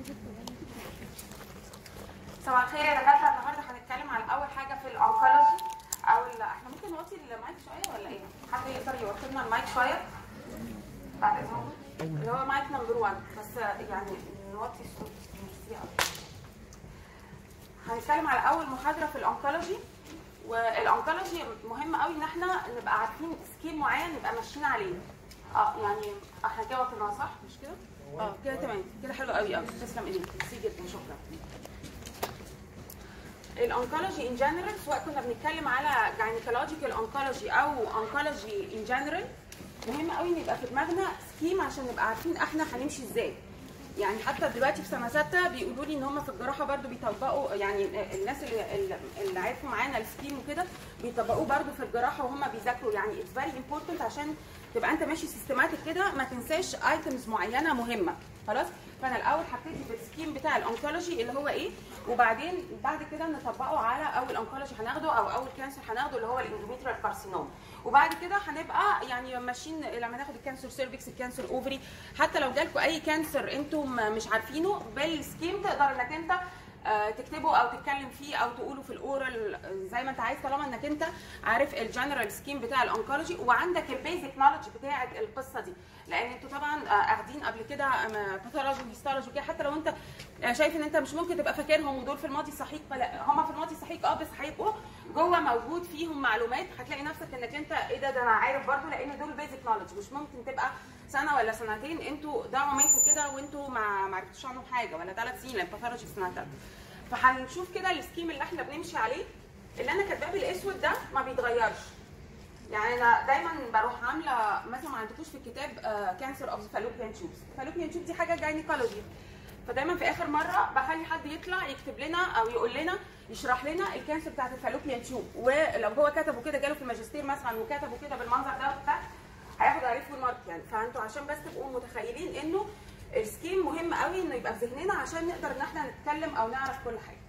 صباح الخير يا دكاتره النهارده هنتكلم على اول حاجه في الانكولوجي او ال- احنا ممكن نوطي المايك شويه ولا ايه؟ حد يقدر يوطي لنا المايك شويه؟ بعد اذنكم اللي هو مايك نمبر 1 بس يعني نوطي الصوت ميرسي قوي. هنتكلم على اول محاضره في الانكولوجي والانكولوجي مهم قوي ان احنا نبقى عارفين سكيم معين نبقى ماشيين عليه اه يعني احنا كده وصلنا صح مش كده؟ اه كده تمام كده حلو قوي قوي تسلم ايديك ميرسي جدا شكرا الانكولوجي ان جنرال سواء كنا بنتكلم على جاينيكولوجيكال انكولوجي او انكولوجي ان جنرال مهم قوي ان يبقى في دماغنا سكيم عشان نبقى عارفين احنا هنمشي ازاي يعني حتى دلوقتي في سنه سته بيقولوا لي ان هم في الجراحه برضو بيطبقوا يعني الناس اللي, اللي عرفوا معانا السكيم وكده بيطبقوه برضو في الجراحه وهم بيذاكروا يعني اتس فيري امبورتنت عشان تبقى انت ماشي سيستماتيك كده ما تنساش ايتمز معينه مهمه خلاص فانا الاول هبتدي بالسكيم بتاع الانكولوجي اللي هو ايه وبعدين بعد كده نطبقه على اول انكولوجي هناخده او اول كانسر هناخده اللي هو الاندوميتريال كارسينوم وبعد كده هنبقى يعني ماشيين لما ناخد الكانسر سيرفكس الكانسر اوفري حتى لو جالكم اي كانسر انتم مش عارفينه بالسكيم تقدر انك انت آه، تكتبه او تتكلم فيه او تقوله في الاورال زي ما انت عايز طالما انك انت عارف الجنرال سكيم بتاع الانكولوجي وعندك البيزك نولج بتاعه القصه دي لان انتوا طبعا آه، اخدين قبل كده باثولوجي وهيستولوجي وكده حتى لو انت آه، شايف ان انت مش ممكن تبقى فاكرهم ودول في الماضي صحيح فلا هم في الماضي صحيح اه بس هيبقوا جوه موجود فيهم معلومات هتلاقي نفسك انك انت ايه ده ده انا عارف برضو لان دول بيزك نولج مش ممكن تبقى سنه ولا سنتين انتوا ضاعوا منكم كده وانتوا ما ما عرفتوش عنهم حاجه ولا ثلاث سنين لان باثولوجي في سنه ثالثه فهنشوف كده السكيم اللي احنا بنمشي عليه اللي انا كاتباه بالاسود ده ما بيتغيرش يعني انا دايما بروح عامله مثلا ما عندكوش في الكتاب كانسر اوف فالوبيان تيوبس فالوبيان تيوب دي حاجه جاينيكولوجي فدايما في اخر مره بخلي حد يطلع يكتب لنا او يقول لنا يشرح لنا الكانسر بتاعت الفالوبيان تيوب ولو هو كتبه كده جاله في الماجستير مثلا وكتبه كده بالمنظر ده وبتاع هياخد عليه فول مارك يعني فانتوا عشان بس تبقوا متخيلين انه السكيم مهم قوي انه يبقى في ذهننا عشان نقدر ان احنا نتكلم او نعرف كل حاجه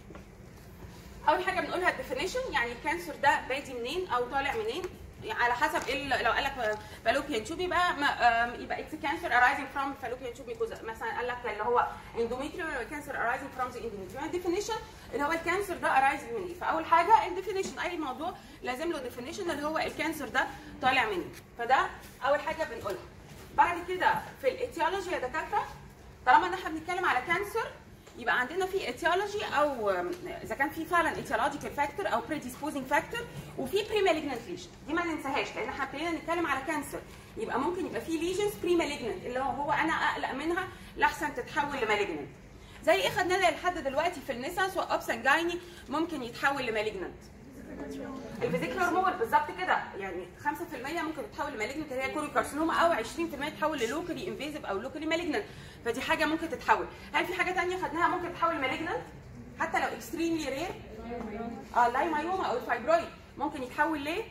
اول حاجه بنقولها الديفينيشن يعني الكانسر ده بادي منين او طالع منين يعني على حسب ايه اللي- لو قال لك فالوبيان تيوب يبقى ما- آم، يبقى اتس كانسر ارايزنج فروم فالوبيان تيوب مثلا قال لك اللي هو اندوميتريوم كانسر ارايزنج فروم ذا اندوميتريوم الديفينيشن اللي هو الكانسر ده ارايزنج من ايه فاول حاجه الديفينيشن اي موضوع لازم له ديفينيشن اللي هو الكانسر ده طالع منين فده اول حاجه بنقولها بعد كده في الايتيولوجي يا دكاتره طالما ان احنا بنتكلم على كانسر يبقى عندنا في اتيولوجي او اذا كان في فعلا اتيولوجيكال فاكتور او بريديسبوزنج فاكتور وفي بري مالجنت ليجن دي ما ننساهاش لان احنا ابتدينا نتكلم على كانسر يبقى ممكن يبقى في ليجنز بري مالجنت اللي هو هو انا اقلق منها لاحسن تتحول لمالجنت زي ايه خدناه لحد دلوقتي في النساء سواء ابسن جايني ممكن يتحول لمالجنت الفيزيكولار مول بالظبط كده يعني 5% ممكن تتحول لمالجنت اللي هي كوري كارسينوما او 20% تتحول للوكالي انفيزيف او لوكالي مالجنت فدي حاجه ممكن تتحول هل في حاجه ثانيه خدناها ممكن تتحول لمالجنت حتى لو اكستريملي رير اه اللايمايوما او الفايبرويد ممكن يتحول ليه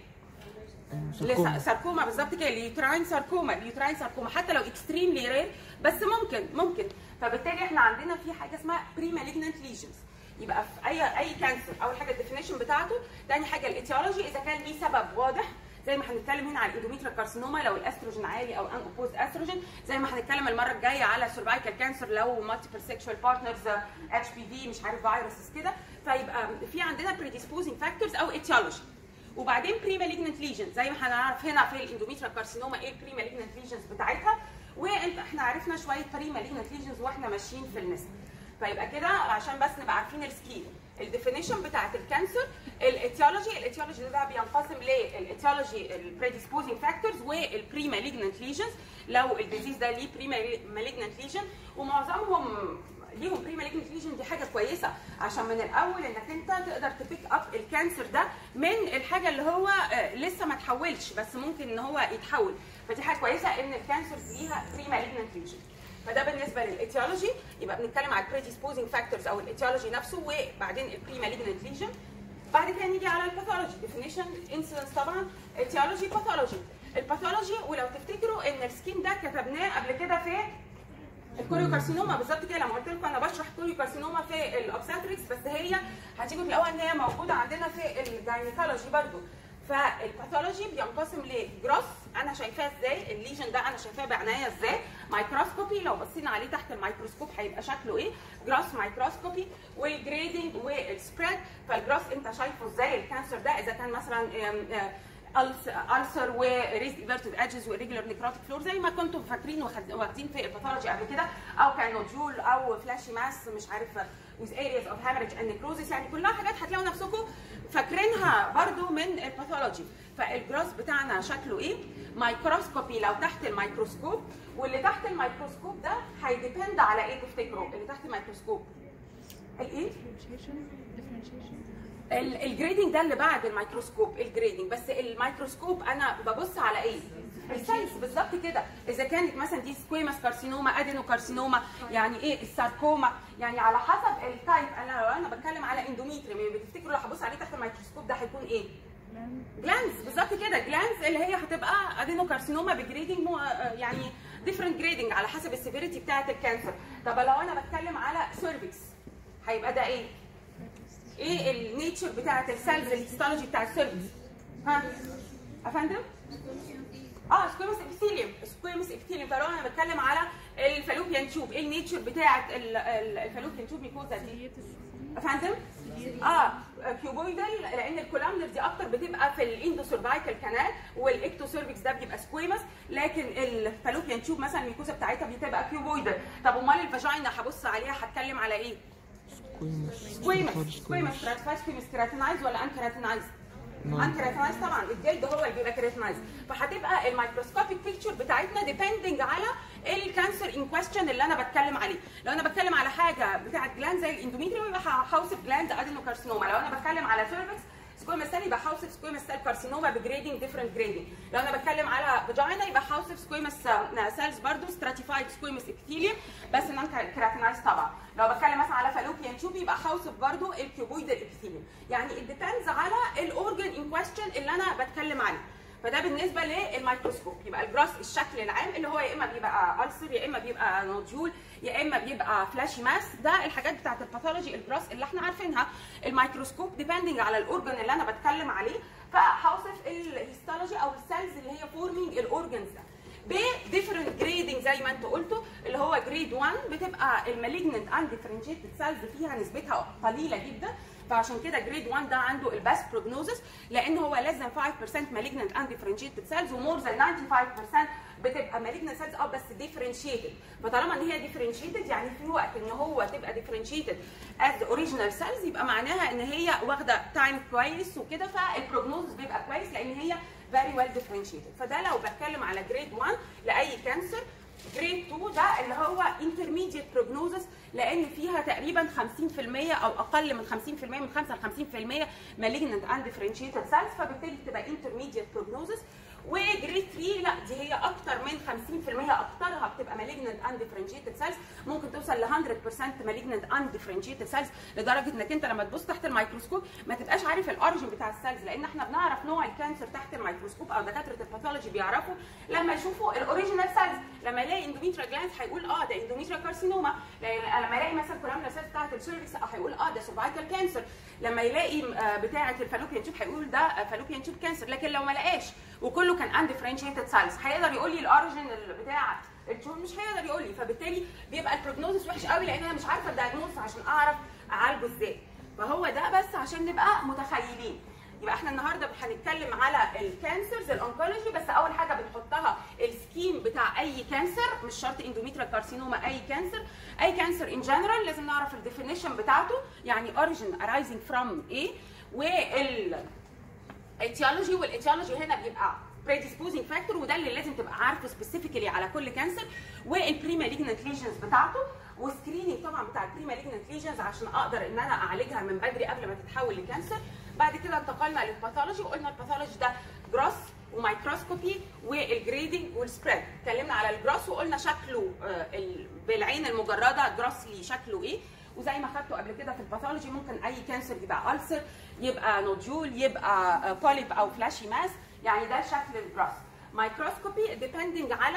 ساركوما بالظبط كده اليوتراين ساركوما اليوتراين ساركوما حتى لو اكستريملي رير بس ممكن ممكن فبالتالي احنا عندنا في حاجه اسمها بري مالجنت ليجنز يبقى في اي اي كانسر اول حاجه الديفينيشن بتاعته ثاني حاجه الايتيولوجي اذا كان ليه سبب واضح زي ما هنتكلم هنا على الاندوميتريال كارسينوما لو الاستروجين عالي او ان اوبوز استروجين زي ما هنتكلم المره الجايه على السيرفايكال كانسر لو مالتيبل سيكشوال بارتنرز اتش بي في مش عارف فيروسز كده فيبقى في عندنا بريديسبوزنج فاكتورز او ايتيولوجي وبعدين بري مالجنت ليجن زي ما هنعرف هنا في الاندوميتريال كارسينوما ايه البري مالجنت ليجنز بتاعتها وانت احنا عرفنا شويه بري مالجنت ليجنز واحنا ماشيين في النساء فيبقى كده عشان بس نبقى عارفين السكيم الديفينيشن بتاعت الكانسر الايتيولوجي الايتيولوجي ده بينقسم للايتيولوجي البريديسبوزنج فاكتورز والبري مالجنت ليجنز لو الديزيز ده ليه بري مالجنت ليجن ومعظمهم ليهم بري مالجنت ليجن دي حاجه كويسه عشان من الاول انك انت تقدر تبيك اب الكانسر ده من الحاجه اللي هو آه، لسه ما تحولش بس ممكن ان هو يتحول فدي حاجه كويسه ان الكانسر ليها بري مالجنت ليجن فده بالنسبه للايتيولوجي يبقى بنتكلم على البريديسبوزنج فاكتورز او الايتيولوجي نفسه وبعدين البري مالجنت ليجن بعد كده نيجي على الباثولوجي ديفينيشن انسيدنس طبعا ايتيولوجي باثولوجي الباثولوجي ولو تفتكروا ان السكين ده كتبناه قبل كده في الكوريوكارسينوما بالظبط كده لما قلت لكم انا بشرح كوريوكارسينوما في الاوبستريكس بس هي هتيجوا تلاقوها ان هي موجوده عندنا في الجاينيكولوجي برضو فالباثولوجي بينقسم لجروس انا شايفاه ازاي الليجن ده انا شايفاه بعناية ازاي مايكروسكوبي مايكروسكوبي لو بصينا عليه تحت الميكروسكوب هيبقى شكله ايه جراس مايكروسكوبي والجريدنج والسبريد فالجراس انت شايفه ازاي الكانسر ده اذا كان مثلا ألسر وريز ايفرتد ادجز وريجولار نيكروتيك فلور زي ما كنتم فاكرين واخدين في الباثولوجي قبل كده او كان نوديول او فلاشي ماس مش عارف with areas of hemorrhage and necrosis يعني كلها حاجات هتلاقوا نفسكم فاكرينها برضو من الباثولوجي فالجراس بتاعنا شكله ايه مايكروسكوبي لو تحت الميكروسكوب واللي تحت الميكروسكوب ده هيديبند على ايه تفتكروا اللي تحت الميكروسكوب الايه الجريدنج ده اللي بعد الميكروسكوب الجريدنج بس الميكروسكوب انا ببص على ايه السايز بالظبط كده اذا كانت مثلا دي سكويماس كارسينوما ادينو كارسينوما يعني ايه الساركوما يعني على حسب التايب انا لو انا بتكلم على اندوميتريوم بتفتكروا لو هبص عليه تحت الميكروسكوب ده هيكون ايه جلانز بالظبط كده جلانز اللي هي هتبقى ادينو كارسينوما بجريدنج يعني ديفرنت جريدنج على حسب السيفيريتي بتاعه الكانسر طب لو انا بتكلم على سيرفكس هيبقى ده ايه ايه النيتشر بتاعه السيلز الهيستولوجي بتاع السيرفكس ها افندم اه سكويمس ابيثيليوم سكويمس ابيثيليوم فلو انا بتكلم على الفالوبيان تيوب ايه النيتشر بتاعه الفالوبيان تيوب ميكوزا دي افندم اه كيوبويدال لان الكولامنر دي اكتر بتبقى في الاندو سيرفايكال كانال والاكتو سيرفكس ده بيبقى سكويمس لكن الفالوبيان تيوب مثلا الميكوزا بتاعتها بتبقى كيوبويدال طب امال الفاجينا هبص عليها هتكلم على ايه؟ سكويمس سكويمس ستراتيفايز سكويمس كيراتينايز ولا ان كيراتينايز؟ ان كيراتينايز طبعا الجلد هو اللي بيبقى كيراتينايز فهتبقى الميكروسكوبيك بيكتشر بتاعتنا ديبندنج على الكانسر ان كويستشن اللي انا بتكلم عليه لو انا بتكلم على حاجه بتاعت جلاند زي الاندوميتريوم يبقى هوصف جلاند ادينوكارسينوما لو انا بتكلم على سيرفكس سكويمس ثاني يبقى هوصف سكويمس سيل كارسينوما بجريدنج ديفرنت جريدنج لو انا بتكلم على فاجينا يبقى هوصف سكويمس سيلز برضو ستراتيفايد سكويمس ابيثيليوم بس نون كيراتينايز طبعا لو بتكلم مثلا على فالوبيان تيوب يبقى هوصف برضو الكيوبويد الابيثيليوم يعني الديبندز على الاورجن ان كويستشن اللي انا بتكلم عليه فده بالنسبه للميكروسكوب يبقى الجراس الشكل العام اللي هو يا اما بيبقى ألسر يا اما بيبقى نوديول يا اما بيبقى فلاشي ماس ده الحاجات بتاعت الباثولوجي الجراس اللي احنا عارفينها الميكروسكوب ديبندنج على الاورجن اللي انا بتكلم عليه فهوصف الهيستولوجي او السيلز اللي هي فورمينج الاورجنز ده بديفرنت جريدنج زي ما انتوا قلتوا اللي هو جريد 1 بتبقى المالجنت اندفرنشيتد سيلز فيها نسبتها قليله جدا فعشان كده جريد 1 ده عنده الباست بروجنوزس لان هو less than 5% malignant undifferentiated cells ومور ذان 95% بتبقى malignant cells اه بس differentiated فطالما ان هي differentiated يعني في وقت ان هو تبقى differentiated as original cells يبقى معناها ان هي واخده تايم كويس وكده فالبروجنوزس بيبقى كويس لان هي very well differentiated فده لو بتكلم على جريد 1 لاي كانسر جريد 2 ده اللي هو intermediate prognosis لان فيها تقريبا 50% او اقل من 50% من 5 ل 50% malignant undifferentiated cells فبالتالي بتبقى intermediate prognosis وجريد 3 لا دي هي اكتر من 50% اكترها بتبقى malignant undifferentiated cells ممكن توصل ل 100% malignant undifferentiated cells لدرجه انك انت لما تبص تحت الميكروسكوب ما تبقاش عارف الاوريجن بتاع السيلز لان احنا بنعرف نوع الكانسر تحت الميكروسكوب او دكاتره الباثولوجي بيعرفوا لما يشوفوا الاوريجينال سيلز لما يلاقي اندوميتريال جلاند هيقول اه ده اندوميتريال كارسينوما لما يلاقي مثلا كولامنا سيلز بتاعت السيرفكس هيقول اه ده سيرفايكال كانسر لما يلاقي بتاعه الفالوبيان تيوب هيقول ده فالوبيان تيوب كانسر لكن لو ما لقاش وكله كان اندفرنشيتد سيلز هيقدر يقول لي الاوريجن بتاع التيوب مش هيقدر يقول لي فبالتالي بيبقى البروجنوزس وحش قوي لان انا مش عارفه الدايجنوز عشان اعرف اعالجه ازاي فهو ده بس عشان نبقى متخيلين يبقى احنا النهارده هنتكلم على الكانسرز الانكولوجي بس اول حاجه بنحطها السكيم بتاع اي كانسر مش شرط اندوميتريال كارسينوما اي كانسر اي كانسر ان جنرال لازم نعرف الديفينيشن بتاعته يعني اوريجين ارايزنج فروم ايه وال اتيولوجي والاتيولوجي هنا بيبقى predisposing فاكتور وده اللي لازم تبقى عارفه سبيسيفيكالي على كل كانسر والبري مالجنت ليجنز بتاعته وسكريننج طبعا بتاع البري مالجنت ليجنز عشان اقدر ان انا اعالجها من بدري قبل ما تتحول لكانسر بعد كده انتقلنا للباثولوجي وقلنا الباثولوجي ده جراس ومايكروسكوبي والجريدنج والسبريد اتكلمنا على الجراس وقلنا شكله بالعين المجرده جراسلي شكله ايه وزي ما خدته قبل كده في الباثولوجي ممكن اي كانسر يبقى ألسر يبقى نوديول يبقى بوليب او فلاشي ماس يعني ده شكل الجراس مايكروسكوبي ديبندنج على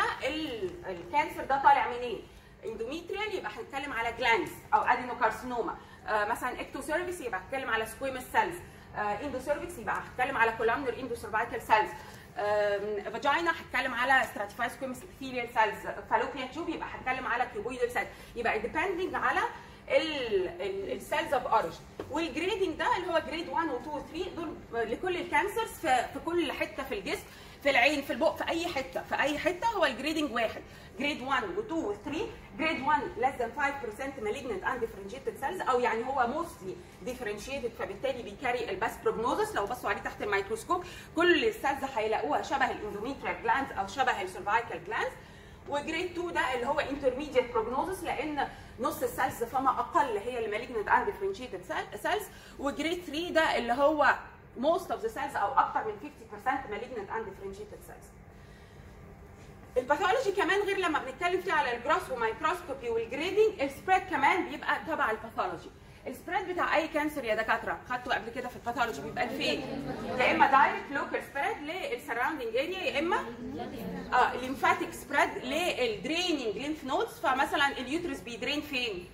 الكانسر ده طالع منين اندوميتريال يبقى هنتكلم على جلانز او ادينوكارسينوما آه مثلا اكتو سيرفيس يبقى هتكلم على سكويمس سيلز اندو سيرفيكس يبقى هتكلم على كولامنر اندو سيرفايكال سيلز فاجينا هتكلم على ستراتيفايد سكويمس epithelial سيلز فالوبيان تيوب يبقى هتكلم على كيوبويدال سيلز يبقى ديبندنج على السيلز اوف اوريجن والجريدنج ده اللي هو جريد 1 و 2 و 3 دول لكل الكانسرز في, في كل حته في الجسم في العين في البق في اي حته في اي حته هو الجريدنج واحد جريد 1 و2 و3 جريد 1 less than 5% malignant and differentiated cells او يعني هو mostly differentiated فبالتالي بيكاري الباس بروجنوزس لو بصوا عليه تحت الميكروسكوب كل السيلز هيلاقوها شبه الاندوميتريال جلاندز او شبه السيرفايكال جلاندز وجريد 2 ده اللي هو انترميديت بروجنوزس لان نص السيلز فما اقل هي اللي malignant and differentiated cells وجريد 3 ده اللي هو most of the cells او اكتر من 50% malignant and differentiated cells. الباثولوجي كمان غير لما بنتكلم فيه على الجراس ومايكروسكوبي والجريدنج السبريد كمان بيبقى تبع الباثولوجي. السبريد بتاع اي كانسر يا دكاتره خدته قبل كده في الباثولوجي بيبقى فين؟ يا اما دايركت لوكال سبريد للسراوندنج اريا يا اما اه ليمفاتيك سبريد للدريننج ليمف نودز فمثلا اليوترس بيدرين فين؟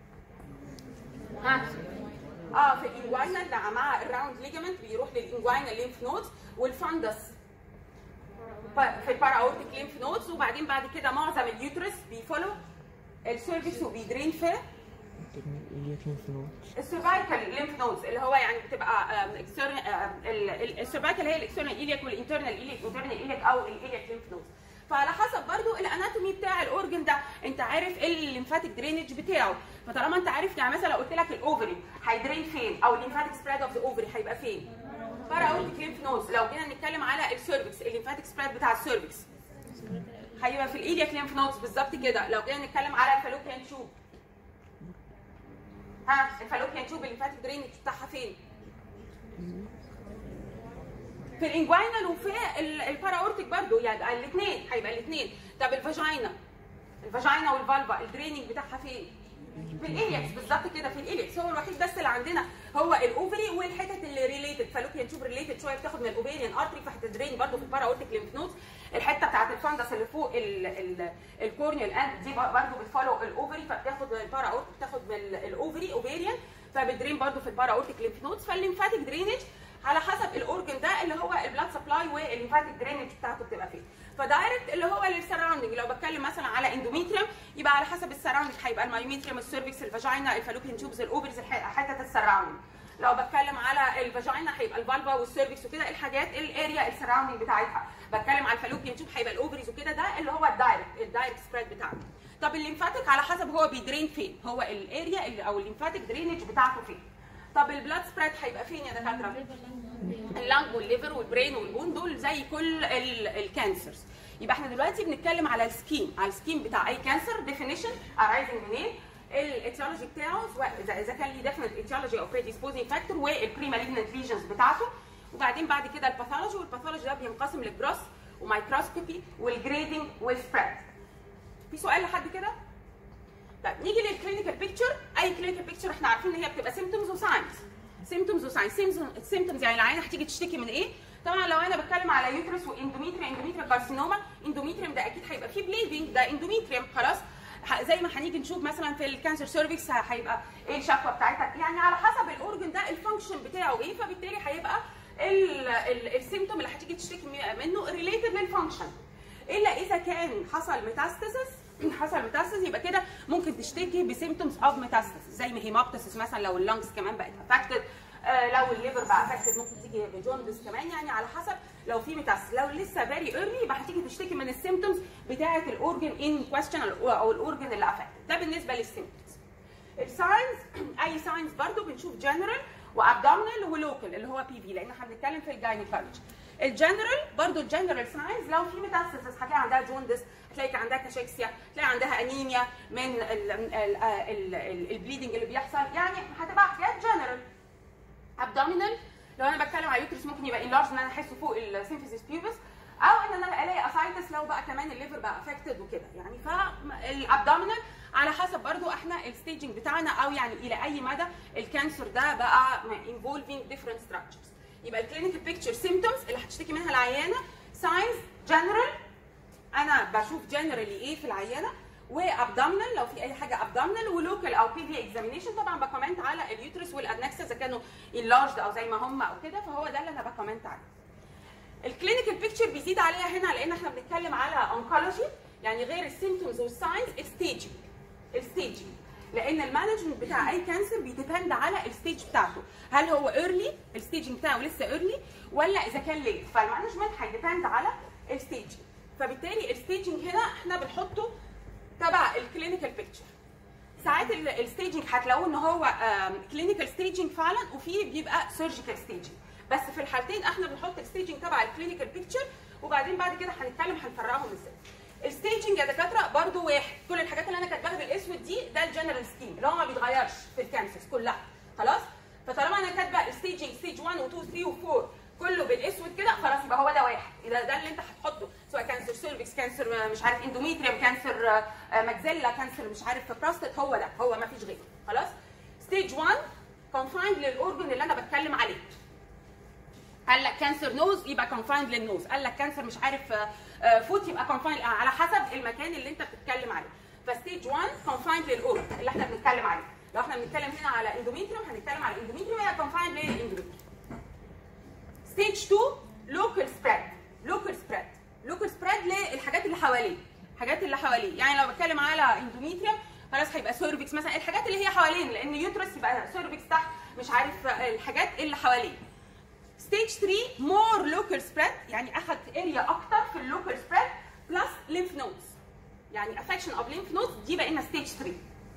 ها اه في الانجوينال مع الراوند ليجامنت بيروح للانجوينال ليمف نودز والفندس في الباراورتيك ليمف نودز وبعدين بعد كده معظم اليوترس بيفولو السيرفكس وبيدرين في السيرفايكال ليمف نودز اللي هو يعني بتبقى السيرفايكال هي الاكسترنال ايلياك والانترنال ايلياك والانترنال ايلياك او الايلياك ليمف نودز فعلى حسب برضو الاناتومي بتاع الاورجن ده انت عارف ايه الليمفاتيك درينج بتاعه فطالما انت عارف يعني مثلا لو قلت لك الاوفري هيدرين فين او الليمفاتيك سبريد اوف ذا اوفري هيبقى فين باراورتيك ليمف نودز لو جينا نتكلم على السيرفكس الليمفاتيك سبريد بتاع السيرفكس هيبقى في الايلياك ليمف نودز بالظبط كده لو جينا نتكلم على الفالوبيان تيوب ها الفالوبيان تيوب الليمفاتيك درينج بتاعها فين في الانجوينال وفي الباراورتيك برضو يعني الاثنين هيبقى الاثنين طب الفاجينا الفاجينا والفالفا الدريننج بتاعها فين؟ في الالياكس بالظبط كده في الالياكس هو الوحيد بس اللي عندنا هو الاوفري والحتت اللي ريليتد فالوبيان تيوب ريليتد شويه بتاخد من الاوفيريان ارتري فهتدرين برضو في الباراورتيك ليمف نودز الحته بتاعت الفندس اللي فوق الكورنيال اند دي برضو بتفولو الاوفري فبتاخد من الباراورتيك بتاخد من الاوفري اوفيريان فبتدرين برضو في الباراورتيك ليمف نودز فالليمفاتيك درينج على حسب الاورجن ده اللي هو البلاد سبلاي والليمفاتيك درينج بتاعته بتبقى فين فدايركت اللي هو للسراوندنج لو بتكلم مثلا على اندوميتريوم يبقى على حسب السراوندنج هيبقى المايوميتريوم السيرفكس الفاجينا الفالوبيان تيوبز الاوفرز حته السراوندنج لو بتكلم على الفاجينا هيبقى الفالفا والسيرفكس وكده الحاجات الاريا السراوندنج بتاعتها بتكلم على الفالوبيان تيوب هيبقى الاوفرز وكده ده اللي هو الدايركت الدايركت سبريد بتاعته طب الليمفاتيك على حسب هو بيدرين فين هو الاريا اللي او الليمفاتيك درينج بتاعته فين طب البلاد سبريد هيبقى فين يا دكاتره اللنج والليفر والبرين والبون دول زي كل الكانسرز يبقى احنا دلوقتي بنتكلم على السكيم على السكيم بتاع اي كانسر ديفينيشن ارايزنج منين الايتيولوجي بتاعه سواء اذا كان ليه ديفينيت ايتيولوجي او بريديسبوزنج فاكتور والبري مالجنت ليجنز بتاعته وبعدين بعد كده الباثولوجي والباثولوجي ده بينقسم للجروس ومايكروسكوبي والجريدنج والسبريد في سؤال لحد كده؟ طيب نيجي للكلينيكال بيكتشر اي كلينيكال بيكتشر احنا عارفين ان هي بتبقى سيمتومز وساينز سيمتومز وساينز سيمتومز يعني العينه هتيجي تشتكي من ايه طبعا لو انا بتكلم على يوترس واندوميتريم اندوميتريم كارسينوما اندوميتريم ده اكيد هيبقى فيه بليدنج ده اندوميتريم خلاص زي ما هنيجي نشوف مثلا في الكانسر سيرفكس هيبقى ايه الشكوى بتاعتها يعني على حسب الاورجن ده الفانكشن بتاعه ايه فبالتالي هيبقى السيمتوم اللي هتيجي تشتكي منه ريليتد للفانكشن الا اذا كان حصل ميتاستاسيس حصل ميتاستاسيس يبقى كده ممكن تشتكي بسيمتومز اوف ميتاستاسيس زي ما هيموبتاسيس مثلا لو اللنجز كمان بقت افكتد آه لو الليفر بقى افكتد ممكن تيجي بجوندس كمان يعني على حسب لو في ميتاستاسيس لو لسه فيري ايرلي يبقى هتيجي تشتكي من السيمتومز بتاعه الاورجن ان كويستشن او الاورجن اللي افكتد ده بالنسبه للسيمتومز الساينز اي ساينز برضو بنشوف جنرال وابدومينال ولوكال اللي هو بي في لان احنا بنتكلم في الجاينيكولوجي الجنرال برضو الجنرال ساينز لو في ميتاستاسيس هتلاقي عندها جوندس هتلاقي عندها كاشيكسيا هتلاقي عندها انيميا من البليدنج اللي بيحصل يعني هتبقى حاجات جنرال ابدومينال لو انا بتكلم على يوترس ممكن يبقى انلارج ان انا احسه فوق السيمفيسيس بيوبس او ان انا الاقي اسايتس لو بقى كمان الليفر بقى افكتد وكده يعني فالابدومينال على حسب برضو احنا الستيجنج بتاعنا او يعني الى اي مدى الكانسر ده بقى involving different structures يبقى الكلينيكال بيكتشر سيمتومز اللي هتشتكي منها العيانه ساينز جنرال انا بشوف جنرالي ايه في العيانه وابدومينال لو في اي حاجه ابدومينال ولوكال او بي في اكزامينيشن طبعا بكومنت على اليوترس والادنكسا اذا كانوا انلارجد او زي ما هم او كده فهو ده اللي انا بكومنت عليه الكلينيكال بيكتشر بيزيد عليها هنا لان احنا بنتكلم على اونكولوجي يعني غير السيمتومز والساينز الستيجنج الستيجنج لان المانجمنت بتاع اي كانسر بيديبند على الستيج بتاعته هل هو ايرلي الستيجنج بتاعه لسه ايرلي ولا اذا كان ليت فالمانجمنت هيديبند على الستيجنج فبالتالي الستيجنج هنا احنا بنحطه تبع الكلينيكال بيكتشر ساعات الستيجنج هتلاقوه ان هو كلينيكال ستيجنج فعلا وفي بيبقى سيرجيكال ستيجنج بس في الحالتين احنا بنحط الستيجنج تبع الكلينيكال بيكتشر وبعدين بعد كده هنتكلم هنفرقهم ازاي الستيجنج يا دكاتره برضو واحد كل الحاجات اللي انا كاتباها بالاسود دي ده الجنرال سكيم اللي هو ما بيتغيرش في الكانسرز كلها خلاص فطالما انا كاتبه الستيجنج ستيج 1 و2 3 و4 كله بالاسود كده خلاص يبقى هو ده واحد اذا ده اللي انت هتحطه سواء كانسر سيرفكس كانسر مش عارف اندوميتريوم كانسر ماكزيلا كانسر مش عارف بروستات هو ده هو ما فيش غيره خلاص ستيج 1 كونفايند للاورجن اللي انا بتكلم عليه قال لك كانسر نوز يبقى كونفايند للنوز قال لك كانسر مش عارف فوت يبقى كونفايند على حسب المكان اللي انت بتتكلم عليه فستيج 1 كونفايند للاورجن اللي احنا بنتكلم عليه لو احنا بنتكلم هنا على اندوميتريوم هنتكلم على اندوميتريوم هي كونفايند للاندوميتريوم ستيج 2 لوكال سبريد لوكال سبريد لوكال سبريد للحاجات اللي حواليه الحاجات اللي حواليه يعني لو بتكلم على اندوميتريوم خلاص هيبقى سيرفكس مثلا الحاجات اللي هي حوالين لان يوترس يبقى سيرفكس تحت مش عارف الحاجات اللي حواليه ستيج 3 مور لوكال سبريد يعني اخذ اريا اكتر في اللوكال سبريد بلس ليمف نودز يعني افكشن اوف ليمف نودز دي بقينا ستيج 3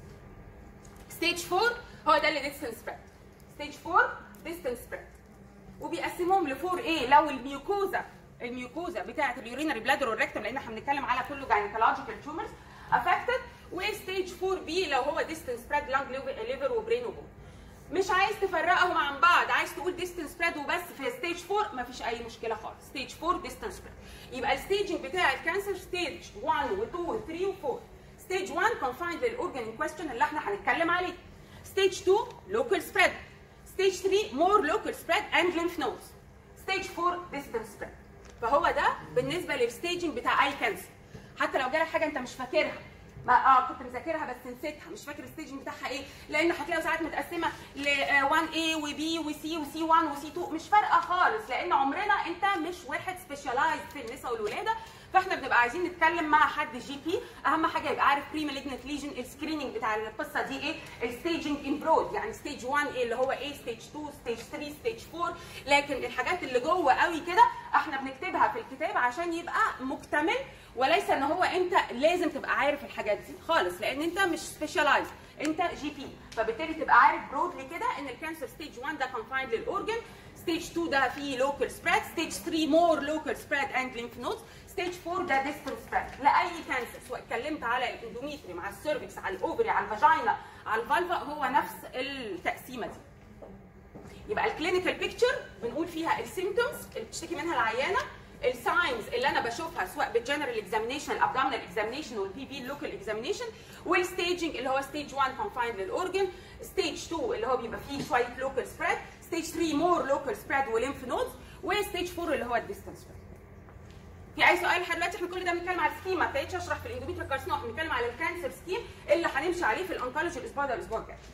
ستيج 4 هو ده اللي ديستنس سبريد ستيج 4 ديستنس سبريد وبيقسموهم ل 4 a لو الميوكوزا الميوكوزا بتاعه اليورينري بلادر والريكتم لان احنا بنتكلم على كله جاينيكولوجيكال تيومرز افكتد وستيج 4 بي لو هو ديستنس سبريد لانج ليفر وبرين وبون مش عايز تفرقهم عن بعض عايز تقول ديستنس سبريد وبس في ستيج 4 مفيش اي مشكله خالص ستيج 4 ديستنس سبريد يبقى الستيجنج بتاع الكانسر ستيج 1 و2 و3 و4 ستيج 1 كونفايند للاورجن ان كويستشن اللي احنا هنتكلم عليه ستيج 2 لوكال سبريد ستيج 3 مور لوكال سبريد اند ليمف نودز ستيج 4 ديستنس سبريد فهو ده بالنسبه للستيجنج بتاع اي كانسر حتى لو جالك حاجه انت مش فاكرها ما اه كنت مذاكرها بس نسيتها مش فاكر الستيجنج بتاعها ايه لان هتلاقوا ساعات متقسمه ل 1 a وبي وسي وسي 1 وسي 2 مش فارقه خالص لان عمرنا انت مش واحد سبيشالايز في النساء والولاده فاحنا بنبقى عايزين نتكلم مع حد جي بي اهم حاجه يبقى عارف بري مالجنت ليجن السكريننج بتاع القصه دي ايه الستيجنج ان برود يعني ستيج 1 ايه اللي هو ايه ستيج 2 ستيج 3 ستيج 4 لكن الحاجات اللي جوه قوي كده احنا بنكتبها في الكتاب عشان يبقى مكتمل وليس ان هو انت لازم تبقى عارف الحاجات دي خالص لان انت مش سبيشالايز انت جي بي فبالتالي تبقى عارف برودلي كده ان الكانسر ستيج 1 ده كونفايند للاورجن ستيج 2 ده فيه لوكال سبريد ستيج 3 مور لوكال سبريد اند ليمف نودز ستيج 4 ده ديستنس سبريد لاي كانسر سواء اتكلمت على الاندوميتريوم على السيرفكس على الاوفري على الفاجينا على الفالفا هو نفس التقسيمه دي يبقى الكلينيكال بيكتشر بنقول فيها السيمتومز اللي بتشتكي منها العيانه الساينز اللي انا بشوفها سواء بالجنرال اكزامينيشن الابدومينال اكزامينيشن والبي في اللوكال اكزامينيشن والستيجنج اللي هو ستيج 1 كونفايند للاورجن ستيج 2 اللي هو بيبقى فيه شويه لوكال سبريد ستيج 3 مور لوكال سبريد وليمف نودز وستيج 4 اللي هو الديستنس سبريد في اي سؤال لحد دلوقتي احنا كل ده بنتكلم على السكيما ما ابتديتش اشرح في الاندوميتريال كارسينوم احنا بنتكلم على الكانسر سكيم اللي هنمشي عليه في الانكولوجي الاسبوع ده الاسبوع الجاي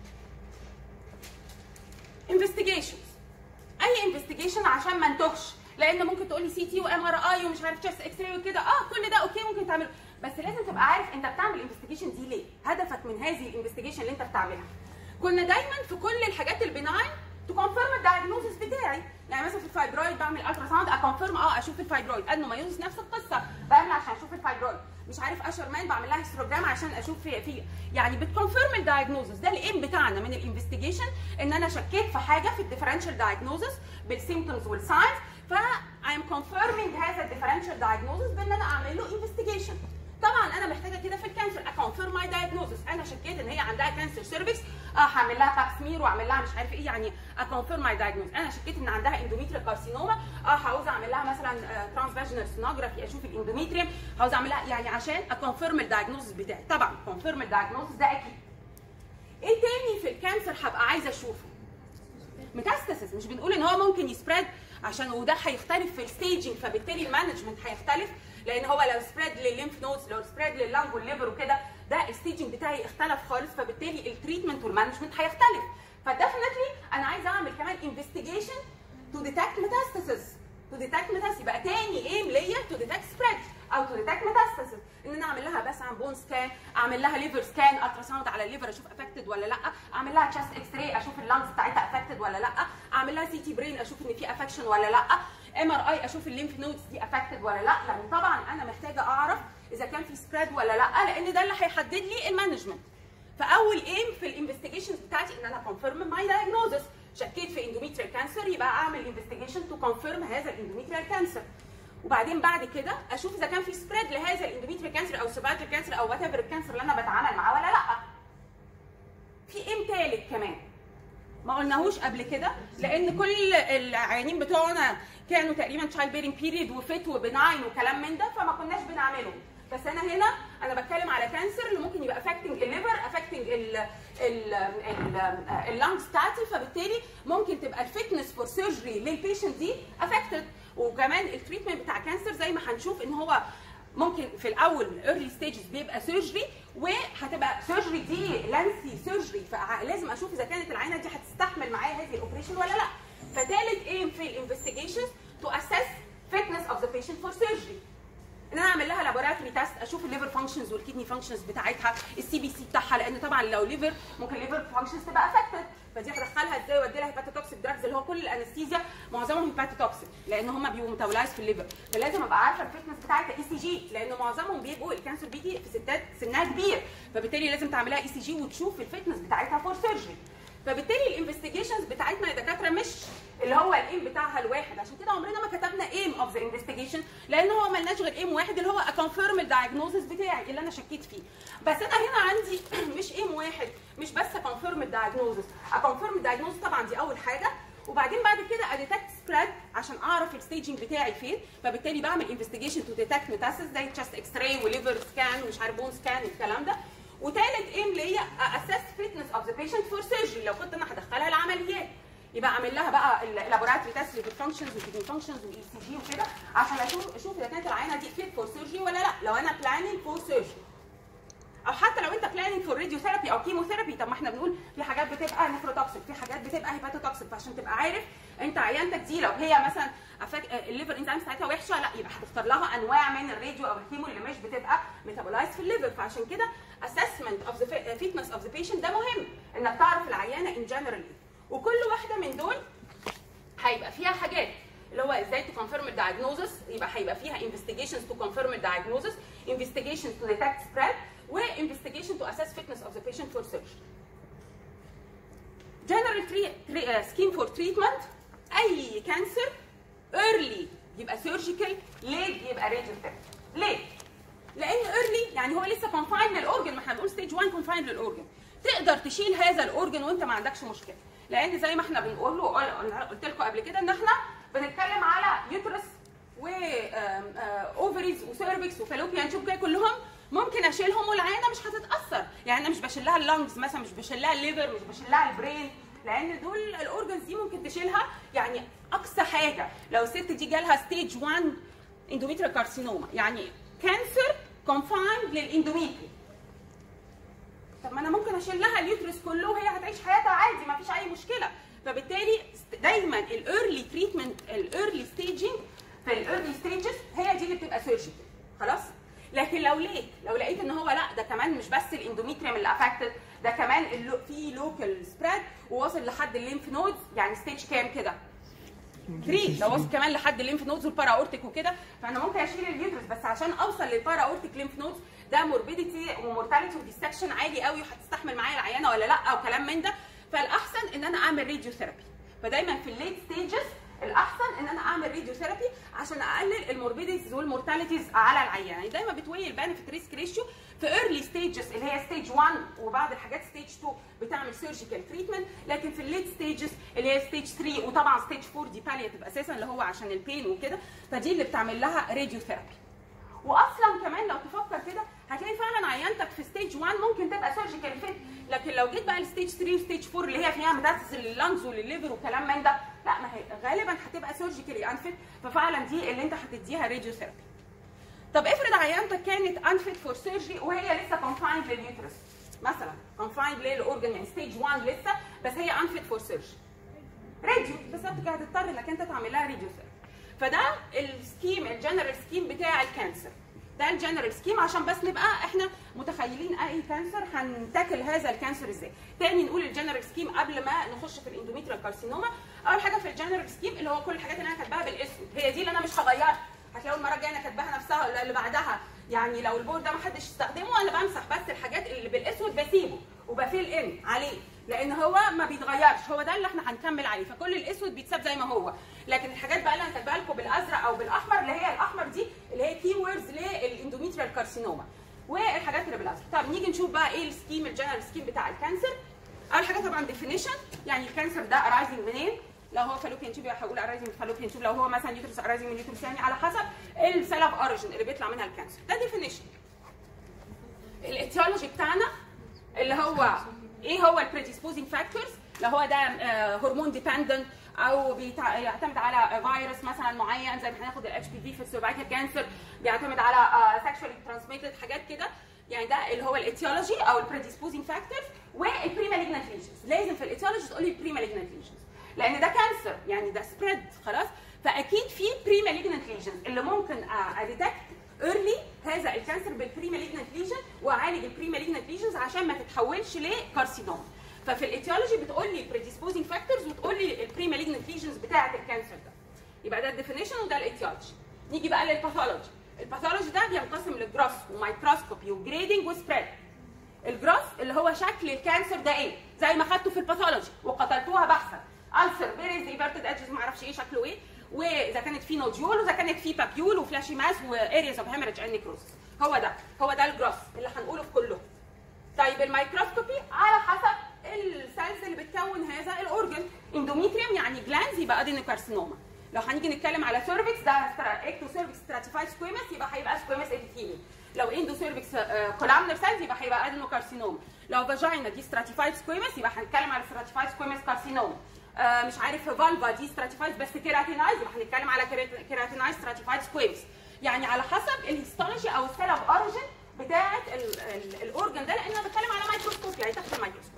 انفستيجيشنز اي انفستيجيشن عشان ما نتوهش لان ممكن تقولي سي تي وام ار اي ومش عارف تشست اكس راي وكده اه كل ده اوكي ممكن تعمله بس لازم تبقى عارف انت بتعمل الانفستيجيشن دي ليه هدفك من هذه الانفستيجيشن اللي انت بتعملها كنا دايما في كل الحاجات البناين تكونفيرم الدايجنوزس بتاعي يعني مثلا في الفايبرويد بعمل الترا ساوند اكونفيرم اه اشوف الفايبرويد ادنومايوزس نفس القصه بعمل عشان اشوف الفايبرويد مش عارف اشر مان بعمل لها هيستروجرام عشان اشوف في, في يعني بتكونفيرم الدايجنوزس ده الايم بتاعنا من الانفستيجيشن ان انا شكيت في حاجه في الديفرنشال دايجنوزس بالسيمتومز والساينز ف I'm confirming هذا الديفرنشال دايجنوزس بان انا اعمل له انفستيجيشن طبعا انا محتاجه كده في الكانسر اكونفيرم ماي دايجنوزس انا شكيت ان هي عندها كانسر سيرفكس اه هعمل لها باب سمير واعمل لها مش عارف ايه يعني اكونفيرم ماي دايجنوزس انا شكيت ان عندها اندوميتريال كارسينوما اه عاوزه اعمل لها مثلا ترانس فاجينال سونوجرافي اشوف الاندوميتريوم عاوزه اعمل لها يعني عشان اكونفيرم الدايجنوزس بتاعي طبعا كونفيرم الدايجنوزس ده اكيد ايه تاني في الكانسر هبقى عايزه اشوفه ميتاستاسيس مش بنقول ان هو ممكن يسبريد عشان وده هيختلف في الستيجنج فبالتالي المانجمنت هيختلف لان هو لو سبريد للليمف نودز لو سبريد لللنج والليفر وكده ده الستيجنج بتاعي اختلف خالص فبالتالي التريتمنت والمانجمنت هيختلف فديفنتلي انا عايزه اعمل كمان انفستيجيشن تو ديتكت ميتاستاسيس تو ديتكت ميتاستاسيس يبقى تاني ايم ليا تو ديتكت سبريد او تو ديتكت ميتاستاسيس ان انا اعمل لها بس عن بون سكان اعمل لها ليفر سكان الترا ساوند على الليفر اشوف افكتد ولا لا اعمل لها تشست اكس راي اشوف اللانجز بتاعتها افكتد ولا لا اعمل لها سي تي برين اشوف ان في افكشن ولا لا ام ار اي اشوف الليمف نودز دي افكتد ولا لا لان طبعا انا محتاجه اعرف اذا كان في سبريد ولا لا لان ده اللي هيحدد لي المانجمنت فاول ايم في الانفستيجيشنز بتاعتي ان انا كونفيرم ماي دايجنوزس شكيت في اندوميتريال كانسر يبقى اعمل انفستيجيشن تو كونفيرم هذا الاندوميتريال كانسر وبعدين بعد كده اشوف اذا كان في سبريد لهذا الاندوميتريال كانسر او سيرفايكال كانسر او وات ايفر الكانسر اللي انا بتعامل معاه ولا لا في ايم ثالث كمان ما قلناهوش قبل كده لان كل العيانين بتوعنا كانوا تقريبا تشايلد بيرنج بيريد وفيت وبناين وكلام من ده فما كناش بنعمله بس انا هنا انا بتكلم على كانسر اللي ممكن يبقى افكتنج الليفر افكتنج اللانجز بتاعتي فبالتالي ممكن تبقى الفتنس فور سيرجري للبيشنت دي افكتد وكمان التريتمنت بتاع كانسر زي ما هنشوف ان هو ممكن في الاول ايرلي ستيجز بيبقى سيرجري وهتبقى سيرجري دي لانسي سيرجري فلازم اشوف اذا كانت العينه دي هتستحمل معايا هذه الاوبريشن ولا لا فثالث ايم في الانفستيجيشن تو اسس fitness of the patient for surgery ان انا اعمل لها لابوراتوري تيست اشوف الليفر فانكشنز والكدني فانكشنز بتاعتها السي بي سي بتاعها لان طبعا لو ليفر ممكن الليفر فانكشنز تبقى افكتد فدي هدخلها ازاي وادي لها هيباتوتوكسيك دراجز اللي هو كل الانستيزيا معظمهم هيباتوتوكسيك لان هم بيبقوا ميتابولايز في الليفر فلازم ابقى عارفه الفتنس بتاعتها اي سي جي لان معظمهم بيبقوا الكانسر بيجي في ستات سنها كبير فبالتالي لازم تعملها اي سي جي وتشوف الفتنس بتاعتها فور سيرجري فبالتالي الانفستيجيشنز بتاعتنا يا دكاتره مش اللي هو الايم بتاعها الواحد عشان كده عمرنا ما كتبنا ايم اوف ذا انفستيجيشن لان هو ملناش غير ايم واحد اللي هو اكونفيرم الدايجنوزس بتاعي اللي انا شكيت فيه بس انا هنا عندي مش ايم واحد مش بس اكونفيرم الدايجنوزس اكونفيرم الدايجنوزس طبعا دي اول حاجه وبعدين بعد كده اديتكت سبريد عشان اعرف الستيجنج بتاعي فين فبالتالي بعمل انفستيجيشن تو ديتكت ميتاسيس زي تشست اكس راي وليفر سكان ومش عارف بون سكان والكلام ده وثالث ايم ليا اسس فيتنس اوف ذا بيشنت فور سيرجري لو كنت انا هدخلها العمليات يبقى اعمل لها بقى اللابوراتوري تيست للفانكشنز والكدني فانكشنز والاي سي جي وكده عشان اشوف اشوف اذا كانت العينه دي فيت فور سيرجري ولا لا لو انا بلاننج فور سيرجري او حتى لو انت بلاننج فور راديو ثيرابي او كيمو ثيرابي طب ما احنا بنقول في حاجات بتبقى نفروتوكسيك في حاجات بتبقى هيباتوتوكسيك فعشان تبقى عارف انت عيانتك دي لو هي مثلا أفك... الليفر انزيم بتاعتها وحشه لا يبقى هتختار لها انواع من الراديو او الكيمو اللي مش بتبقى ميتابولايز في الليفر فعشان كده assessment of the fitness of the patient ده مهم انك تعرف العيانه in general وكل واحده من دول هيبقى فيها حاجات اللي هو ازاي تو كونفيرم الدايجنوزس يبقى هيبقى فيها investigations to confirm الدايجنوزس investigations to detect spread و investigation to assess fitness of the patient for surgery. General tree, uh, scheme for treatment اي كانسر early يبقى surgical late يبقى radiotherapy. ليه؟ لان early يعني هو لسه confined للاورجن ما احنا بنقول stage 1 confined للاورجن تقدر تشيل هذا الاورجن وانت ما عندكش مشكله لان زي ما احنا بنقول له قلت لكم قبل كده ان احنا بنتكلم على يوترس و اوفريز وسيرفكس وفالوبيان تيوب كلهم ممكن اشيلهم والعينه مش هتتاثر يعني انا مش بشيل لها اللنجز مثلا مش بشيل لها الليفر مش بشيل لها البرين لان دول الاورجنز دي ممكن تشيلها يعني اقصى حاجه لو الست دي جالها ستيج 1 اندوميتريال كارسينوما يعني كانسر كونفايند للاندوميتري طب ما انا ممكن اشيل لها اليوترس كله وهي هتعيش حياتها عادي ما فيش اي مشكله فبالتالي دايما الايرلي تريتمنت الايرلي ستيجنج في الايرلي ستيجز هي دي اللي بتبقى سيرجيكال خلاص لكن لو لقيت لو لقيت ان هو لا ده كمان مش بس الاندوميتريوم اللي افكتد ده كمان اللو في لوكال سبريد وواصل لحد الليمف نودز يعني ستيج كام كده 3 لو وصل كمان لحد الليمف نودز والبارا اورتيك وكده فانا ممكن اشيل اليوترس بس عشان اوصل للبارا اورتيك ليمف نودز ده موربيديتي ومورتاليتي وديسكشن عالي قوي وهتستحمل معايا العيانه ولا لا او كلام من ده فالاحسن ان انا اعمل راديو ثيرابي فدايما في الليت ستيجز الاحسن ان انا اعمل راديو ثيرابي عشان اقلل الموربيديتيز والمورتاليتيز على العيان يعني دايما بتوي البنفيت ريسك ريشيو في ايرلي ستيجز اللي هي ستيج 1 وبعض الحاجات ستيج 2 بتعمل سيرجيكال تريتمنت لكن في الليت ستيجز اللي هي ستيج 3 وطبعا ستيج 4 دي بالياتيف اساسا اللي هو عشان البين وكده فدي اللي بتعمل لها راديو ثيرابي واصلا كمان لو تفكر كده هتلاقي فعلا عيانتك في ستيج 1 ممكن تبقى سيرجيكال فيت لكن لو جيت بقى لستيج 3 وستيج 4 اللي هي فيها ميتاسيس لللنجز وللليفر وكلام من ده لا ما هي غالبا هتبقى سيرجيكالي انفيت ففعلا دي اللي انت هتديها راديو ثيرابي طب افرض عيانتك كانت انفيت فور سيرجري وهي لسه كونفايند لليوترس مثلا كونفايند للاورجن يعني ستيج 1 لسه بس هي انفيت فور سيرجري راديو بس انت هتضطر انك انت تعمل لها راديو ثيرابي فده السكيم الجنرال سكيم بتاع الكانسر ده الجنرال سكيم عشان بس نبقى احنا متخيلين اي كانسر هنتاكل هذا الكانسر ازاي تاني نقول الجنرال سكيم قبل ما نخش في الاندوميتريال كارسينوما اول حاجه في الجنرال سكيم اللي هو كل الحاجات اللي انا كاتباها بالاسود هي دي اللي انا مش هغيرها هتلاقوا المره الجايه انا كاتباها نفسها ولا اللي بعدها يعني لو البورد ده ما حدش استخدمه انا بمسح بس الحاجات اللي بالاسود بسيبه وبفيل ان عليه لان هو ما بيتغيرش هو ده اللي احنا هنكمل عليه فكل الاسود بيتساب زي ما هو لكن الحاجات بقى اللي انا كاتباها لكم بالازرق او بالاحمر اللي هي الاحمر دي اللي هي كي ووردز للاندوميتريال كارسينوما والحاجات اللي بالازرق طب نيجي نشوف بقى ايه السكيم الجنرال سكيم بتاع الكانسر اول حاجه طبعا ديفينيشن يعني الكانسر ده ارايزنج منين لو هو فالوبيان تيوب هقول ارايزنج من فالوبيان تيوب لو هو مثلا يوترس ارايزنج من يوترس يعني على حسب السيل اوف اوريجن اللي بيطلع منها الكانسر ده ديفينيشن الاتيولوجي بتاعنا اللي هو ايه هو البريديسبوزنج فاكتورز لو هو ده هرمون ديبندنت او بيعتمد على فيروس مثلا معين زي ما هناخد الاتش بي في في السيرفايكال كانسر بيعتمد على سكشوالي ترانسميتد حاجات كده يعني ده اللي هو الاتيولوجي او البريديسبوزنج فاكتورز والبري مالجنت ليجنز لازم في الاتيولوجي تقولي بري مالجنت ليجنز لان ده كانسر يعني ده سبريد خلاص فاكيد في بري مالجنت ليجنز اللي ممكن اديتكت ايرلي هذا الكانسر بالبري مالجنت ليجن واعالج البري مالجنت ليجنز عشان ما تتحولش لكارسينوما ففي الايتيولوجي بتقول لي البريديسبوزنج فاكتورز وتقول لي البري مالجنت ليجنز بتاعه الكانسر ده يبقى ده الديفينيشن وده الايتيولوجي نيجي بقى للباثولوجي الباثولوجي ده بينقسم لجراس ومايكروسكوبي وجريدنج وسبريد الجراس اللي هو شكل الكانسر ده ايه زي ما خدته في الباثولوجي وقتلتوها بحثا ألسر بيريز ريفرتد ادجز ما اعرفش ايه شكله ايه واذا كانت في نوديول واذا كانت في بابيول وفلاشي ماس وارياز اوف هيمرج اند نيكروسس هو ده هو ده الجراس اللي هنقوله في كله طيب الميكروسكوبي على حسب السيلز اللي بتكون هذا الاورجن اندوميتريوم يعني جلانز يبقى ادينوكارسينوما لو هنيجي نتكلم على سيرفكس ده اكتو سيرفكس ستراتيفايد سكويمس يبقى هيبقى سكويمس ابيثيليوم لو اندو سيرفكس كولامنر سيلز يبقى هيبقى ادينوكارسينوما لو فاجينا دي ستراتيفايد سكويمس يبقى هنتكلم على ستراتيفايد سكويمس كارسينوما آه مش عارف فالفا دي ستراتيفايد بس كيراتينايز يبقى هنتكلم على كيراتينايز ستراتيفايد سكويمس يعني على حسب الهيستولوجي او السيل اوف اوريجن بتاعه الاورجن ده لان انا بتكلم على مايكروسكوب يعني تحت الميكروسكوب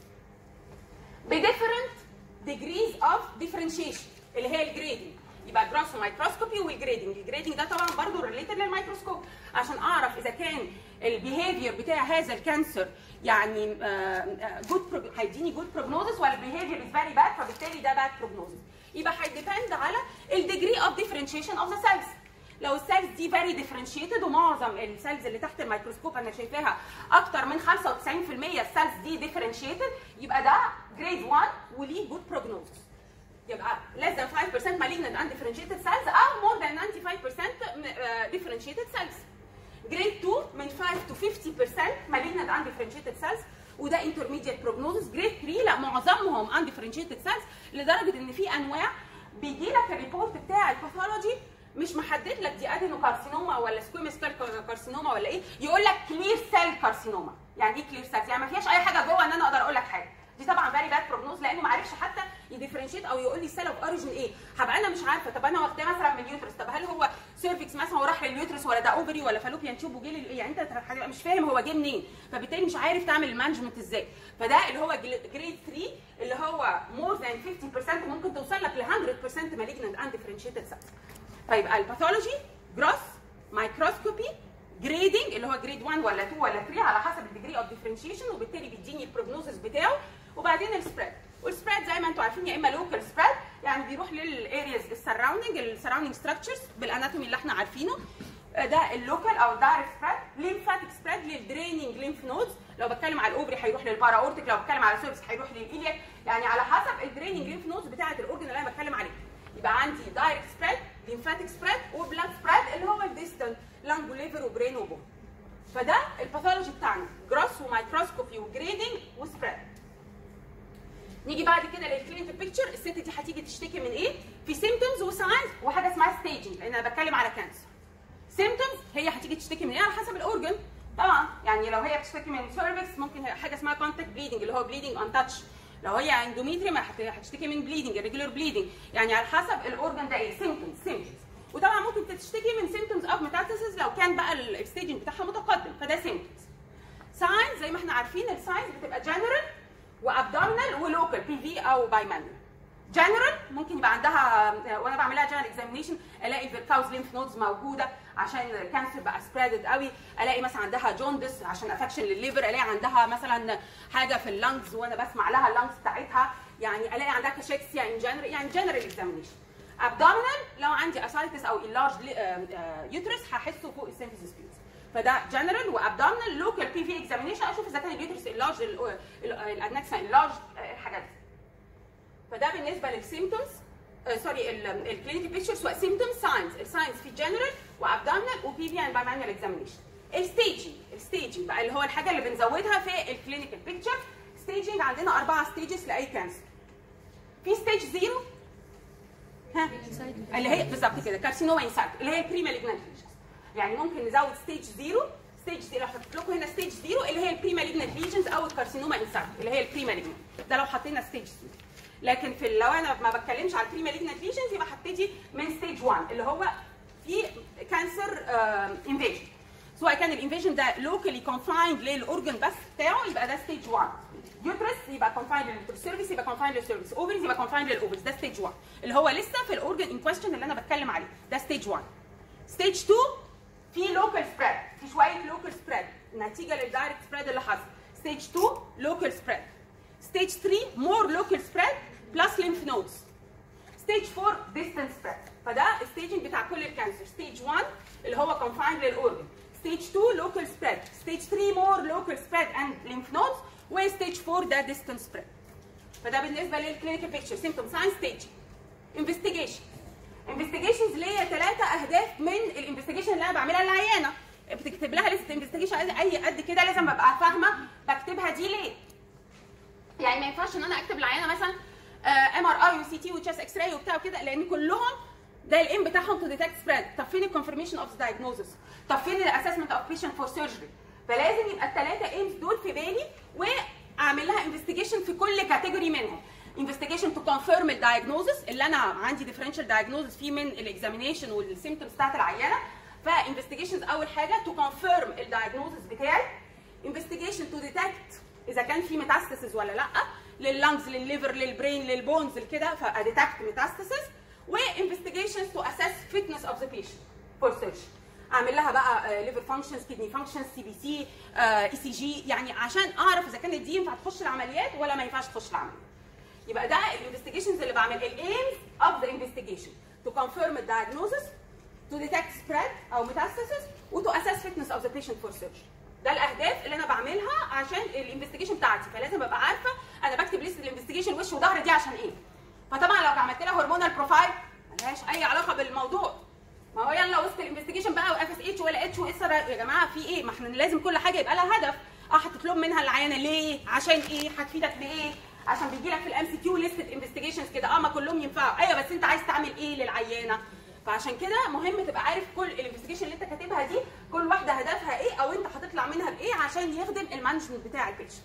بديفرنت ديجريز اوف ديفرنشيشن اللي هي الجريدنج يبقى جراس ومايكروسكوبي والجريدنج الجريدنج ده طبعا برضه ريليتد للميكروسكوب عشان اعرف اذا كان البيهيفير بتاع هذا الكانسر يعني جود هيديني جود بروجنوزس ولا البيهيفير از فيري باد فبالتالي ده باد بروجنوزس يبقى هيديبند على الديجري اوف ديفرنشيشن اوف ذا سيلز لو السيلز دي فيري ديفرنشيتد ومعظم السيلز اللي تحت الميكروسكوب انا شايفاها اكتر من 95% السيلز دي ديفرنشيتد يبقى ده جريد 1 وليه جود بروجنوزس يبقى less than 5% malignant undifferentiated cells او more than 95% differentiated cells. Grade 2 من 5 to 50% malignant undifferentiated cells وده intermediate prognosis. Grade 3 لا معظمهم undifferentiated cells لدرجه ان في انواع بيجي لك الريبورت بتاع الباثولوجي مش محدد لك دي ادينوكارسينوما ولا سكويمس سيل كارسينوما ولا ايه يقول لك كلير سيل كارسينوما يعني ايه كلير سيلز يعني ما فيهاش اي حاجه جوه ان انا اقدر اقول لك حاجه دي طبعا فيري باد بروجنوز لانه ما عرفش حتى يديفرنشيت او يقول لي السيل اوف اوريجن ايه هبقى انا مش عارفه طب انا واخداه مثلا من اليوترس طب هل هو سيرفكس مثلا وراح لليوترس ولا ده اوفري ولا فالوبيان تيوب وجه لي يعني انت هتبقى مش فاهم هو جه منين فبالتالي مش عارف تعمل المانجمنت ازاي فده اللي هو جريد 3 اللي هو مور ذان 50% ممكن توصل لك ل 100% مالجنت اند ديفرنشيتد سيلز طيب الباثولوجي جروس مايكروسكوبي جريدنج اللي هو جريد 1 ولا 2 ولا 3 على حسب الديجري اوف ديفرنشيشن وبالتالي بيديني البروجنوزس بتاعه وبعدين السبريد والسبريد زي ما انتم عارفين يا اما لوكال سبريد يعني بيروح للارياز السراوندنج السراوندنج ستراكشرز بالاناتومي اللي احنا عارفينه ده اللوكال او الدايركت سبريد ليمفاتيك سبريد للدريننج ليمف نودز لو بتكلم على الاوبري هيروح للبارا اورتيك لو بتكلم على سيرفس هيروح للإيلياك يعني على حسب الدريننج ليمف نودز بتاعه الاورجن اللي انا بتكلم عليه يبقى عندي دايركت سبريد ليمفاتيك سبريد وبلاد سبريد اللي هو الديستال لانج وليفر وبرين وبون فده الباثولوجي بتاعنا جراس ومايكروسكوبي وجريدنج وسبريد نيجي بعد كده للكلينيكال بيكتشر الست دي هتيجي تشتكي من ايه في سيمتومز وساينز وحاجه اسمها ستيجنج لان انا بتكلم على كانسر سيمتومز هي هتيجي تشتكي من ايه على حسب الاورجن طبعا يعني لو هي بتشتكي من سيرفكس ممكن حاجه اسمها كونتاكت بليدنج اللي هو بليدنج ان تاتش لو هي اندوميتريوم هتشتكي من بليدنج ريجولار بليدنج يعني على حسب الاورجن ده ايه سيمتومز سيمتومز وطبعا ممكن تشتكي من سيمتومز اوف ميتاستاسيس لو كان بقى الستيجنج بتاعها متقدم فده سيمتومز ساينز زي ما احنا عارفين الساينز بتبقى جنرال وابدومينال ولوكال بي في او باي مانوال جنرال ممكن يبقى عندها وانا بعملها جنرال اكزامينيشن الاقي الفيركاوز ليمف نودز موجوده عشان الكانسر بقى سبريدد قوي الاقي مثلا عندها جوندس عشان افكشن للليفر الاقي عندها مثلا حاجه في اللنجز وانا بسمع لها اللنجز بتاعتها يعني الاقي عندها كاشيكسيا ان جنرال يعني جنرال اكزامينيشن ابدومينال لو عندي اسايتس او اللارج يوترس هحسه فوق السيمفيسيس بيوز فده جنرال وابدومينال لوكال بي في اكزامينيشن اشوف اذا كان اليوترس اللارج الادنكسا اللارج الحاجات دي فده بالنسبه للسيمتومز سوري الكلينيكال بيكتشر سواء سيمتومز ساينز الساينز في جنرال وابدومينال وبي في اند باي مانوال اكزامينيشن الستيجنج الستيجنج بقى اللي هو الحاجه اللي بنزودها في الكلينيكال بيكتشر ستيجنج عندنا اربعه ستيجز لاي كانسر في ستيج زيرو ها اللي هي بالظبط كده كارسينوما انسايت اللي هي البري مالجنانت يعني ممكن نزود ستيج زيرو ستيج زيرو لو حطيت لكم هنا ستيج زيرو اللي هي البري مالجنانت ليجنز او الكارسينوما انسايت اللي هي البري مالجنانت ده لو حطينا ستيج زيرو لكن في لو انا ما بتكلمش على البري مالجنانت ليجنز يبقى هبتدي من ستيج 1 اللي هو في كانسر انفيجن سواء كان الانفيجن ده لوكالي كونفايند للاورجن بس بتاعه يبقى ده ستيج 1 يوترس يبقى كونفايند للسيرفيس يبقى كونفايند للسيرفيس اوفريز يبقى كونفايند للاوفريز ده ستيج 1 اللي هو لسه في الاورجن ان كويستشن اللي انا بتكلم عليه ده ستيج 1 ستيج 2 في لوكال سبريد في شويه لوكال سبريد نتيجه للدايركت سبريد اللي حصل ستيج 2 لوكال سبريد ستيج 3 مور لوكال سبريد بلس ليمف نودز ستيج 4 ديستنس سبريد فده الستيجنج بتاع كل الكانسر ستيج 1 اللي هو كونفايند للاورجن ستيج 2 لوكال سبريد ستيج 3 مور لوكال سبريد اند ليمف نودز وستيج 4 ده ديستنس سبريد فده بالنسبه للكلينيكال بيكتشر سيمتوم ساين ستيج انفستيجيشن انفستيجيشنز ليا ثلاثه اهداف من الانفستيجيشن اللي انا بعملها للعيانه بتكتب لها لسه انفستيجيشن اي قد كده لازم ابقى فاهمه بكتبها دي ليه يعني ما ينفعش ان انا اكتب للعيانه مثلا ام ار اي وسي تي وتشيست اكس راي وبتاع وكده لان كلهم ده الايم بتاعهم تو ديتكت سبريد طب فين الكونفرميشن اوف ذا دايجنوزس طب فين الاسسمنت اوف بيشنت فور سيرجري فلازم يبقى الثلاثه ايمز دول في بالي واعمل لها انفستيجيشن في كل كاتيجوري منهم انفستيجيشن تو كونفيرم الدايجنوزس اللي انا عندي ديفرنشال دايجنوزس فيه من الاكزامينيشن والسيمتومز بتاعت العيانه فانفستيجيشنز اول حاجه تو كونفيرم الدايجنوزس بتاعي انفستيجيشن تو ديتكت اذا كان في ميتاستاسيس ولا لا لللنجز للليفر للبرين للبونز كده فاديتكت ميتاستاسيس وانفستيجيشنز تو اسس فيتنس اوف ذا بيشنت فور سيرجري اعمل لها بقى ليفر فانكشنز كدني فانكشنز سي بي سي اي سي جي يعني عشان اعرف اذا كانت دي ينفع تخش العمليات ولا ما ينفعش تخش العمليات يبقى ده الانفستيجيشنز اللي بعمل الايمز اوف ذا انفستيجيشن تو كونفيرم الدايجنوزس تو ديتكت سبريد او ميتاستاسيس وتو اسس فيتنس اوف ذا بيشنت فور سيرجري ده الاهداف اللي انا بعملها عشان الانفستيجيشن بتاعتي فلازم ابقى عارفه انا بكتب لسه الانفستيجيشن وش وظهر دي عشان ايه فطبعا لو عملت لها هرمونال بروفايل ملهاش اي علاقه بالموضوع ما هو يلا وسط الانفستيجيشن بقى واف اس اتش ولا اتش واس يا جماعه في ايه ما احنا لازم كل حاجه يبقى لها هدف اه هتطلب منها العيانه ليه عشان ايه هتفيدك بايه عشان بيجي لك في الام سي كيو ليست انفستيجيشنز كده اه ما كلهم ينفعوا ايوه بس انت عايز تعمل ايه للعيانه فعشان كده مهم تبقى عارف كل الانفستيجيشن اللي انت كاتبها دي كل واحده هدفها ايه او انت هتطلع منها بايه عشان يخدم المانجمنت بتاع البيشنت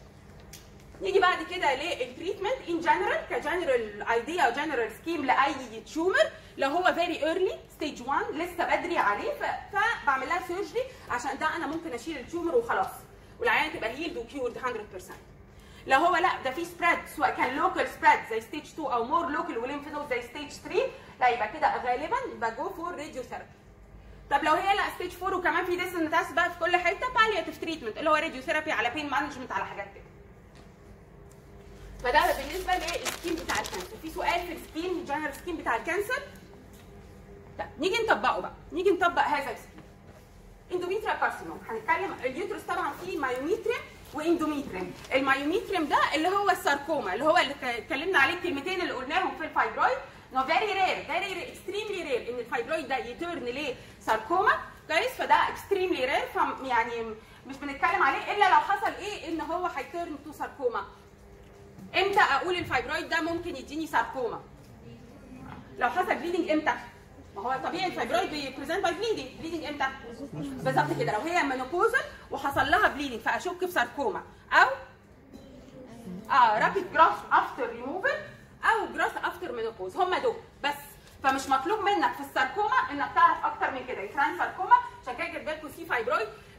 نيجي بعد كده للتريتمنت ان جنرال كجنرال ايديا او جنرال سكيم لاي تيومر لو هو فيري ايرلي ستيج 1 لسه بدري عليه فبعمل لها سيرجري عشان ده انا ممكن اشيل التيومر وخلاص والعيانه تبقى هيلد وكيورد 100% لو هو لا ده في سبريد سواء كان لوكال سبريد زي ستيج 2 او مور لوكال وليمف نود زي ستيج 3 لا يبقى كده غالبا بجو فور راديو ثيرابي طب لو هي لا ستيج 4 وكمان في ديسن متاس بقى في كل حته بالياتيف تريتمنت اللي هو راديو ثيرابي على بين مانجمنت على حاجات كده فده بالنسبه للسكيم بتاع الكانسر في سؤال في السكيم جنرال سكيم بتاع الكانسر طب نيجي نطبقه بي نيجي نطبق هذا السكيم اندوميتريا كارسينوم هنتكلم اليوترس طبعا فيه مايوميتريم واندوميتريم المايوميتريم ده اللي هو الساركوما اللي هو اللي اتكلمنا عليه الكلمتين اللي قلناهم في الفايبرويد انه فيري رير فيري اكستريملي رير ان الفايبرويد ده يترن لساركوما كويس فده اكستريملي رير يعني مش بنتكلم عليه الا لو حصل ايه ان هو هيترن تو ساركوما امتى اقول الفايبرويد ده ممكن يديني ساركوما لو حصل بليدنج امتى ما هو طبيعي الفايبرويد بيبريزنت باي بليدنج بليدنج امتى بالظبط كده لو هي منوبوزل وحصل لها بليدنج فاشك في ساركوما او اه رابيد جراس افتر ريموفل او جراس افتر منوبوز هم دول بس فمش مطلوب منك في الساركوما انك تعرف اكتر من كده يفران ساركوما عشان كده جايب لكم سي فايبرويد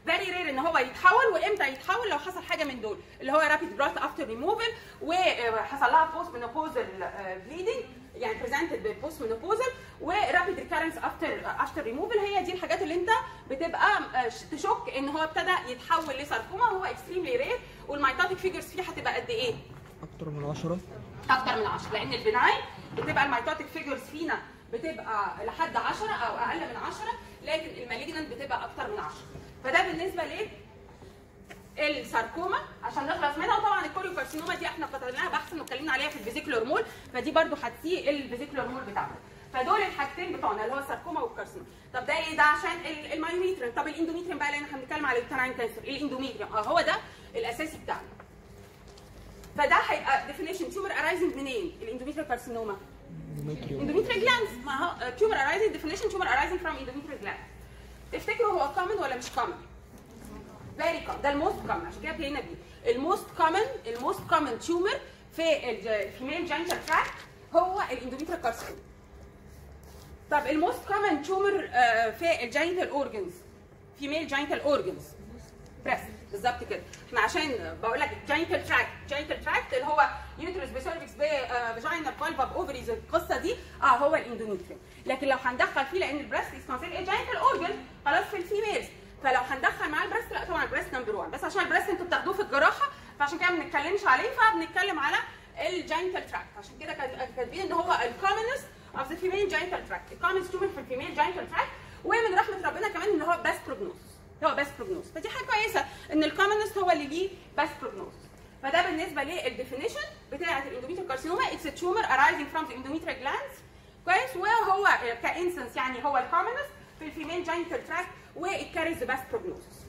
فيري رير ان هو يتحول وامتى يتحول لو حصل حاجه من دول اللي هو رابيد جروث افتر ريموفل وحصل لها بوست منوبوزال بليدنج يعني بريزنتد ببوست منوبوزال ورابيد ريكارنس افتر افتر ريموفل هي دي الحاجات اللي انت بتبقى آه، تشك ان هو ابتدى يتحول لساركوما وهو اكستريملي رير والميتوتيك فيجرز فيه هتبقى قد ايه؟ اكتر من 10 اكتر من 10 لان البناين بتبقى الميتوتيك فيجرز فينا بتبقى لحد 10 او اقل من 10 لكن المالجنانت بتبقى اكتر من 10 فده بالنسبه ل الساركوما عشان نخلص منها وطبعا الكوريوكارسينوما دي احنا قطعناها بحث واتكلمنا عليها في الفيزيكولار مول فدي برضو هتسي الفيزيكولار مول بتاعنا فدول الحاجتين بتوعنا اللي هو الساركوما والكارسينوما طب ده ايه ده عشان ال- المايوميتريم طب الاندوميتريم بقى لان احنا بنتكلم على اليوتراين كانسر ايه الاندوميتريم اه هو ده الاساسي بتاعنا فده هيبقى ديفينيشن تيومر ارايزنج منين الاندوميتريال كارسينوما متريوم endometrial glands ما هو تيومر arising definition tumor arising from endometrial glands تفتكروا هو common ولا مش common؟ very common ده الموست common عشان كده ابتدينا بيه الموست common الموست common tumor في الفيميل جينيتال تراكت هو الاندوميتريال كارسينوما طب الموست كومن تيومر في الجينيتال اورجنز فيميل جينيتال اورجنز بريست بالظبط كده احنا عشان بقول لك جينيتال تراكت جينيتال تراكت اللي هو يوترس بسيرفكس بفاجينا فالفا باوفريز القصه دي اه هو الاندوميتريوم لكن لو هندخل فيه لان البريست از كونسيد جينيتال اورجن خلاص في الفيميلز فلو هندخل معاه البريست لا طبعا البريست نمبر 1 بس عشان البريست انتوا بتاخدوه في الجراحه فعشان كده ما بنتكلمش عليه فبنتكلم على الجينيتال تراكت عشان كده كات- كاتبين ان هو الكومنست اوف ذا فيميل جينيتال تراكت الكومنست تيومر في الفيميل جينيتال تراكت ومن رحمه ربنا كمان ان هو بس بروجنوز هو بس بروجنوز فدي حاجه كويسه ان الكومنست هو اللي ليه بس بروجنوز فده بالنسبه للديفينيشن بتاعه الاندوميتريال كارسينوما اتس تيومر arising from the endometrial glands كويس وهو كانسنس يعني هو الكومنست في الفيميل جينيتال تراكت والكاريز بس بروجنوزس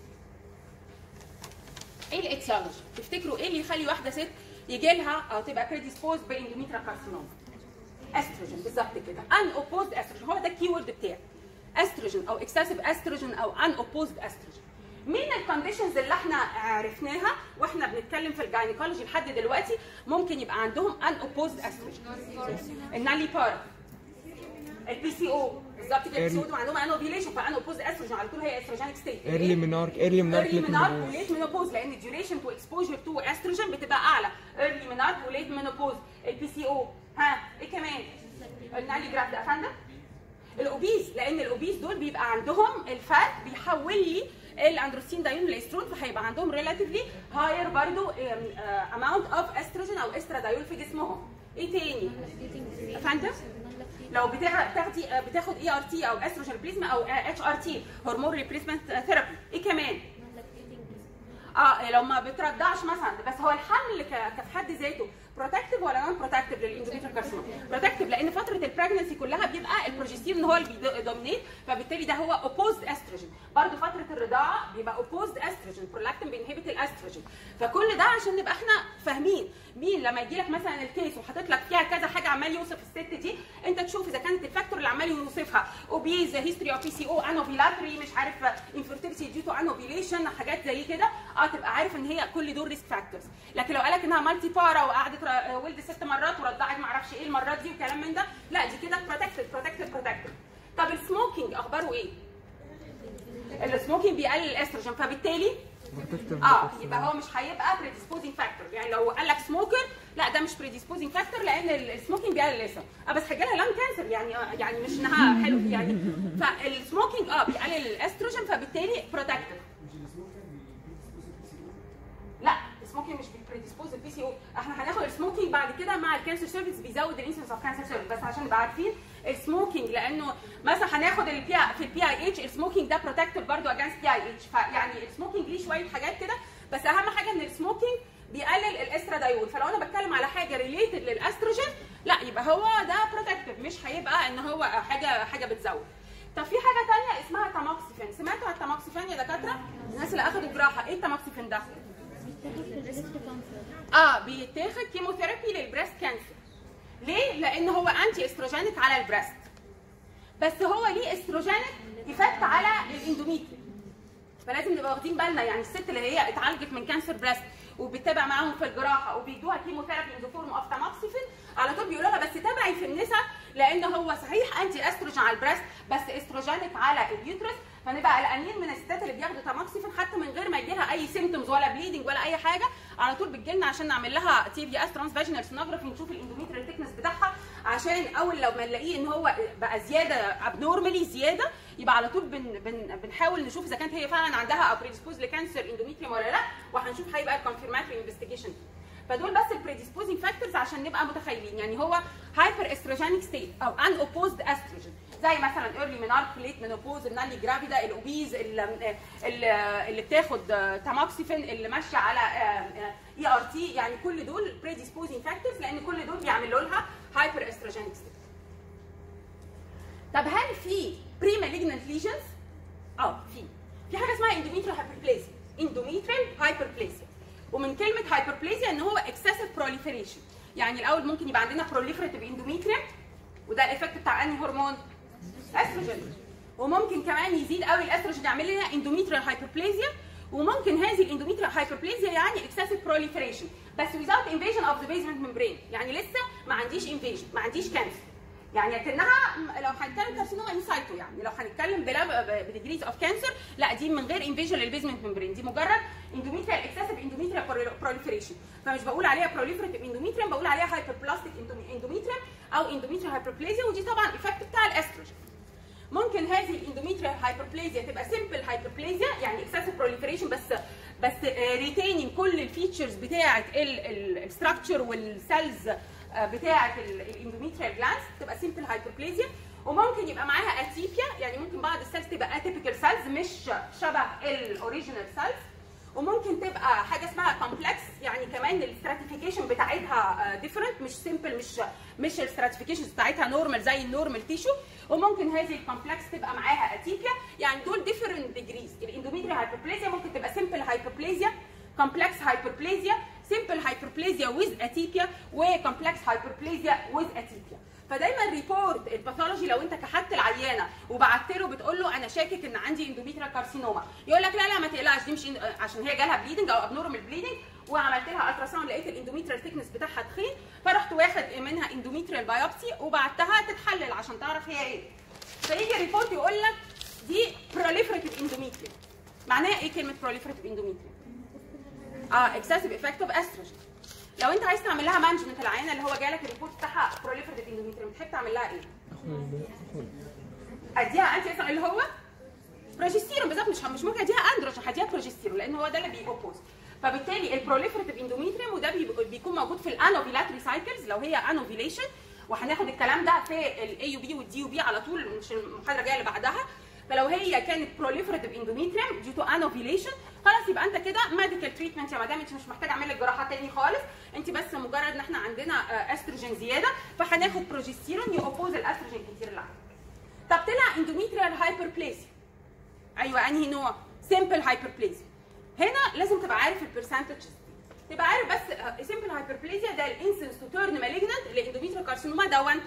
ايه الايتيولوجي؟ تفتكروا ايه اللي يخلي واحده ست يجي لها او تبقى بريديسبوز باندوميتريال كارسينوما؟ استروجين بالظبط كده ان اوبوزد استروجين هو ده الكيورد بتاعي استروجين او اكسسيف استروجين او ان اوبوزد استروجين مين الكونديشنز اللي احنا عرفناها واحنا بنتكلم في الجاينيكولوجي لحد دلوقتي ممكن يبقى عندهم ان اوبوزد استروجين النالي بارا البي سي او بالظبط كده البي سي او عندهم ان اوفيليشن فان اوبوزد استروجين على طول هي استروجينيك ستيت ايرلي منارك ايرلي منارك early menarche وليت menopause لان الديوريشن تو اكسبوجر تو استروجين بتبقى اعلى early menarche وليت menopause البي سي او ها ايه كمان النالي جرافت يا فندم الاوبيز لان الاوبيز دول بيبقى عندهم الفات بيحول لي الاندروستين دايون الاسترون فهيبقى عندهم ريلاتيفلي هاير برضو اماونت اوف استروجين او استرادايول في جسمهم ايه تاني يا فندم لو بتاخ- بتاخدي بتاخد اي ار تي او استروجين ريبليسمنت او اتش ار تي هرمون ريبليسمنت ثيرابي ايه كمان اه لو ما بترضعش مثلا بس هو الحمل ك- كفي حد ذاته بروتكتيف ولا نون بروتكتيف للاندوميتريال كارسينوما بروتكتيف لان فتره البريجنسي كلها بيبقى البروجستيرون هو اللي بيدومينيت فبالتالي ده هو اوبوزد استروجين برضه فتره الرضاعه بيبقى اوبوزد استروجين برولاكتين بينهبت الاستروجين فكل ده عشان نبقى احنا فاهمين مين لما يجي لك مثلا الكيس وحاطط لك فيها كذا حاجه عمال يوصف الست دي انت تشوف اذا كانت الفاكتور اللي عمال يوصفها اوبيز هيستوري اوف بي سي او انوفيلاتري مش عارف انفيرتيلتي ديو تو انوفيليشن حاجات زي كده اه تبقى عارف ان هي كل دول ريسك فاكتورز لكن لو قالك انها مالتي بارا وقعدت ر- ولد ست مرات ورضعت معرفش ايه المرات دي وكلام من ده لا دي كده بروتكتد بروتكتد بروتكتد طب السموكينج اخباره ايه؟ السموكينج بيقلل الاستروجين فبالتالي اه يبقى هو مش هيبقى predisposing factor يعني لو قال لك سموكر لا ده مش predisposing factor لان ال- السموكينج بيقلل الاسم اه بس هيجي لها لان كانسر يعني آه يعني مش انها حلو يعني فالسموكينج اه بيقلل الاستروجين فبالتالي protective لا السموكينج مش بريديسبوز البي سي او احنا هناخد السموكينج بعد كده مع الكانسر سيرفيس بيزود الانسنس اوف كانسر سيرفيس بس عشان نبقى عارفين السموكينج لانه مثلا هناخد البي في البي اي اتش السموكينج ده بروتكتيف برضه اجانست بي اي اتش فيعني السموكينج ليه شويه حاجات كده بس اهم حاجه ان السموكينج بيقلل الاسترادايول فلو انا بتكلم على حاجه ريليتد للاستروجين لا يبقى هو ده بروتكتيف مش هيبقى ان هو حاجه حاجه بتزود طب في حاجه ثانيه اسمها تاموكسيفين سمعتوا عن التاموكسيفين يا دكاتره الناس اللي اخدوا جراحه ايه التاموكسيفين ده اه بيتاخد كيموثيرابي للبريست كانسر ليه لان هو انتي استروجينيك على البريست بس هو ليه استروجينيك ايفكت على الاندوميتريوم فلازم نبقى واخدين بالنا يعني الست اللي هي اتعالجت من كانسر بريست وبتتابع معاهم في الجراحه وبيدوها كيموثيرابي ان فورم اوف تاموكسيفين على طول بيقولوا لها بس تابعي في النساء لان هو صحيح انتي استروجين على البريست بس استروجينيك على اليوترس فنبقى قلقانين من الستات اللي بياخدوا تاموكسيفين حتى من غير ما يجي لها اي سيمتومز ولا بليدنج ولا اي حاجه على طول بتجي لنا عشان نعمل لها تي في اس ترانس فاجينال سونوجرافي نشوف الاندوميتريال ثيكنس بتاعها عشان اول لو ما نلاقيه ان هو بقى زياده ابنورمالي زياده يبقى على طول بن بن بنحاول نشوف اذا كانت هي فعلا عندها بريديسبوز لكانسر اندوميتريوم ولا لا وهنشوف هيبقى الكونفيرماتوري انفستيجيشن فدول بس البريديسبوزنج فاكتورز عشان نبقى متخيلين يعني هو هايبر استروجينيك ستيت او ان اوبوزد استروجين زي مثلا ايرلي منارك ليت منوبوز النالي جرافيدا الاوبيز اللي, اللي بتاخد تاموكسيفين اللي ماشيه على اي ار تي يعني كل دول بريديسبوزنج فاكتورز لان كل دول بيعملوا لها هايبر استروجينيك ستيت طب هل في بري مالجنت ليجنز؟ اه في في حاجه اسمها اندوميتريال هايبربليزيا اندوميتريال هايبربليزيا ومن كلمه هايبربليزيا ان هو اكسسيف بروليفريشن يعني الاول ممكن يبقى عندنا بروليفريتيف اندوميتريم وده الايفكت بتاع انهي هرمون؟ استروجين وممكن كمان يزيد قوي الاستروجين يعمل لنا اندوميتريال هايبربليزيا وممكن هذه الاندوميتريال هايبربليزيا يعني اكسسيف بروليفريشن بس without invasion of the basement membrane يعني لسه ما عنديش invasion ما عنديش كانسر يعني لكنها لو هنتكلم كارسينوما انسايتو يعني لو هنتكلم بلا بديجريز اوف كانسر لا دي من غير انفيجن للبيزمنت ممبرين دي مجرد اندوميتريال اكسسيف اندوميتريال بروليفريشن فمش بقول عليها بروليفريتيف اندوميتريم بقول عليها هايبر بلاستيك اندوميتريم او اندوميتريال هايبربليزيا ودي طبعا ايفكت بتاع الاستروجين ممكن هذه الاندوميتريال هايبربليزيا تبقى سمبل هايبربليزيا يعني اكسسيف بروليفريشن بس بس ريتيننج كل الفيتشرز بتاعه الستراكشر والسيلز بتاعه الاندوميتريال جلاندز تبقى سمبل هايبربليزيا وممكن يبقى معاها اتيبيا يعني ممكن بعض السيلز تبقى اتيبيكال سيلز مش شبه الاوريجينال سيلز وممكن تبقى حاجه اسمها كومبلكس يعني كمان الاستراتيفيكيشن بتاعتها ديفرنت مش سمبل مش مش الاستراتيفيكيشن بتاعتها نورمال زي النورمال تيشو وممكن هذه الكومبلكس تبقى معاها اتيبيا يعني دول ديفرنت ديجريز الاندوميتريال هايبربليزيا ممكن تبقى سمبل هايبربليزيا كومبلكس هايبربليزيا سمبل هايبربليزيا ويز اتيبيا وكومبلكس هايبربليزيا ويز اتيبيا فدايما ريبورت الباثولوجي لو انت كحدت العيانه وبعت له بتقول له انا شاكك ان عندي اندوميتريال كارسينوما يقول لك لا لا ما تقلقش دي مش عشان هي جالها بليدنج او ابنورمال بليدنج وعملت لها الترا ساوند لقيت الاندوميتريال ثيكنس بتاعها تخين فرحت واخد منها اندوميتريال بايوبسي وبعتها تتحلل عشان تعرف هي ايه فيجي ريبورت يقول لك دي بروليفريتيف اندوميتريال معناها ايه كلمه بروليفريتيف اندوميتريال اه اكسسيف افكت اوف استروجين لو انت عايز تعمل لها مانجمنت العينه اللي هو جالك الريبورت بتاعها بروليفريتيف اندوميتريوم تحب تعمل لها ايه؟ اديها انتي اسر اللي هو بروجستيرون بالظبط مش مش ممكن اديها اندروجين هديها بروجستيرون لان هو ده اللي بيوبوز فبالتالي البروليفريتيف اندوميتريوم وده بيكون موجود في الانوفيلاتري سايكلز لو هي انوفيليشن وهناخد الكلام ده في الاي يو بي والدي يو بي على طول مش المحاضره الجايه اللي بعدها فلو هي كانت بروليفريتيف اندوميتريوم دي تو انوفيليشن خلاص يبقى انت كده ميديكال تريتمنت يا مدام انت مش محتاجه اعمل لك جراحه تاني خالص انت بس مجرد ان احنا عندنا استروجين زياده فهناخد بروجستيرون يوبوز الاستروجين كتير اللي عندك طب طلع اندوميتريال هايبربليسيا ايوه انهي نوع سمبل هايبربليسيا هنا لازم تبقى عارف البرسنتجز تبقى عارف بس سمبل هايبربليسيا ده الانسنس تو تيرن مالجنت لاندوميتريال كارسينوما ده 1%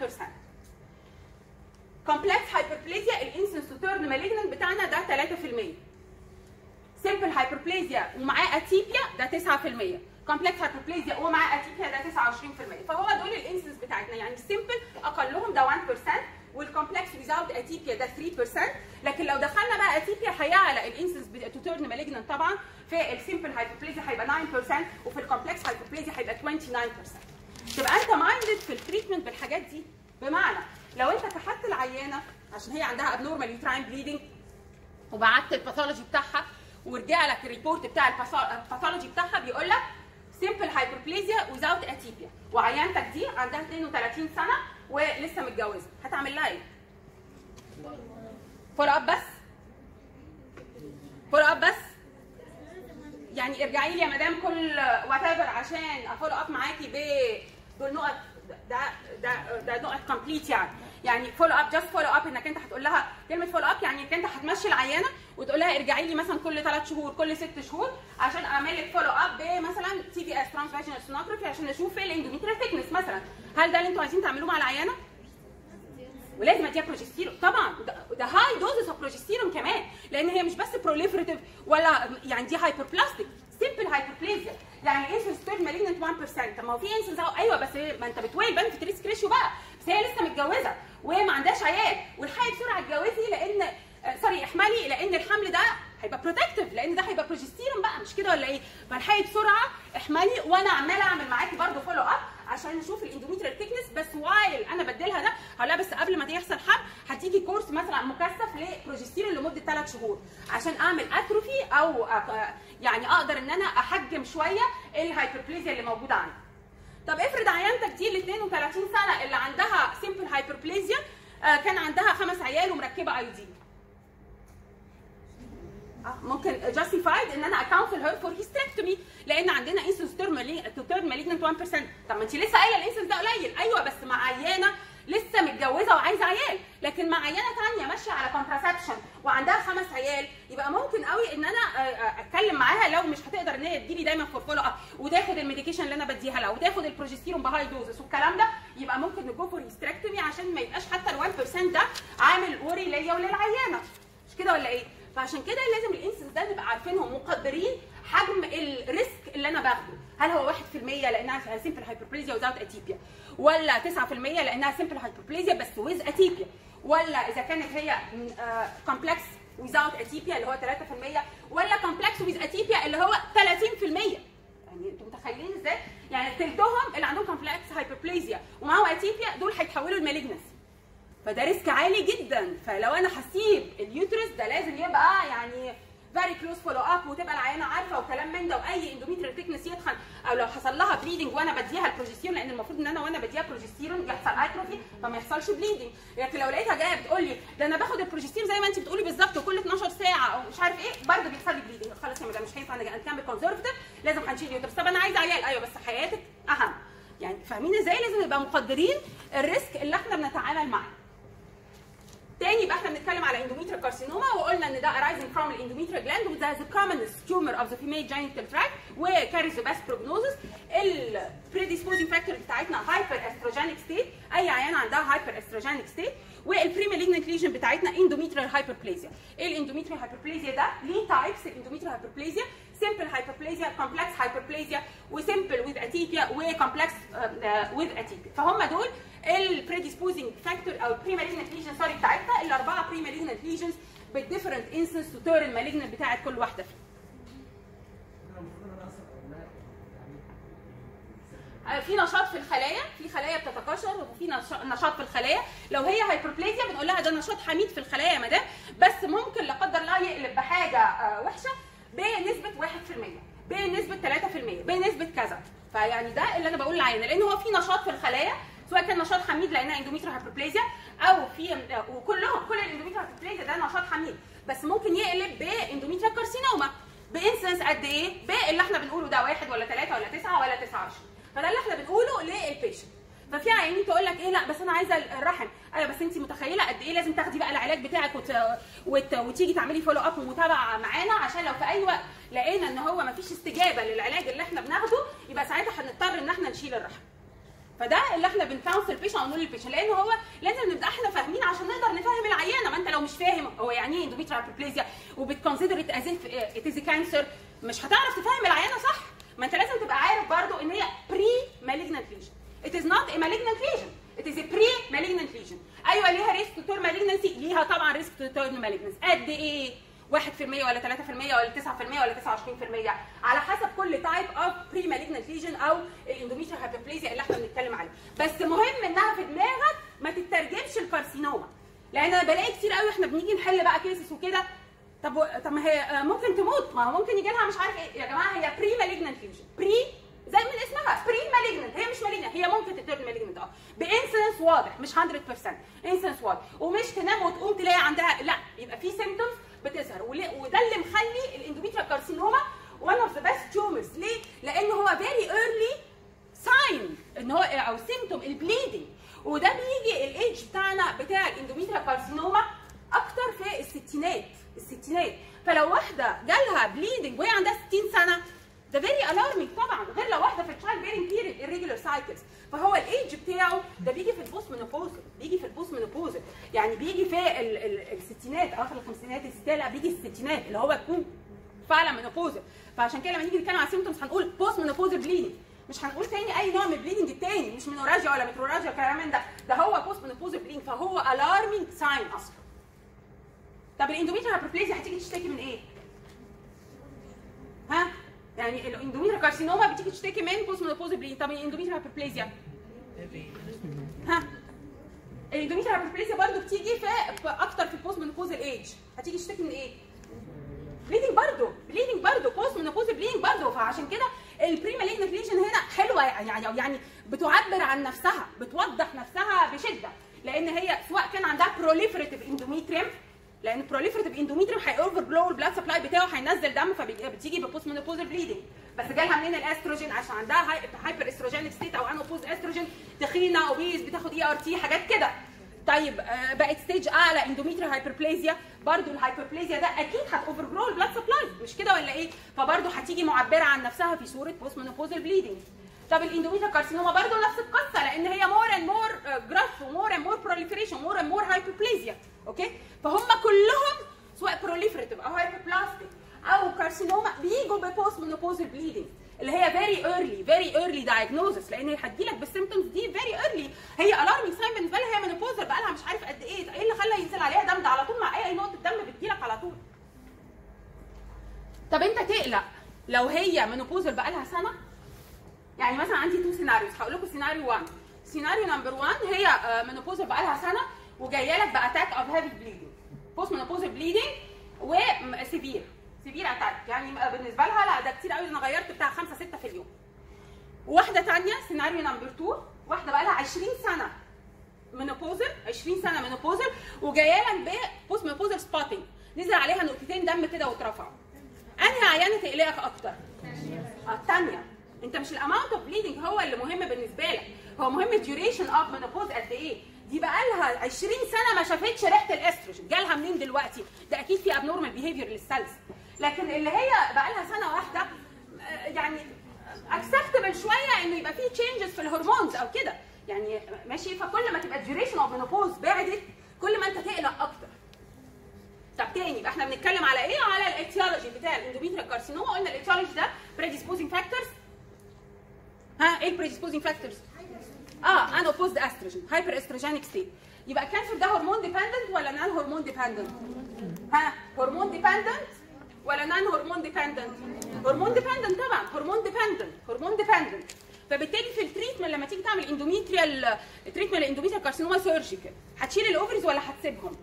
كومبلكس هايبربليزيا الانسنس تو تيرن مالجنت بتاعنا ده 3% سمبل هايبربليزيا ومعاه اتيبيا ده 9% كومبلكس هايبربليزيا ومعاه اتيبيا ده 29% فهو دول الانسنس بتاعتنا يعني السمبل اقلهم ده 1% والكومبلكس ويزاوت اتيبيا ده 3% لكن لو دخلنا بقى اتيبيا هيعلى الانسنس تو تيرن مالجنت طبعا في السمبل هايبربليزيا هيبقى 9% وفي الكومبلكس هايبربليزيا هيبقى 29% تبقى انت مايندد في التريتمنت بالحاجات دي بمعنى لو انت كحدت العيانه عشان هي عندها ابنورمال يوتراين بليدنج وبعت الباثولوجي بتاعها ورجع لك الريبورت بتاع الباثولوجي بتاعها بيقول لك سمبل هايبربليزيا وزاوت اتيبيا وعيانتك دي عندها 32 سنه ولسه متجوزه هتعمل لها ايه؟ فولو اب بس فولو اب بس يعني ارجعي لي يا مدام كل وات عشان افولو اب معاكي ب دول نقط ده ده ده نقط كومبليت يعني يعني فولو اب جاست فولو اب انك انت هتقول لها كلمه فولو اب يعني انك انت هتمشي العيانه وتقول لها ارجعي لي مثلا كل ثلاث شهور كل ست شهور عشان اعمل لك فولو اب بمثلا تي بي اس ترانس فاجينال سونوجرافي عشان اشوف ايه الاندوميتريال ثيكنس مثلا هل ده اللي انتوا عايزين تعملوه مع العيانه؟ ولازم اديها بروجستيرون طبعا ده, ده هاي دوزز اوف بروجستيرون كمان لان هي مش بس بروليفريتيف ولا يعني دي هايبر بلاستيك سمبل هايبربليزيا يعني انسنس ستيرن مالجنت 1% طب ما هو في انسنس اهو ايوه بس ما انت بتويل بنفيت ريسك ريشيو بقى بس هي لسه متجوزه وما عندهاش عيال والحقي بسرعه اتجوزي لان سب اوفري احملي لان الحمل ده هيبقى بروتكتيف لان ده هيبقى بروجستيرون بقى مش كده ولا ايه فالحقي بسرعه احملي وانا عماله اعمل معاكي برده فولو اب عشان نشوف الاندوميتريال تكنس بس وايل انا بديلها ده هقول لها بس قبل ما يحصل حمل هديكي كورس مثلا مكثف لبروجستيرون لمده 3 شهور عشان اعمل اتروفي او أ- يعني اقدر ان انا احجم شويه الهايبربليزيا اللي موجوده عندي طب افرض عيانتك دي ال 32 سنه اللي عندها سيمبل هايبربليزيا آه، كان عندها خمس عيال ومركبه اي دي ممكن justified ان انا اكونسل هير فور هيستريكتومي لان عندنا انسنس تيرم مالجنت 1% طب ما انت لسه قايله الانسنس ده قليل ايوه بس مع عيانه لسه متجوزه وعايزه عيال لكن مع عيانه ثانيه ماشيه على كونتراسبشن وعندها خمس عيال يبقى ممكن قوي ان انا آه، آه، اتكلم معاها لو مش هتقدر ان هي تجيلي دايما فور فولو اب وتاخد الميديكيشن اللي انا بديها لها وتاخد البروجستيرون بهاي دوزز والكلام ده يبقى ممكن نجو فور هيستريكتومي عشان ما يبقاش حتى ال 1% ده عامل وري ليا وللعيانه مش كده ولا ايه؟ فعشان كده لازم الانسنس ده نبقى عارفينهم مقدرين حجم الريسك اللي انا باخده هل هو 1% لانها سيمبل هايبربليزيا وزاوت اتيبيا ولا 9% لانها سيمبل هايبربليزيا بس ويز اتيبيا ولا اذا كانت هي كومبلكس ويزاوت اتيبيا اللي هو 3% ولا كومبلكس ويز اتيبيا اللي هو 30% يعني انتوا متخيلين ازاي؟ يعني تلتهم اللي عندهم كومبلكس هايبربليزيا ومعاهم اتيبيا دول هيتحولوا لمالجنسي فده ريسك عالي جدا فلو انا هسيب اليوترس ده لازم يبقى يعني فيري كلوز فولو اب وتبقى العيانه عارفه وكلام من ده واي اندوميتريال تكنس يدخل او لو حصل لها بليدنج وانا بديها البروجستيرون لان المفروض ان انا وانا بديها بروجستيرون يحصل اتروفي فما يحصلش بليدنج لكن لو لقيتها جايه بتقول لي ده انا باخد البروجستيرون زي ما انت بتقولي بالظبط كل 12 ساعه او مش عارف ايه برضه بيحصل لي بليدنج خلاص يا مدام مش هينفع نكمل كونزرفتيف لازم هنشيل يوترس طب انا عايزه عيال ايوه بس حياتك اهم يعني فاهمين ازاي لازم نبقى مقدرين الريسك اللي احنا بنتعامل معاه تاني يبقى احنا بنتكلم على اندوميتريال كارسينوما وقلنا ان ده arising from الاندوميتريال gland وده the commonest tumor of the female genital tract وكاريز the best prognosis ال predisposing factor بتاعتنا hyper estrogenic state اي عيان عندها hyper estrogenic state والبري malignant lesion بتاعتنا endometrial hyperplasia الاندوميتريال hyperplasia ده ليه تايبس الاندوميتريال hyperplasia simple hyperplasia complex hyperplasia وsimple with atipia وcomplex uh, uh, with atipia فهم دول البريديسبوزنج فاكتور او البري malignant ليجن سوري بتاعتنا الاربعه بري malignant ليجنز بالديفرنت انسنس تو تير المالجنت بتاعت كل واحده فيهم آه، في نشاط في الخلايا في خلايا بتتكاثر وفي نش- نشاط في الخلايا لو هي هايبربليزيا بنقول لها ده نشاط حميد في الخلايا يا مدام بس ممكن لا قدر الله يقلب بحاجه آه، وحشه بنسبه 1% بنسبه 3% بنسبه كذا فيعني ده اللي انا بقول للعينه لان هو في نشاط في الخلايا سواء كان نشاط حميد لانها اندوميتريال هايبربليزيا او في آه، وكلهم كل الاندوميتريال هايبربليزيا ده نشاط حميد بس ممكن يقلب باندوميتريال كارسينوما بانسنس قد ايه؟ باللي احنا بنقوله ده واحد ولا ثلاثه ولا تسعه ولا 29 فده اللي احنا بنقوله للبيشنت ففي عيانين تقول لك ايه لا بس انا عايزه الرحم ايوه بس انت متخيله قد ايه لازم تاخدي بقى العلاج بتاعك وت... وت... وتيجي تعملي فولو اب ومتابعه معانا عشان لو في اي وقت لقينا ان هو مفيش استجابه للعلاج اللي احنا بناخده يبقى ساعتها هنضطر ان احنا نشيل الرحم فده اللي احنا بنكونسل البيشنت او نقول للبيشنت لان هو لازم نبقى احنا فاهمين عشان نقدر نفهم العيانه ما انت لو مش فاهم هو يعني ايه اندوميتريال هايبربليزيا وبتكونسيدر ات از ات از كانسر مش هتعرف تفهم العيانه صح ما انت لازم تبقى عارف برضو ان هي بري مالجنت ليجن it is not a malignant lesion it is a pre malignant lesion ايوه ليها ريسك تو تيرم malignancy ليها طبعا ريسك تو تيرم malignancy قد ايه 1% ولا 3% ولا 9% ولا 29% على حسب كل تايب اوف بري مالجنت ليجن او الاندوميتريال هايبربليزيا اللي احنا بنتكلم عليه بس مهم انها في دماغك ما تترجمش الكارسينوما لان انا بلاقي كتير قوي احنا بنيجي نحل بقى كيسز وكده طب و- طب ما هي آه، ممكن تموت ما هو ممكن يجي لها مش عارف ايه يا جماعه هي بري مالجنت ليجن بري زي من اسمها بري مالجنت هي مش مالجنت هي ممكن تترن مالجنت اه بانسنس واضح مش 100% انسنس واضح ومش تنام وتقوم تلاقي عندها لا يبقى في سيمتومز بتظهر وليه- وده اللي مخلي الاندوميتريال كارسينوما one of the best tumors ليه؟ لان هو very early ساين ان هو او سيمتوم البليدنج وده بيجي الايدج بتاعنا بتاع الاندوميتريال كارسينوما اكتر في الستينات الستينات فلو واحده جالها بليدنج وهي عندها 60 سنه ده فيري الارمينج طبعا غير لو واحده في التشايلد بيرنج بيريد irregular سايكلز فهو الايدج بتاعه ده بيجي في البوست مينوبوزل بيجي في البوست مينوبوزل يعني بيجي في ال ال الستينات اخر الخمسينات الستينات لا بيجي الستينات اللي هو يكون فعلا مينوبوزل فعشان كده لما نيجي نتكلم على سيمتومز هنقول بوست مينوبوزل بليدنج مش هنقول تاني اي نوع من البليدنج التاني مش مينوراجيا ولا متروراجيا الكلام من ده ده هو بوست مينوبوزل بليدنج فهو الارمينج ساين اصلا طب الاندوميتريال هايبربليزيا هتيجي تشتكي من ايه؟ ها؟ يعني الاندوميتريال كارسينوما بتيجي تشتكي من بوست مينوبوز بليدنج طب الاندوميتريال هايبربليزيا ها؟ الاندوميتريال هايبربليزيا برضه بتيجي في في اكتر في البوست مينوبوزال ايج هتيجي تشتكي من ايه؟ بليدنج برضه بليدنج برضه بوست مينوبوز بليدنج برضه فعشان كده البري مالجنت ليجن هنا حلوه يعني يعني بتعبر عن نفسها بتوضح نفسها بشده لان هي سواء كان عندها بروليفريتيف اندوميتريم لان بروليفريتيف اندوميتريم هيوفر بلو البلاد سبلاي بتاعه هينزل دم فبتيجي ببوست مينوبوزال بليدنج بس جالها منين الاستروجين عشان عندها هايبر استروجينيك ستيت او انوبوز استروجين تخينه اوبيز بتاخد اي ار تي حاجات كده طيب آه، بقت ستيج اعلى اندوميتريال هايبربليزيا برضو الهايبربليزيا ده اكيد هتوفر جرو البلاد سبلاي مش كده ولا ايه فبرضو هتيجي معبره عن نفسها في صوره بوست مينوبوزال بليدنج طب الاندوميتريال كارسينوما برضو نفس القصه لان هي مور اند مور جراف ومور اند مور بروليفريشن مور اند مور هايبربليزيا اوكي فهم كلهم سواء بروليفريتيف او هايبربلاستيك او كارسينوما بيجوا ببوست مينوبوزال بليدنج اللي هي فيري ايرلي فيري ايرلي دايجنوزس لان هتجيلك بالسيمبتومز دي فيري ايرلي هي الارمنج ساين بالنسبه لها هي مينوبوزال بقى لها مش عارف قد ايه ايه اللي خلى ينزل عليها دم ده على طول مع اي نقطه دم بتجيلك على طول طب انت تقلق لو هي مينوبوزال بقى لها سنه يعني مثلا عندي تو سيناريوز هقول لكم سيناريو 1 سيناريو نمبر 1 هي مينوبوزال بقى لها سنه وجايه لك باتاك اوف هيفي بليدنج بوست مينوبوزال بليدنج وسيفير سيفير اتاك يعني بالنسبه لها لا ده كتير قوي انا غيرت بتاع 5 6 في اليوم واحده ثانيه سيناريو نمبر 2 واحده بقى لها 20 سنه مينوبوزل 20 سنه مينوبوزل وجايه لك بوست مينوبوزل سبوتنج نزل عليها نقطتين دم كده واترفعوا انهي عيانه تقلقك اكتر؟ اه الثانيه انت مش الاماونت اوف بليدنج هو اللي مهم بالنسبه لك هو مهم الديوريشن اوف مينوبوز قد ايه دي بقى لها 20 سنه ما شافتش ريحه الاستروجين جالها منين دلوقتي ده اكيد في ابنورمال بيهيفير للسيلز لكن اللي هي بقى لها سنه واحده آه، يعني اكسبتبل شويه انه يبقى في تشينجز في الهرمونز او كده يعني ماشي فكل ما تبقى الديوريشن اوف مينوبوز بعدت كل ما انت تقلق اكتر طب تاني يبقى احنا بنتكلم على ايه؟ على الايتيولوجي بتاع الاندوميتريال كارسينوما قلنا الايتيولوجي ده predisposing factors ها ايه البريديسبوزنج فاكتورز؟ اه ان اوبوزد استروجين هايبر استروجينيك ستيت يبقى الكانسر ده هرمون ديبندنت ولا نان هرمون ديبندنت؟ ها هرمون ديبندنت ولا نان هرمون ديبندنت؟ هرمون ديبندنت طبعا هرمون ديبندنت هرمون ديبندنت فبالتالي في التريتمنت لما تيجي تعمل اندوميتريال تريتمنت الاندوميتريال كارسينوما سيرجيكال هتشيل الاوفريز ولا هتسيبهم؟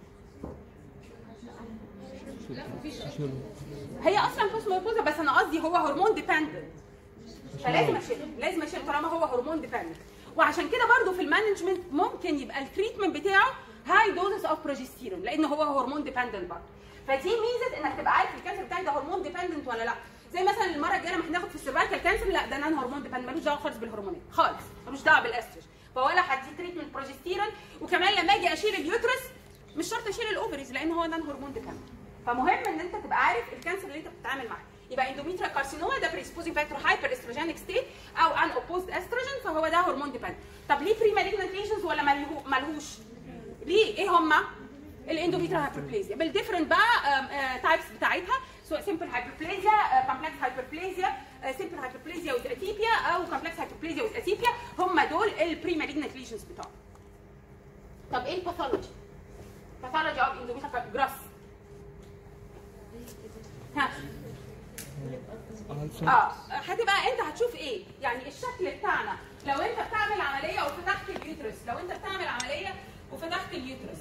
هي اصلا كوسموبوزا بس انا قصدي هو هرمون ديبندنت فلازم اشيل لازم اشيل طالما هو هرمون ديبندنت وعشان كده برضو في المانجمنت ممكن يبقى التريتمنت بتاعه هاي دوزز اوف بروجستيرون لان هو هرمون ديبندنت برضه فدي ميزه انك تبقى عارف الكانسر بتاعك ده هرمون ديبندنت ولا لا زي مثلا المره الجايه لما هناخد في السيرفايكال كانسر لا ده نان هرمون ديبندنت ملوش دعوه خالص بالهرمونات خالص ملوش دعوه بالاستروجين فولا هدي تريتمنت بروجستيرون وكمان لما اجي اشيل اليوترس مش شرط اشيل الاوفريز لان هو نان هرمون ديبندنت فمهم ان انت تبقى عارف الكانسر اللي انت بتتعامل معاه يبقى اندوميتريال كارسينوما ده بريسبوزنج فاكتور هايبر استروجينيك ستيت او ان اوبوزد استروجين فهو ده هرمون ديبندنت طب ليه بري مالجنت ليشنز ولا ملهو- ملهوش ليه ايه هما الاندوميتريال هايبربليزيا بالديفرنت بقى تايبس بتاعتها سواء سمبل هايبربليزيا كومبلكس هايبربليزيا سمبل هايبربليزيا وذ اتيبيا او كومبلكس هايبربليزيا وذ اتيبيا هم دول البري مالجنت ليشنز بتوعهم طب ايه الباثولوجي باثولوجي اوف اندوميتريال جراس ها اه هتبقى انت هتشوف ايه يعني الشكل بتاعنا لو انت بتعمل عمليه وفتحت اليوترس لو انت بتعمل عمليه وفتحت اليوترس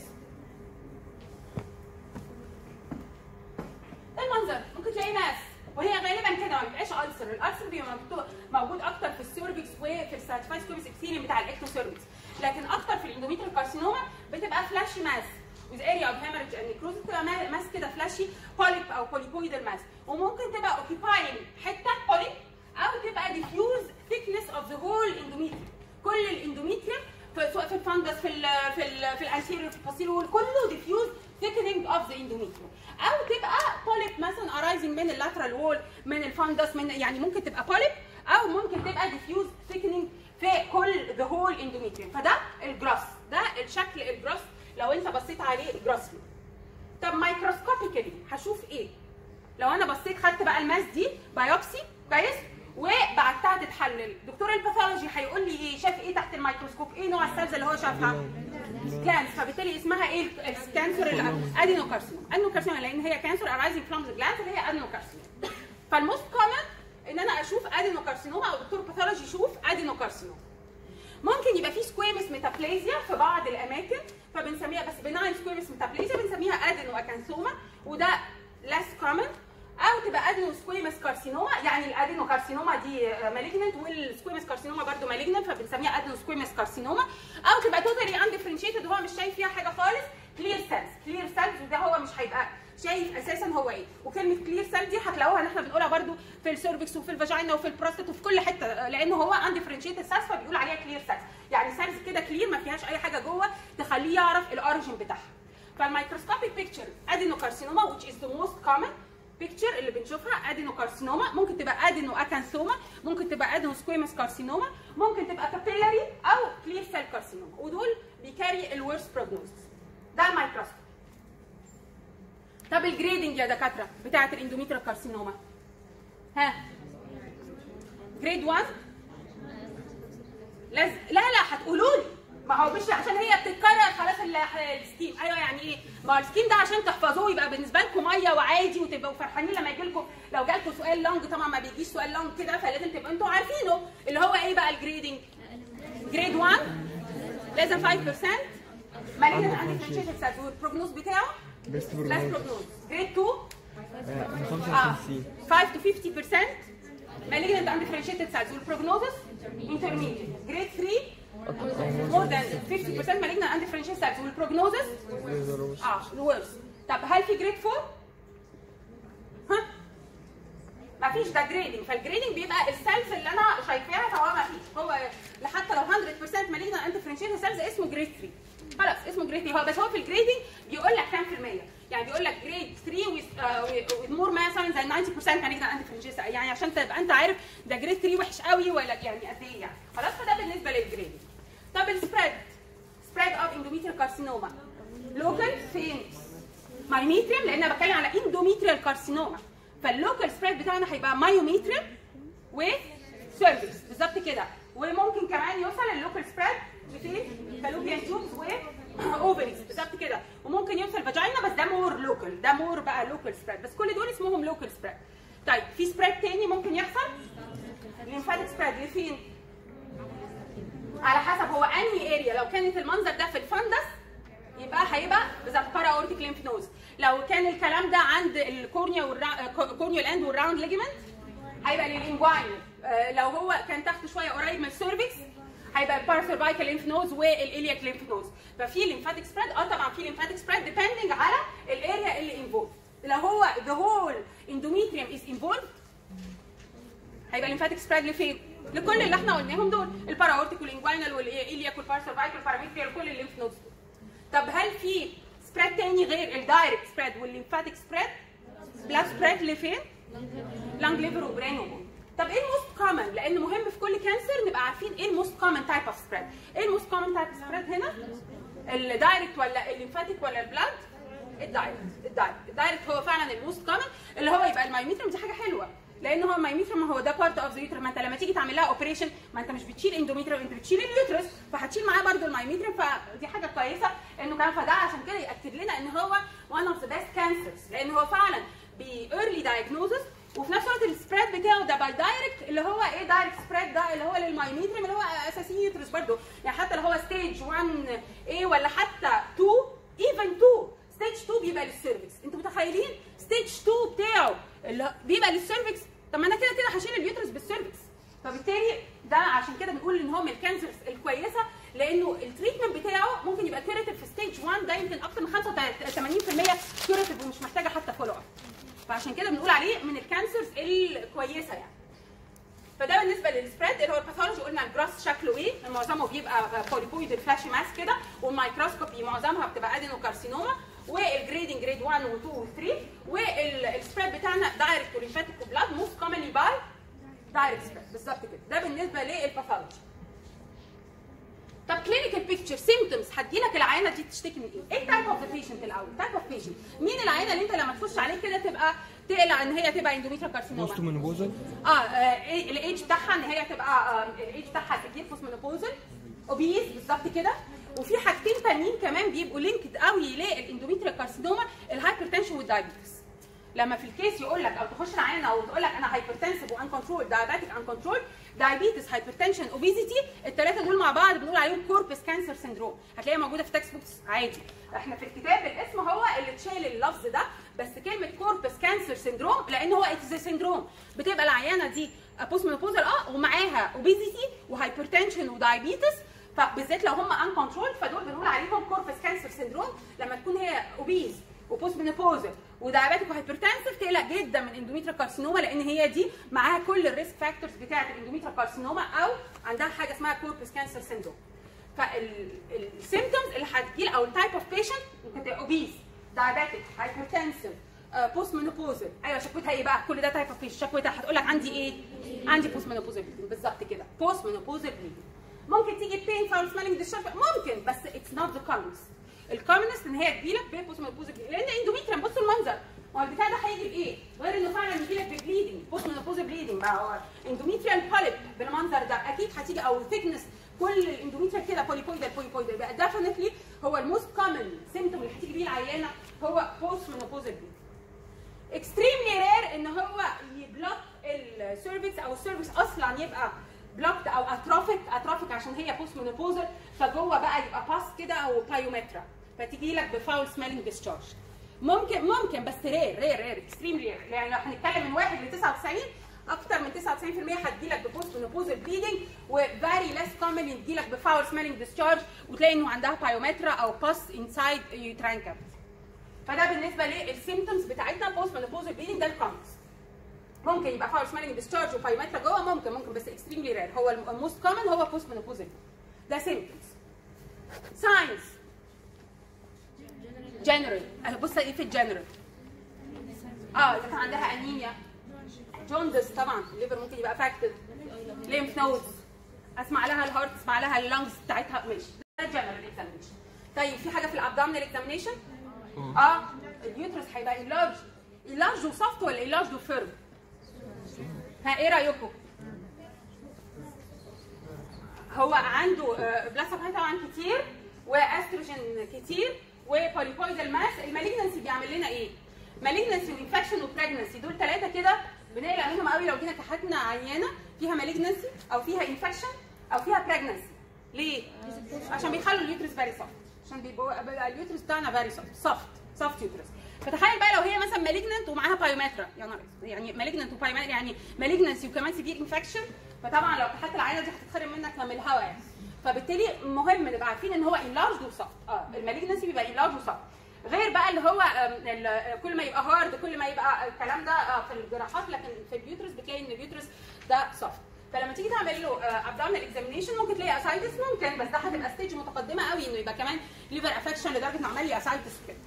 ده المنظر ممكن تلاقي ناس وهي غالبا كده ما بيبقاش ألسر الألسر بيبقى مكتوب- موجود اكتر في السيرفكس وفي الساتيفايس كوبس اكسيريم بتاع الاكتوسيرفكس لكن اكتر في الاندوميتريال كارسينوما بتبقى فلاشي ماس with area of hemorrhage and necrosis بتبقى ما- ماس كده فلاشي polyp او polypoidal ماس وممكن تبقى occupying حته polyp او تبقى diffuse thickness of the whole endometrium كل الاندوميتريوم في- سواء في الفندس في ال في ال في الانتيريور في البوستيريور كله diffuse thickening of the endometrium او تبقى polyp مثلا arising من اللاترال وول من الفندس من يعني ممكن تبقى polyp او ممكن تبقى diffuse thickening في كل the whole endometrium فده الجراس ده الشكل الجراس لو انت بصيت عليه جراس طب مايكروسكوبيكالي هشوف ايه لو انا بصيت خدت بقى الماس دي بايوبسي كويس وبعتها تتحلل احلل دكتور الباثولوجي هيقول لي ايه شاف ايه تحت الميكروسكوب ايه نوع السيلز اللي هو شافها جلانس فبالتالي اسمها ايه الكانسر الادينوكارسينوم ادينوكارسينوم لان هي كانسر ارايزنج فروم ذا جلانس اللي هي ادينوكارسينوم فالموست كومن ان انا اشوف ادينوكارسينوم او دكتور باثولوجي يشوف ادينوكارسينوم ممكن يبقى في سكويمس ميتابليزيا في بعض الاماكن فبنسميها بس بناين سكويمس ميتابليزيا بنسميها ادينو اكانثوما وده less common او تبقى ادينو سكويمس كارسينوما يعني الادينو كارسينوما دي مالجننت والسكويمس كارسينوما برضو مالجننت فبنسميها ادينو سكويمس كارسينوما او تبقى توتالي اندفرنشيتد هو مش شايف فيها حاجه خالص كلير سيلز كلير سيلز وده هو مش هيبقى شايف اساسا هو ايه وكلمه كلير سيل دي هتلاقوها ان احنا بنقولها برضو في السيرفكس وفي الفاجينا وفي البروستات وفي كل حته لان هو اندفرنشيتد سيلز فبيقول عليها كلير سيلز يعني سيلز كده كلير ما فيهاش اي حاجه جوه تخليه يعرف الاوريجن بتاعها فالميكروسكوبيك بيكتشر ادينوكارسينوما which is the most common بيكتشر اللي بنشوفها ادينوكارسينوما ممكن تبقى ادينو اكانثوما ممكن تبقى ادينو سكويمس كارسينوما ممكن تبقى بابيلاري او كلير سيل كارسينوما ودول بيكاري الورست بروجنوز ده الميكروسكوب طب الجريدنج يا دكاتره بتاعه الاندوميتريال كارسينوما ها جريد 1 لاز... لا لا هتقولوا لي ما هو مش عشان هي بتتكرر خلاص ال- السكيم ايوه يعني ايه ما هو السكيم ده عشان تحفظوه يبقى بالنسبه لكم ميه وعادي وتبقوا فرحانين لما يجي لكم لو جالكم سؤال لونج طبعا ما بيجيش سؤال لونج كده فلازم تبقوا انتوا عارفينه اللي هو ايه بقى الجريدنج جريد 1 لازم 5% مالين عندك فرنشيشن سيلز والبروجنوز بتاعه بيست لاست بروجنوز بروجنوز جريد 2 من اه 55 5 to 50% malignant undifferentiated cells والprognosis intermediate grade 3 more than 50% malignant undifferentiated cells والprognosis اه الورس طب هل في جريد 4 ها ما فيش ده جريدنج فالجريدنج بيبقى السيلز اللي انا شايفاها فهو ما فيش هو لحتى لو 100% مالجنا اندفرنشيتد سيلز اسمه جريد 3 خلاص اسمه جريد 3 هو بس هو في الجريدنج بيقول لك كام في المية يعني بيقول لك جريد 3 with مور مثلا زي 90% مالجنا اندفرنشيتد يعني عشان تبقى انت عارف ده جريد 3 وحش قوي ولا يعني قد ايه يعني خلاص فده بالنسبه للجريدنج طب السبريد سبريد اوف اندوميتريال كارسينوما لوكال فين مايوميتريم لان انا بتكلم على اندوميتريال كارسينوما فاللوكال سبريد بتاعنا هيبقى مايوميتريم وسيرفكس بالظبط كده وممكن كمان يوصل اللوكال سبريد لفين فالوبيان تيوبز واوفريز بالظبط كده وممكن يوصل فاجينا بس ده مور لوكال ده مور بقى لوكال سبريد بس كل دول اسمهم لوكال سبريد طيب في سبريد تاني ممكن يحصل ليمفاتيك سبريد لفين على حسب هو انهي اريا لو كانت المنظر ده في الفندس يبقى هيبقى بالظبط بارا اورتيك ليمف نودز لو كان الكلام ده عند الكورنيا والكورنيال اند والراوند ليجمنت هيبقى للانجواين لو هو كان تحت شويه قريب من السيرفكس هيبقى الباراسيرفايكال ليمف نودز والالياك ليمف نودز ففي ليمفاتيك سبريد اه طبعا في ليمفاتيك سبريد ديبندنج على الاريا اللي انفولد لو هو ذا هول اندوميتريوم از انفولد هيبقى ليمفاتيك سبريد لفين؟ لكل اللي احنا قلناهم دول الباراورتيك والانجوينال والالياك والباراسيرفايكال والباراميتريال كل الليمف نودز دول طب هل في سبريد تاني غير الدايركت سبريد والليمفاتيك سبريد بلاد سبريد لفين؟ لانج ليفر وبرين وبون طب ايه الموست كومن لان مهم في كل كانسر نبقى عارفين ايه الموست كومن تايب اوف سبريد ايه الموست كومن تايب سبريد هنا الدايركت ولا الليمفاتيك ولا البلاد الدايركت الدايركت الدايركت هو فعلا الموست كومن اللي هو يبقى المايوميتريم دي حاجه حلوه لان هو المايوميتريم ما هو ده بارت اوف ذا يوترس ما انت لما تيجي تعمل لها اوبريشن ما انت مش بتشيل اندوميتريم انت بتشيل اليوترس فهتشيل معاه برده المايوميتريم فدي حاجه كويسه انه كان فده عشان كده ياكد لنا ان هو one of the best cancers لان هو فعلا بي early diagnosis وفي نفس الوقت السبريد بتاعه ده باي دايركت اللي هو ايه دايركت سبريد ده اللي هو للمايوميتريم اللي هو اساسي يوترس برضه يعني حتى لو هو ستيج 1 ايه ولا حتى 2 ايفن 2 ستيج 2 بيبقى للسيرفكس انتوا متخيلين ستيج 2 بتاعه اللي بيبقى للسيرفكس طب ما انا كده كده هشيل اليوترس بالسيرفكس فبالتالي ده عشان كده بنقول ان هو من الكانسرز الكويسه لانه التريتمنت بتاعه ممكن يبقى كيوريتيف في ستيج 1 ده يمكن اكتر من 85% كيوريتيف ومش محتاجه حتى فولو اب فعشان كده بنقول عليه من الكانسرز الكويسه يعني فده بالنسبه للسبريد اللي هو الباثولوجي قلنا الجراس شكله ايه معظمه بيبقى بوليبويد فلاشي ماس كده والميكروسكوبي معظمها بتبقى ادينوكارسينوما والجريدنج جريد 1 و2 و3 والسبريد بتاعنا دايركت وليمفاتيك وبلاد موست كومنلي باي دايركت سبريد بالظبط كده ده بالنسبه للباثولوجي طب كلينيكال بيكتشر سيمتومز هتجي لك العينه دي تشتكي من ايه؟ ايه تايب اوف ذا بيشنت الاول؟ تايب اوف بيشنت مين العينه اللي انت لما تخش عليه كده تبقى تقلق ان هي تبقى اندوميتريال كارسينوما بوست منوبوزل اه آه، إيه الايدج بتاعها ان هي تبقى آه، الايدج بتاعها كبير فوس منوبوزل اوبيز بالظبط كده وفي حاجتين تانيين كمان بيبقوا لينكد قوي للاندوميتريال كارسينوما الهايبرتنشن والدايابيتس لما في الكيس يقول لك او تخش العيانه او تقول لك انا هايبرتنسيف وان كنترول دايابيتك ان كنترول دايابيتس هايبرتنشن اوبيزيتي الثلاثه دول مع بعض بنقول عليهم كوربس كانسر سندروم هتلاقيها موجوده في تكست بوكس عادي احنا في الكتاب الاسم هو اللي اتشال اللفظ ده بس كلمه كوربس كانسر سندروم لان هو اتز سندروم بتبقى العيانه دي بوست مينوبوزال اه ومعاها اوبيزيتي وهايبرتنشن ودايابيتس فبالذات لو هم ان كنترول فدول بنقول عليهم كوربس كانسر سندروم لما تكون هي اوبيز وبوست مينوبوزال ودايابيتك وهايبرتنسيف تقلق جدا من اندوميتريال كارسينوما لان هي دي معاها كل الريسك فاكتورز بتاعه الاندوميتريال كارسينوما او عندها حاجه اسمها كوربس كانسر سندروم فالسيمتومز اللي هتجي او التايب اوف بيشنت ممكن تبقى اوبيز دايابيتك هايبرتنسيف بوست مينوبوزال ايوه شكوتها ايه بقى كل ده تايب اوف بيشنت شكوتها هتقول لك عندي ايه عندي بوست مينوبوزال بالظبط كده بوست مينوبوزال ممكن تيجي بين فاول سميلنج ديشارج ممكن بس اتس نوت ذا كومنست الكومنست ان هي تجيلك بوست مينوبوزال لان اندوميتريم بص المنظر هو البتاع ده هيجي بايه؟ غير انه فعلا يجي لك ببليدنج بوست مينوبوزال بليدنج ما هو اندوميتريال بوليب بالمنظر ده اكيد هتيجي او ثيكنس كل الاندوميتريال كده بوليبويدال بوليبويدال يبقى ديفينتلي هو الموست كومن سيمتوم اللي هتيجي بيه العيانه هو بوست مينوبوزال بليدنج اكستريملي رير ان هو يبلوك السيرفكس او السيرفكس اصلا يبقى بلوكد او اتروفيك اتروفيك عشان هي بوست مينوبوزال فجوه بقى يبقى باس كده او بايومترا فتيجي لك بفاول سميلنج ديسشارج ممكن ممكن بس رير رير رير اكستريم رير يعني لو هنتكلم من 1 ل 99 اكتر من 99% هتجي لك ببوست مينوبوزال بليدنج وفيري ليس كومن يجي لك بفاول سميلنج ديسشارج وتلاقي انه عندها بايومترا او باس انسايد يوتران كافيتي فده بالنسبه للسيمتومز بتاعتنا بوست مينوبوزال بليدنج ده الكومنز ممكن يبقى فاول سميلنج ديسشارج وبايومترا جوه ممكن ممكن بس اكستريملي رير هو الموست كومن هو بوست مينوبوزال ده سيمتومز ساينس جنرال بص ايه في الجنرال اه اذا كان عندها انيميا جوندس طبعا الليفر ممكن يبقى افكتد ليمف نودز اسمع لها الهارت اسمع لها اللنجز بتاعتها ماشي ده جنرال اكزامينشن طيب في حاجه في الابدومينال اكزامينشن اه اليوترس هيبقى اللارج اللارج وسوفت ولا اللارج وفيرم ها ايه رايكم هو عنده بلاسا طبعا كتير واستروجين كتير وبوليبويدال ماس المالجنسي بيعمل لنا ايه؟ مالجنسي وانفكشن وبريجنسي دول ثلاثه كده بنقلق منهم قوي لو جينا كحتنا عيانه فيها مالجنسي او فيها انفكشن او فيها بريجنسي ليه؟ عشان بيخلوا اليوترس فيري سوفت عشان بيبقى بيبقى اليوترس بتاعنا فيري سوفت سوفت سوفت يوترس فتخيل بقى لو هي مثلا مالجننت ومعاها بايومترا يا نهار أسود. يعني مالجننت وبايومترا يعني مالجنسي وكمان سيفير انفكشن فطبعا لو كحت العينه دي هتتخرم منك من الهواء يعني فبالتالي مهم نبقى عارفين ان هو انلارج وسوفت اه المالجنسي بيبقى انلارج وسوفت غير بقى اللي هو آم، ال- كل ما يبقى هارد كل ما يبقى الكلام ده آه، في الجراحات لكن في البيوترس بتلاقي ان البيوترس ده سوفت فلما تيجي تعمل له ابدومينال اكزامينيشن ممكن تلاقي اسايتس ممكن بس ده هتبقى ستيج متقدمه قوي انه يبقى كمان ليفر افكشن لدرجه انه عمل لي اسايتس كده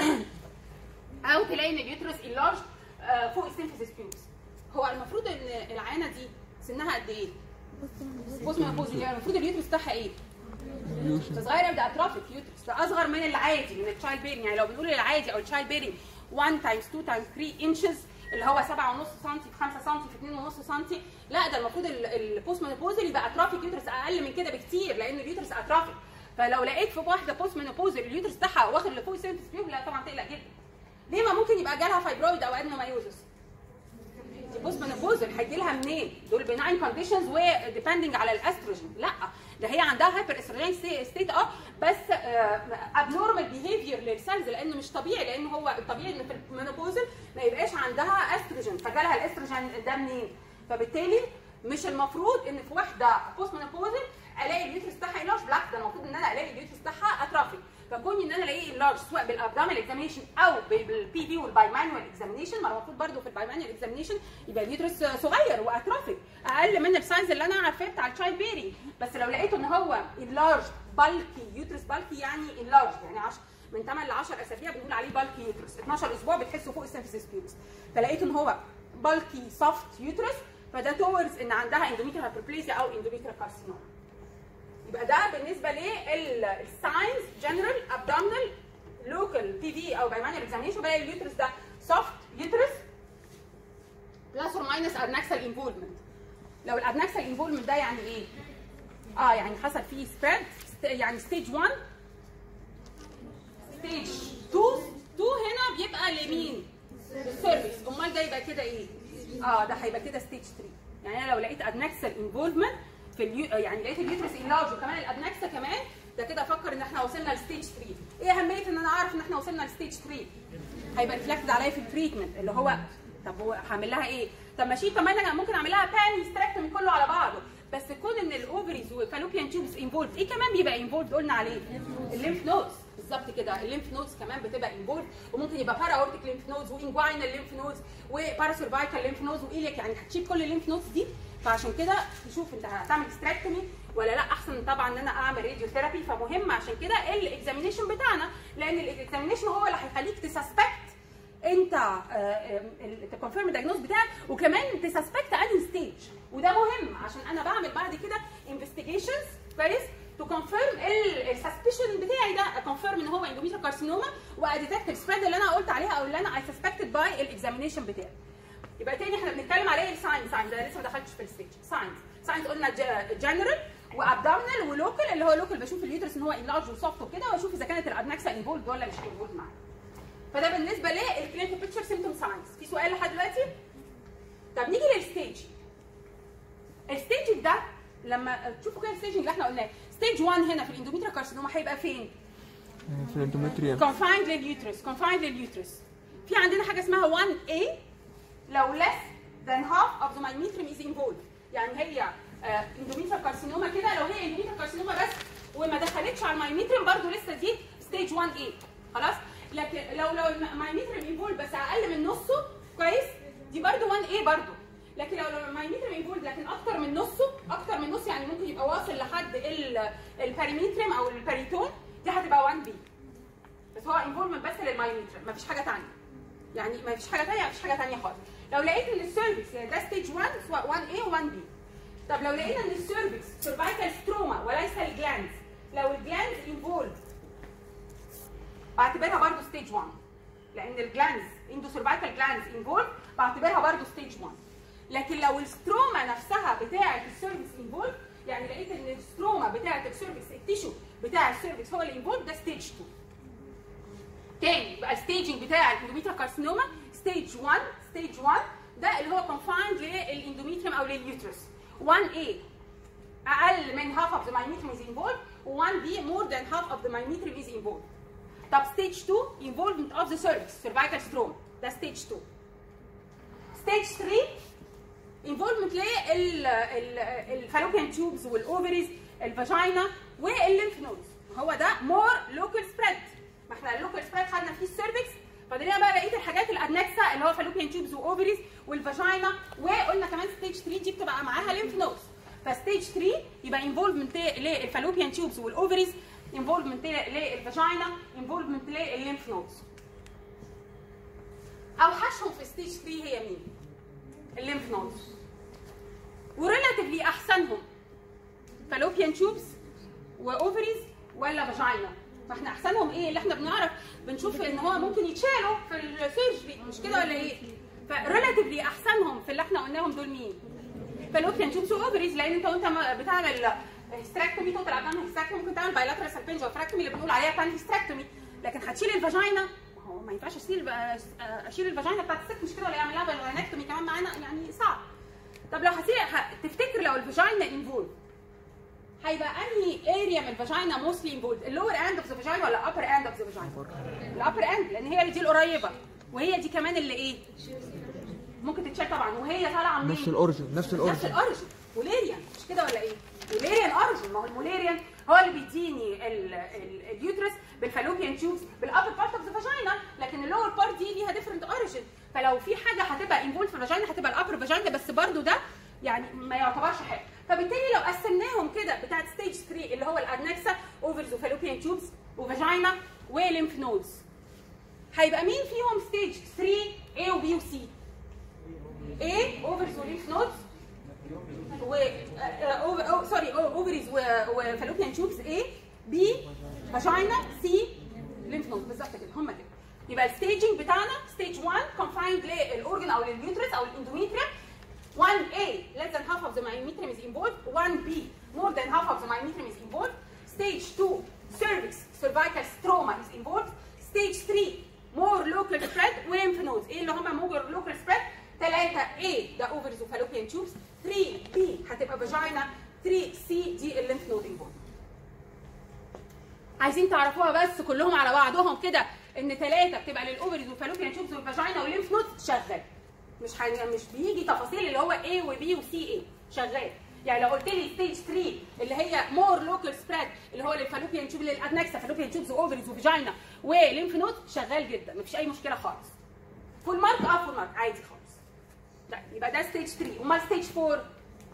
او تلاقي ان اليوترس اللارج فوق السيمفيسيس بيوبس هو المفروض ان العينه دي سنها قد ايه؟ بص من يعني المفروض اليوترس بتاعها ايه؟ ده صغير قوي ده اترافيك يوترس ده اصغر من العادي من التشايلد بيرنج يعني لو بنقول العادي او التشايلد بيرنج 1 تايمز 2 تايمز 3 انشز اللي هو 7.5 سم في 5 سم في 2.5 سم لا ده المفروض البوست مينوبوزال يبقى اترافيك يوترس اقل من كده بكتير لان اليوترس اترافيك فلو لقيت في واحده بوست مينوبوزال اليوترس بتاعها واخد لفوق سيرفيس بيوب لا طبعا تقلق جدا ليه ما ممكن يبقى جالها فايبرويد او ادنومايوزس دي بوست مينوبوزال هيجي لها منين؟ دول بناين كونديشنز وديبندنج على الاستروجين لا ده هي عندها هايبر استروجين ستيت اه بس ابنورمال بيهيفير للسيلز لانه مش طبيعي لان هو الطبيعي ان في المينوبوزال ما يبقاش عندها استروجين فجالها الاستروجين ده منين؟ فبالتالي مش المفروض ان في واحده بوست مينوبوزال الاقي اليوترس بتاعها لارج بالعكس ده المفروض ان انا الاقي اليوترس بتاعها اترافيك فكوني ان انا الاقيه لارج سواء بالابدومينال اكزامينشن او بالبي في والباي مانوال اكزامينشن ما هو المفروض برده في الباي مانوال اكزامينشن يبقى اليوترس صغير واترافيك اقل من السايز اللي انا عارفاه بتاع التشايلد بيري بس لو لقيته ان هو اللارج بالكي يوترس بالكي يعني اللارج يعني 10 من 8 ل 10 اسابيع بنقول عليه بالكي يوترس 12 اسبوع بتحسوا فوق السيمفيسيس بيوبس فلقيته ان هو بالكي سوفت يوترس فده تورز ان عندها اندوميتريال هايبربليزيا او اندوميتريال كارسينوما يبقى ده بالنسبه للساينس جنرال ابدومينال لوكال بي في او بايمانيال اكزامينشن بلاقي اليوترس ده سوفت يوترس بلس اور ماينس ادنكسال انفولفمنت لو الادنكسال انفولفمنت ده يعني ايه؟ اه يعني حصل فيه سبريد يعني ستيج 1 ستيج 2 2 هنا بيبقى لمين؟ للسيرفيس امال ده يبقى كده ايه؟ اه ده هيبقى كده ستيج 3 يعني انا لو لقيت ادنكسال انفولفمنت في اليو... يعني لقيت اليوترس انلارج وكمان الادنكسا كمان ده كده افكر ان احنا وصلنا لستيج 3 ايه اهميه ان انا اعرف ان احنا وصلنا لستيج 3 هيبقى ريفلكتد عليا في التريتمنت اللي هو طب هو هعمل لها ايه طب ماشي طب ما انا ممكن اعمل لها بان هيستريكتومي كله على بعضه بس كون ان الاوفريز والفالوبيان تيوبس انفولد ايه كمان بيبقى انفولد قلنا عليه الليمف نودز بالظبط كده الليمف نودز كمان بتبقى انفولد وممكن يبقى بارا اورتيك ليمف نودز وانجواينال ليمف نودز وبارا سيرفايكال ليمف نودز وايليك يعني هتشيل كل الليمف نودز دي فعشان كده تشوف انت هتعمل هيستريكتومي ولا لا احسن طبعا ان انا اعمل راديو ثيرابي فمهم عشان كده الاكزامينيشن بتاعنا لان الاكزامينيشن هو اللي هيخليك تسسبكت انت تكونفيرم الدايجنوز بتاعك وكمان تسسبكت انهي ستيج وده مهم عشان انا بعمل بعد كده انفستيجيشنز كويس تو كونفيرم السسبشن بتاعي ده اكونفيرم ان هو اندوميتريال كارسينوما واديتكت السبريد اللي انا قلت عليها او اللي انا اي سسبكتد باي الاكزامينيشن بتاعي يبقى تاني احنا بنتكلم على ايه الساينز ساينز ده لسه ما دخلتش في الستيج ساينز ساينز قلنا جنرال وابدومينال ولوكال اللي هو لوكال بشوف اليوترس ان هو انلارج وسوفت وكده واشوف اذا كانت الادنكسا انفولد ولا مش انفولد معايا فده بالنسبه للكلينيكال بيكتشر سيمتوم ساينز في سؤال لحد دلوقتي طب نيجي للستيج الستيج ده لما تشوفوا كده الستيج اللي احنا قلناه ستيج 1 هنا في الاندوميتريال كارسينوما هيبقى فين؟ في الاندومتريال confined لليوترس confined لليوترس في عندنا حاجه اسمها 1A لو less than half of the myometrium is involved يعني هي اندوميتريال كارسينوما كده لو هي اندوميتريال كارسينوما بس وما دخلتش على المايوميتريوم برضو لسه دي ستيج 1A خلاص لكن لو لو المايوميتريوم انفولد بس اقل من نصه كويس دي برضو 1A برضو لكن لو لو المايوميتريوم انفولد لكن اكتر من نصه اكتر من نص يعني ممكن يبقى واصل لحد الباريميتريوم او الباريتون دي هتبقى 1B بس هو انفولمنت بس للمايوميتريوم مفيش حاجه ثانيه يعني مفيش حاجه ثانيه مفيش حاجه ثانيه خالص لو لقيت ان السيرفكس يعني ده ستيج 1 سواء 1A و 1B طب لو لقينا ان السيرفكس سيرفايكال ستروما وليس الجلاندز لو الجلاندز انفولد بعتبرها برضه ستيج 1 لان الجلاندز اندو سيرفايكال جلاندز انفولد بعتبرها برضه ستيج 1 لكن لو الستروما نفسها بتاعه السيرفكس انفولد يعني لقيت ان الستروما بتاعه السيرفكس التيشو بتاع السيرفكس هو اللي انفولد ده ستيج 2 تاني يبقى الستيجنج بتاع الاندوميتريال كارسينوما ستيج 1 ستيج 1 ده اللي هو كونفايند للاندوميتريوم او لليوترس 1A اقل من half of the myometrium is involved و 1B more than half of the myometrium is involved طب ستيج 2 involvement of the cervix cervical stroma ده ستيج 2 ستيج 3 involvement للفالوبيان تيوبز والاوفريز الفاجينا والليمف نودز هو ده مور لوكال سبريد ما احنا اللوكال سبريد خدنا فيه السيرفكس فاضلنا بقى بقيه الحاجات الادنكسا اللي هو فالوبيان تيوبز واوفريز والفاجينا وقلنا كمان ستيج 3 دي بتبقى معاها ليمف نودز فستيج 3 يبقى انفولفمنت للفالوبيان تيوبز والاوفريز انفولفمنت للفاجينا انفولفمنت للليمف نودز اوحشهم في ستيج 3 هي مين؟ الليمف نودز وريلاتيفلي احسنهم فالوبيان تيوبز واوفريز ولا فاجينا فاحنا احسنهم ايه اللي احنا بنعرف بنشوف ان هو ممكن يتشالوا في السيرجري مش كده ولا ايه فريلاتيفلي احسنهم في اللي احنا قلناهم دول مين فالوبيان تيوبز واوفريز لان انت وانت بتعمل هيستراكتومي توتال ابدومين هيستراكتومي ممكن تعمل بايلاترال سالبنج وفراكتومي اللي بنقول عليها بان هيستراكتومي لكن هتشيل الفاجينا ما هو ما ينفعش اشيل اشيل الفاجينا بتاعت الست مش كده ولا اعمل لها بايلانكتومي كمان معانا يعني صعب طب لو هسيب تفتكر لو الفاجينا انفولد هيبقى انهي اريا من الفاجينا موستلي انفولد اللور اند اوف ذا فاجينا ولا الابر اند اوف ذا فاجينا الابر اند لان هي اللي دي القريبه وهي دي كمان اللي ايه ممكن تتشال طبعا وهي طالعه منين نفس الاوريجن نفس نفس الاوريجن الاوريجن موليريان مش كده ولا ايه موليريان اوريجن ما هو الموليريان هو اللي بيديني ال- ال- اليوترس بالفالوبيان تيوبس بالابر بارت اوف ذا فاجينا لكن اللور بارت دي ليها ديفرنت اوريجن فلو في حاجه هتبقى انفولد في الفاجينا هتبقى الابر فاجينا بس برضو ده يعني ما يعتبرش حاجه فبالتالي لو قسمناهم كده بتاعت ستيج 3 اللي هو الادنكسا اوفرز وفالوبيان تيوبس وفاجينا وليمف نودز هيبقى مين فيهم ستيج 3 A و B و C A اوفرز وليمف نودز و سوري اوفريز وفالوبيان تيوبز A B فاجينا C ليمف نود بالظبط كده هم كده يبقى الستيجنج بتاعنا ستيج 1 confined للاورجن او لليوترس او الاندوميتريم 1A less than half of the myometrium is involved 1B more than half of the myometrium is involved stage 2 cervix cervical stroma is involved stage 3 more local spread lymph nodes ايه اللي هم more local spread 3A ده ovaries وفالوبيان tubes 3B هتبقى فاجينا 3C دي الليمف نود involved عايزين تعرفوها بس كلهم على بعضهم كده ان ثلاثه بتبقى للاوفريز والفالوبيان تيوبز والفاجينا والليمف نود شغال مش حن... مش بيجي تفاصيل اللي هو A وB وسي A شغال يعني لو قلت لي ستيج 3 اللي هي مور لوكال سبريد اللي هو للفالوبيان تيوب للادنكسا فالوبيان تيوبز واوفريز وفاجينا وليمف نود شغال جدا مفيش اي مشكله خالص فول مارك اه فول مارك عادي خالص طيب يبقى ده ستيج 3 امال ستيج 4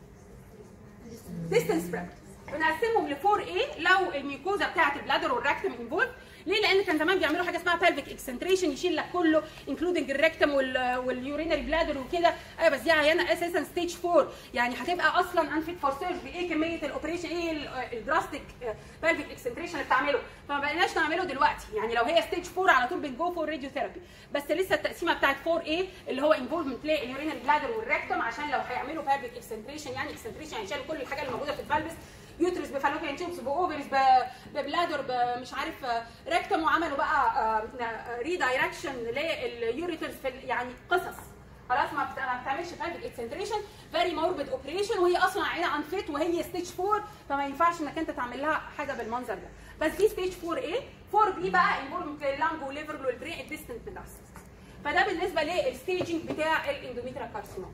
ديستنس سبريد بنقسمهم ل 4 a لو الميكوزا بتاعت البلادر والراكتم انفولد ليه؟ لان كان زمان بيعملوا حاجه اسمها pelvic اكسنتريشن يشيل لك كله انكلودنج الريكتم واليورينري بلادر وكده ايوه بس دي عيانه اساسا ستيج 4 يعني هتبقى اصلا انفيت فور سيرجري ايه كميه الاوبريشن ايه الدراستيك pelvic اكسنتريشن اللي بتعمله فما بقيناش نعمله دلوقتي يعني لو هي ستيج 4 على طول بنجو فور راديو ثيرابي بس لسه التقسيمه بتاعت 4 a اللي هو انفولفمنت لليورينري بلادر والريكتم عشان لو هيعملوا pelvic اكسنتريشن يعني اكسنتريشن يعني يشيلوا كل الحاجه اللي موجوده في البلبس يوترس بفالوبيان تيوبس باوفرز ببلادر مش عارف ريكتم وعملوا بقى ريدايركشن لليوريترز في يعني قصص خلاص ما ما بتعملش فالفيك اكسنتريشن فيري موربيد اوبريشن وهي اصلا عينه انفيت وهي ستيج 4 فما ينفعش انك انت تعمل لها حاجه بالمنظر ده بس دي ستيج 4 a 4 b بقى انفولمنت لللانج والليفر والبرين الديستنت ميتاستاسيس فده بالنسبه للستيجنج بتاع الاندوميتريال كارسينوم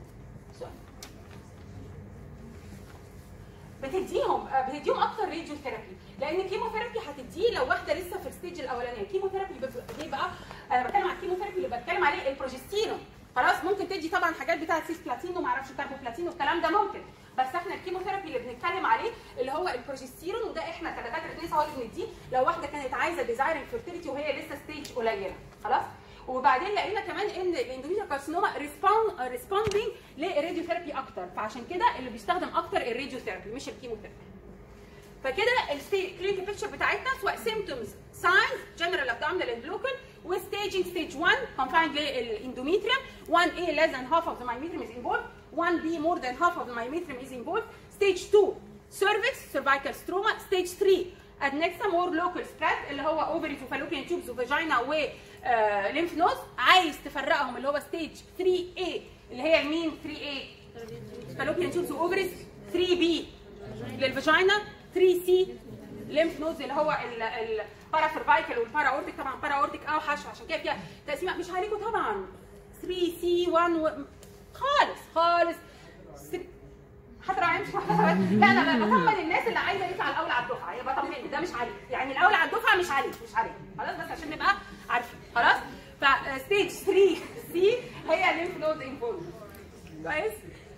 بتديهم بتديهم اكتر راديو ثيرابي لان الكيموثيرابي هتديه لو واحده لسه في الستيج الاولانيه الكيموثيرابي بيبقى انا بتكلم على الكيموثيرابي اللي بتكلم عليه البروجستيرون خلاص ممكن تدي طبعا حاجات بتاعه سيس بلاتين وما اعرفش كاربو بلاتين والكلام ده ممكن بس احنا الكيموثيرابي اللي بنتكلم عليه اللي هو البروجستيرون وده احنا كدكاتره نساء هو اللي بنديه لو واحده كانت عايزه ديزاير الفيرتيليتي وهي لسه ستيج قليله خلاص وبعدين لقينا كمان ان الاندوميتريال كارسينوما ريسبوندنج للراديوثيرابي اكتر فعشان كده اللي بيستخدم اكتر الراديوثيرابي مش الكيموثيرابي فكده الكلينيكال بيكتشر بتاعتنا سواء سيمتومز ساينز جنرال ابدومينال اند لوكال وستaging ستيج 1 confined للاندوميتريوم 1A less than half of the myometrium is involved 1B more than half of the myometrium is involved stage 2 cervix cervical stroma stage 3 adnexa more local spread اللي هو ovaries وفالوبيان تيوبز وفاجينا و ليمف نودز عايز تفرقهم اللي هو ستيج 3A اللي هي مين 3A فالوبيان تيوبز واوفريز 3B للفاجينا 3C ليمف نودز اللي هو البارا سيرفايكال والبارا اورتيك طبعا بارا اورتيك اوحش عشان كده فيها تقسيمه مش عليكم طبعا 3C 1 و... خالص خالص حتى لو مش لا انا بطمن الناس اللي عايزه يطلع الاول على الدفعه هي بطمن ده مش عليك يعني الاول على الدفعه مش عليك مش عليك خلاص بس عشان نبقى عارفين خلاص فستيج 3 سي هي الليمف نود انفولد كويس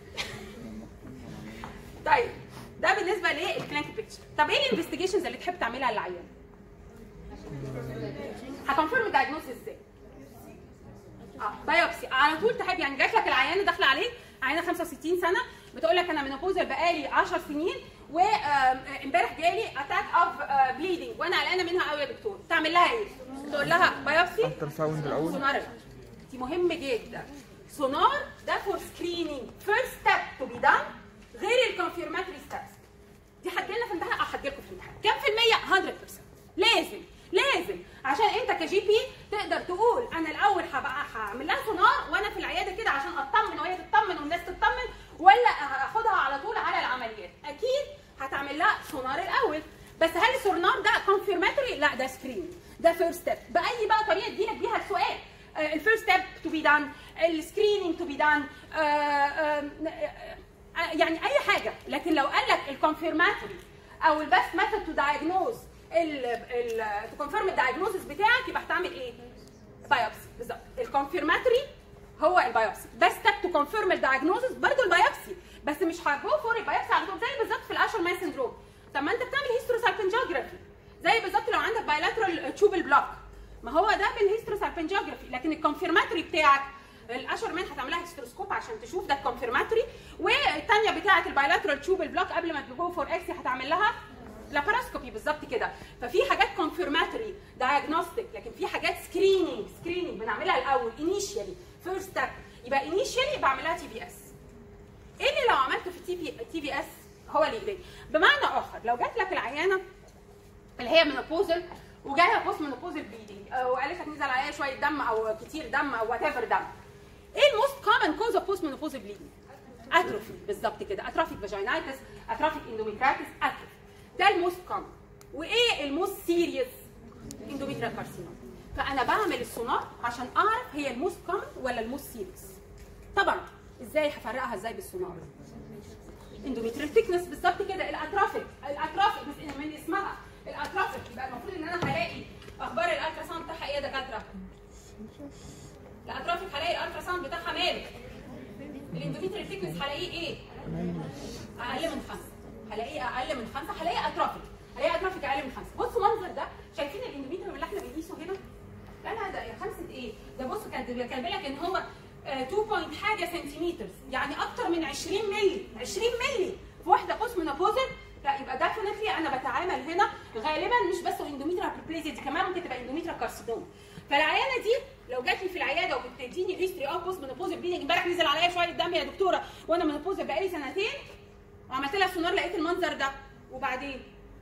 طيب ده بالنسبه للكلينيكال بيكتشر طب ايه الانفستيجيشنز اللي تحب تعملها للعيان هكونفيرم الدايجنوستس ازاي اه بايوبسي على طول تحب يعني جات لك العيانه داخله عليك عيانه 65 سنه بتقول لك انا منوبوزال بقالي 10 سنين وامبارح جالي اتاك اوف بليدنج وانا قلقانه منها قوي يا دكتور تعمل لها ايه؟ تقول لها بايوبسي التر ساوند الاول سونار دي مهم جدا سونار ده فور سكريننج فيرست ستيب تو بي دان غير الكونفيرماتوري ستيبس دي هتجيلنا في الامتحان اه هتجيلكم في الامتحان كام في المية 100% لازم لازم عشان انت كجي بي تقدر تقول انا الاول هبقى هعمل لها سونار وانا في العياده كده عشان اطمن وهي تطمن والناس تطمن ولا هاخدها على طول على العمليات اكيد هتعمل لها سونار الاول بس هل السونار ده كونفيرماتوري لا ده سكرين ده فيرست ستيب باي بقى طريقه تجيلك بيها السؤال الفيرست ستيب تو بي دان السكريننج تو بي دان يعني اي حاجه لكن لو قال لك الكونفيرماتوري او البست ميثود تو دايجنوز ال تو كونفيرم الدايجنوزس بتاعك يبقى هتعمل ايه؟ بايوبسي بالظبط الكونفيرماتوري هو البايوبسي بس ستيب تو كونفيرم الدايجنوزس برضه البايوبسي بس مش هجو فور البايوبسي على طول زي بالظبط في الاشر مان سندروم طب ما انت بتعمل هيستروسالبنجيوجرافي زي بالظبط لو عندك بايلاترال تشوبل بلوك ما هو ده بالهيستروسالبنجيوجرافي لكن الكونفيرماتوري بتاعك الاشر مان هتعملها هيستروسكوب عشان تشوف ده الكونفيرماتوري والثانيه بتاعه البايلاترال تشوبل بلوك قبل ما تجو فور اكسي هتعمل لها لاباراسكوبي بالظبط كده ففي حاجات كونفيرماتوري دايجنوستيك لكن في حاجات سكريننج سكريننج بنعملها الاول انيشيالي فيرست ستيب يبقى انيشيالي بعملها تي بي اس ايه اللي لو عملته في تي بي تي بي اس هو اللي يقلق بمعنى اخر لو جات لك العيانه اللي هي منوبوزل وجالها بوست منوبوزل بليدنج وقالت لك نزل عليها شويه دم او كتير دم او وات ايفر دم ايه الموست كومن كوز اوف بوست منوبوزل بليدنج اتروفي بالظبط كده اتروفيك فاجينايتس اتروفيك اندوميتراتس اتروفي ده الموست كومن وايه الموست سيريس اندوميتريال كارسينوم فانا بعمل السونار عشان اعرف هي الموست كومن ولا الموست سيريس طبعا ازاي هفرقها ازاي بالسونار اندوميتريال ثيكنس بالظبط كده الاترافيك الاترافيك بس من اسمها الاترافيك يبقى المفروض ان انا هلاقي اخبار الالترا ساوند بتاعها ايه يا دكاتره الاترافيك هلاقي الالترا ساوند بتاعها ماله الاندوميتريال ثيكنس هلاقيه ايه اقل من خمسه هلاقيه اقل من خمسه هلاقيه اترافيك هلاقيه اترافيك اقل من خمسه بصوا المنظر ده شايفين الاندوميتريال اللي احنا بنقيسه هنا لا لا ده خمسه ايه ده بصوا كان كان لك ان هو 2 بوينت حاجه سنتيمتر يعني اكتر من 20 مللي 20 مللي في واحده قوس منوبوزل لا يبقى ديفنتلي انا بتعامل هنا غالبا مش بس اندوميتريال هايبربليزيا دي كمان ممكن تبقى اندوميتريال كارسينوم فالعيانه دي لو جات لي في العياده وبتديني هيستوري اوف بوست منوبوزل بليدنج امبارح نزل عليا شويه دم يا دكتوره وانا منوبوزل بقالي سنتين وعملت لها سونار لقيت المنظر ده وبعدين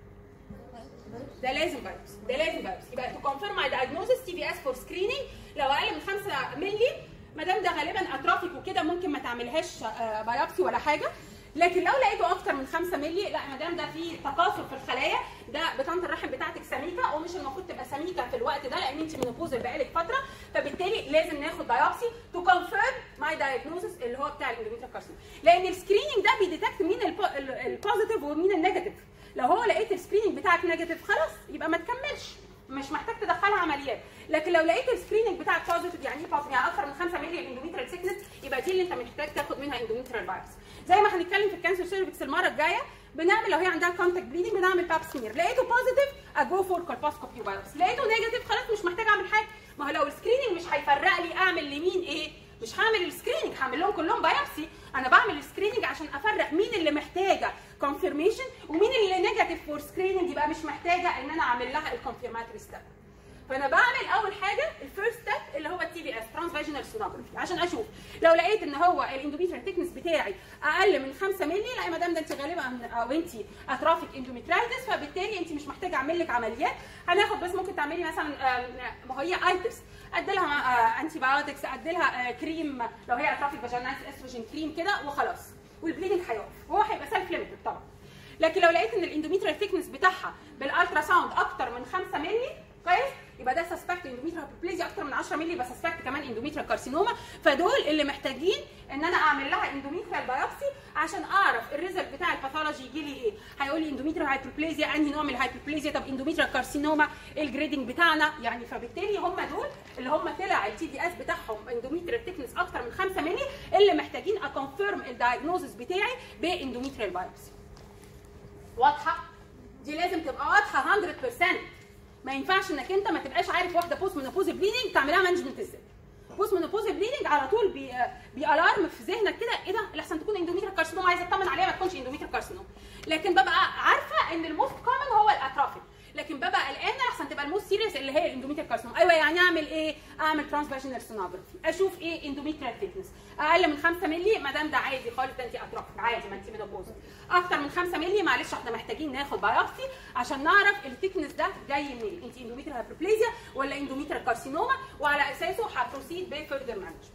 ده لازم بايوبس ده لازم بايوبس يبقى تو كونفيرم ماي دايجنوزس تي بي اس فور سكريننج لو اقل من 5 مللي ما دام ده غالبا اترافيك وكده ممكن ما تعملهاش بايوبسي ولا حاجه لكن لو لقيته اكتر من 5 مللي لا ما دام ده في تكاثر في الخلايا ده بطانه الرحم بتاعتك سميكه ومش المفروض تبقى سميكه في الوقت ده لان انت منوبوزل بقالك فتره فبالتالي لازم ناخد بايوبسي تو كونفيرم ماي دايجنوزس اللي هو بتاع الاندوميتريال كارسينوم لان السكريننج ده بيديتكت مين البوزيتيف ومين النيجاتيف لو هو لقيت السكريننج بتاعك نيجاتيف خلاص يبقى ما تكملش مش محتاج تدخلها عمليات لكن لو لقيت السكريننج بتاعك بوزيتيف يعني ايه بوزيتيف يعني اكتر من 5 مللي اندوميتريال سيكنس يبقى دي اللي انت محتاج تاخد منها اندوميتريال بايبس زي ما هنتكلم في الكانسر سيرفكس المره الجايه بنعمل لو هي عندها كونتاكت بليدنج بنعمل باب سمير لقيته بوزيتيف اجو فور كولبوسكوبي بايبس لقيته نيجاتيف خلاص مش محتاج اعمل حاجه ما هو لو السكريننج مش هيفرق لي اعمل لمين ايه مش هعمل السكريننج هعمل لهم كلهم بايبسي انا بعمل السكريننج عشان افرق مين اللي محتاجه كونفirmation ومين اللي نيجاتيف فور سكريننج يبقى مش محتاجه ان انا اعمل لها الكونفيرماتوري ستيب فانا بعمل اول حاجه الفيرست ستيب اللي هو التي بي اس ترانس فاجينال سونوجرافي عشان اشوف لو لقيت ان هو الاندوميتريال ثيكنس بتاعي اقل من 5 مللي لا ما دام ده انت غالبا او انت اترافيك اندوميترايتس فبالتالي انت مش محتاجه اعمل لك عمليات هناخد بس ممكن تعملي مثلا ما هي ايتس ادي لها انتي بايوتكس ادي لها كريم لو هي اترافيك فاجينال استروجين كريم كده وخلاص والبليدنج هيقف وهو هيبقى سيلف ليميتد طبعا لكن لو لقيت ان الاندوميتريال ثيكنس بتاعها بالالترا ساوند اكتر من 5 مللي كويس يبقى ده سسبكت اندوميتريال هايبربليزيا اكتر من 10 مللي يبقى سسبكت كمان اندوميتريال كارسينوما فدول اللي محتاجين ان انا اعمل لها اندوميتريال بايوبسي عشان اعرف الريزلت بتاع الباثولوجي يجي لي ايه هيقول لي اندوميتريال هايبربليزيا انهي نوع من الهايبربليزيا طب اندوميتريال كارسينوما ايه الجريدنج بتاعنا يعني فبالتالي هم دول اللي هم طلع التي دي اس بتاعهم اندوميتريال ثيكنس اكتر من 5 مللي اللي محتاجين اكونفيرم الدايجنوزس بتاعي باندوميتريال بايوبسي واضحه دي لازم تبقى واضحه 100% ما ينفعش انك انت ما تبقاش عارف واحده بوست منوبوز بليدنج تعملها مانجمنت ازاي بوست منوبوز بليدنج على طول بي بيالارم في ذهنك كده ايه ده الاحسن تكون اندوميتريال كارسينوم عايزه اطمن عليها ما تكونش اندوميتريال كارسينوم لكن ببقى عارفه ان الموست كومن هو الاترافيك لكن ببقى قلقانه احسن تبقى الموست سيريس اللي هي الاندوميتريال كارسينوم ايوه يعني اعمل ايه اعمل ترانس فاجينال سونوجرافي اشوف ايه اندوميتريال ثيكنس اقل من 5 مللي ما دام ده عادي خالص ده انت اترافيك عادي ما انت منوبوز اكتر من 5 مللي معلش احنا محتاجين ناخد بايوبسي عشان نعرف الثيكنس ده جاي منين انت اندوميتريال هايبربليزيا ولا اندوميتريال كارسينوما وعلى اساسه هبروسيد بفيردر مانجمنت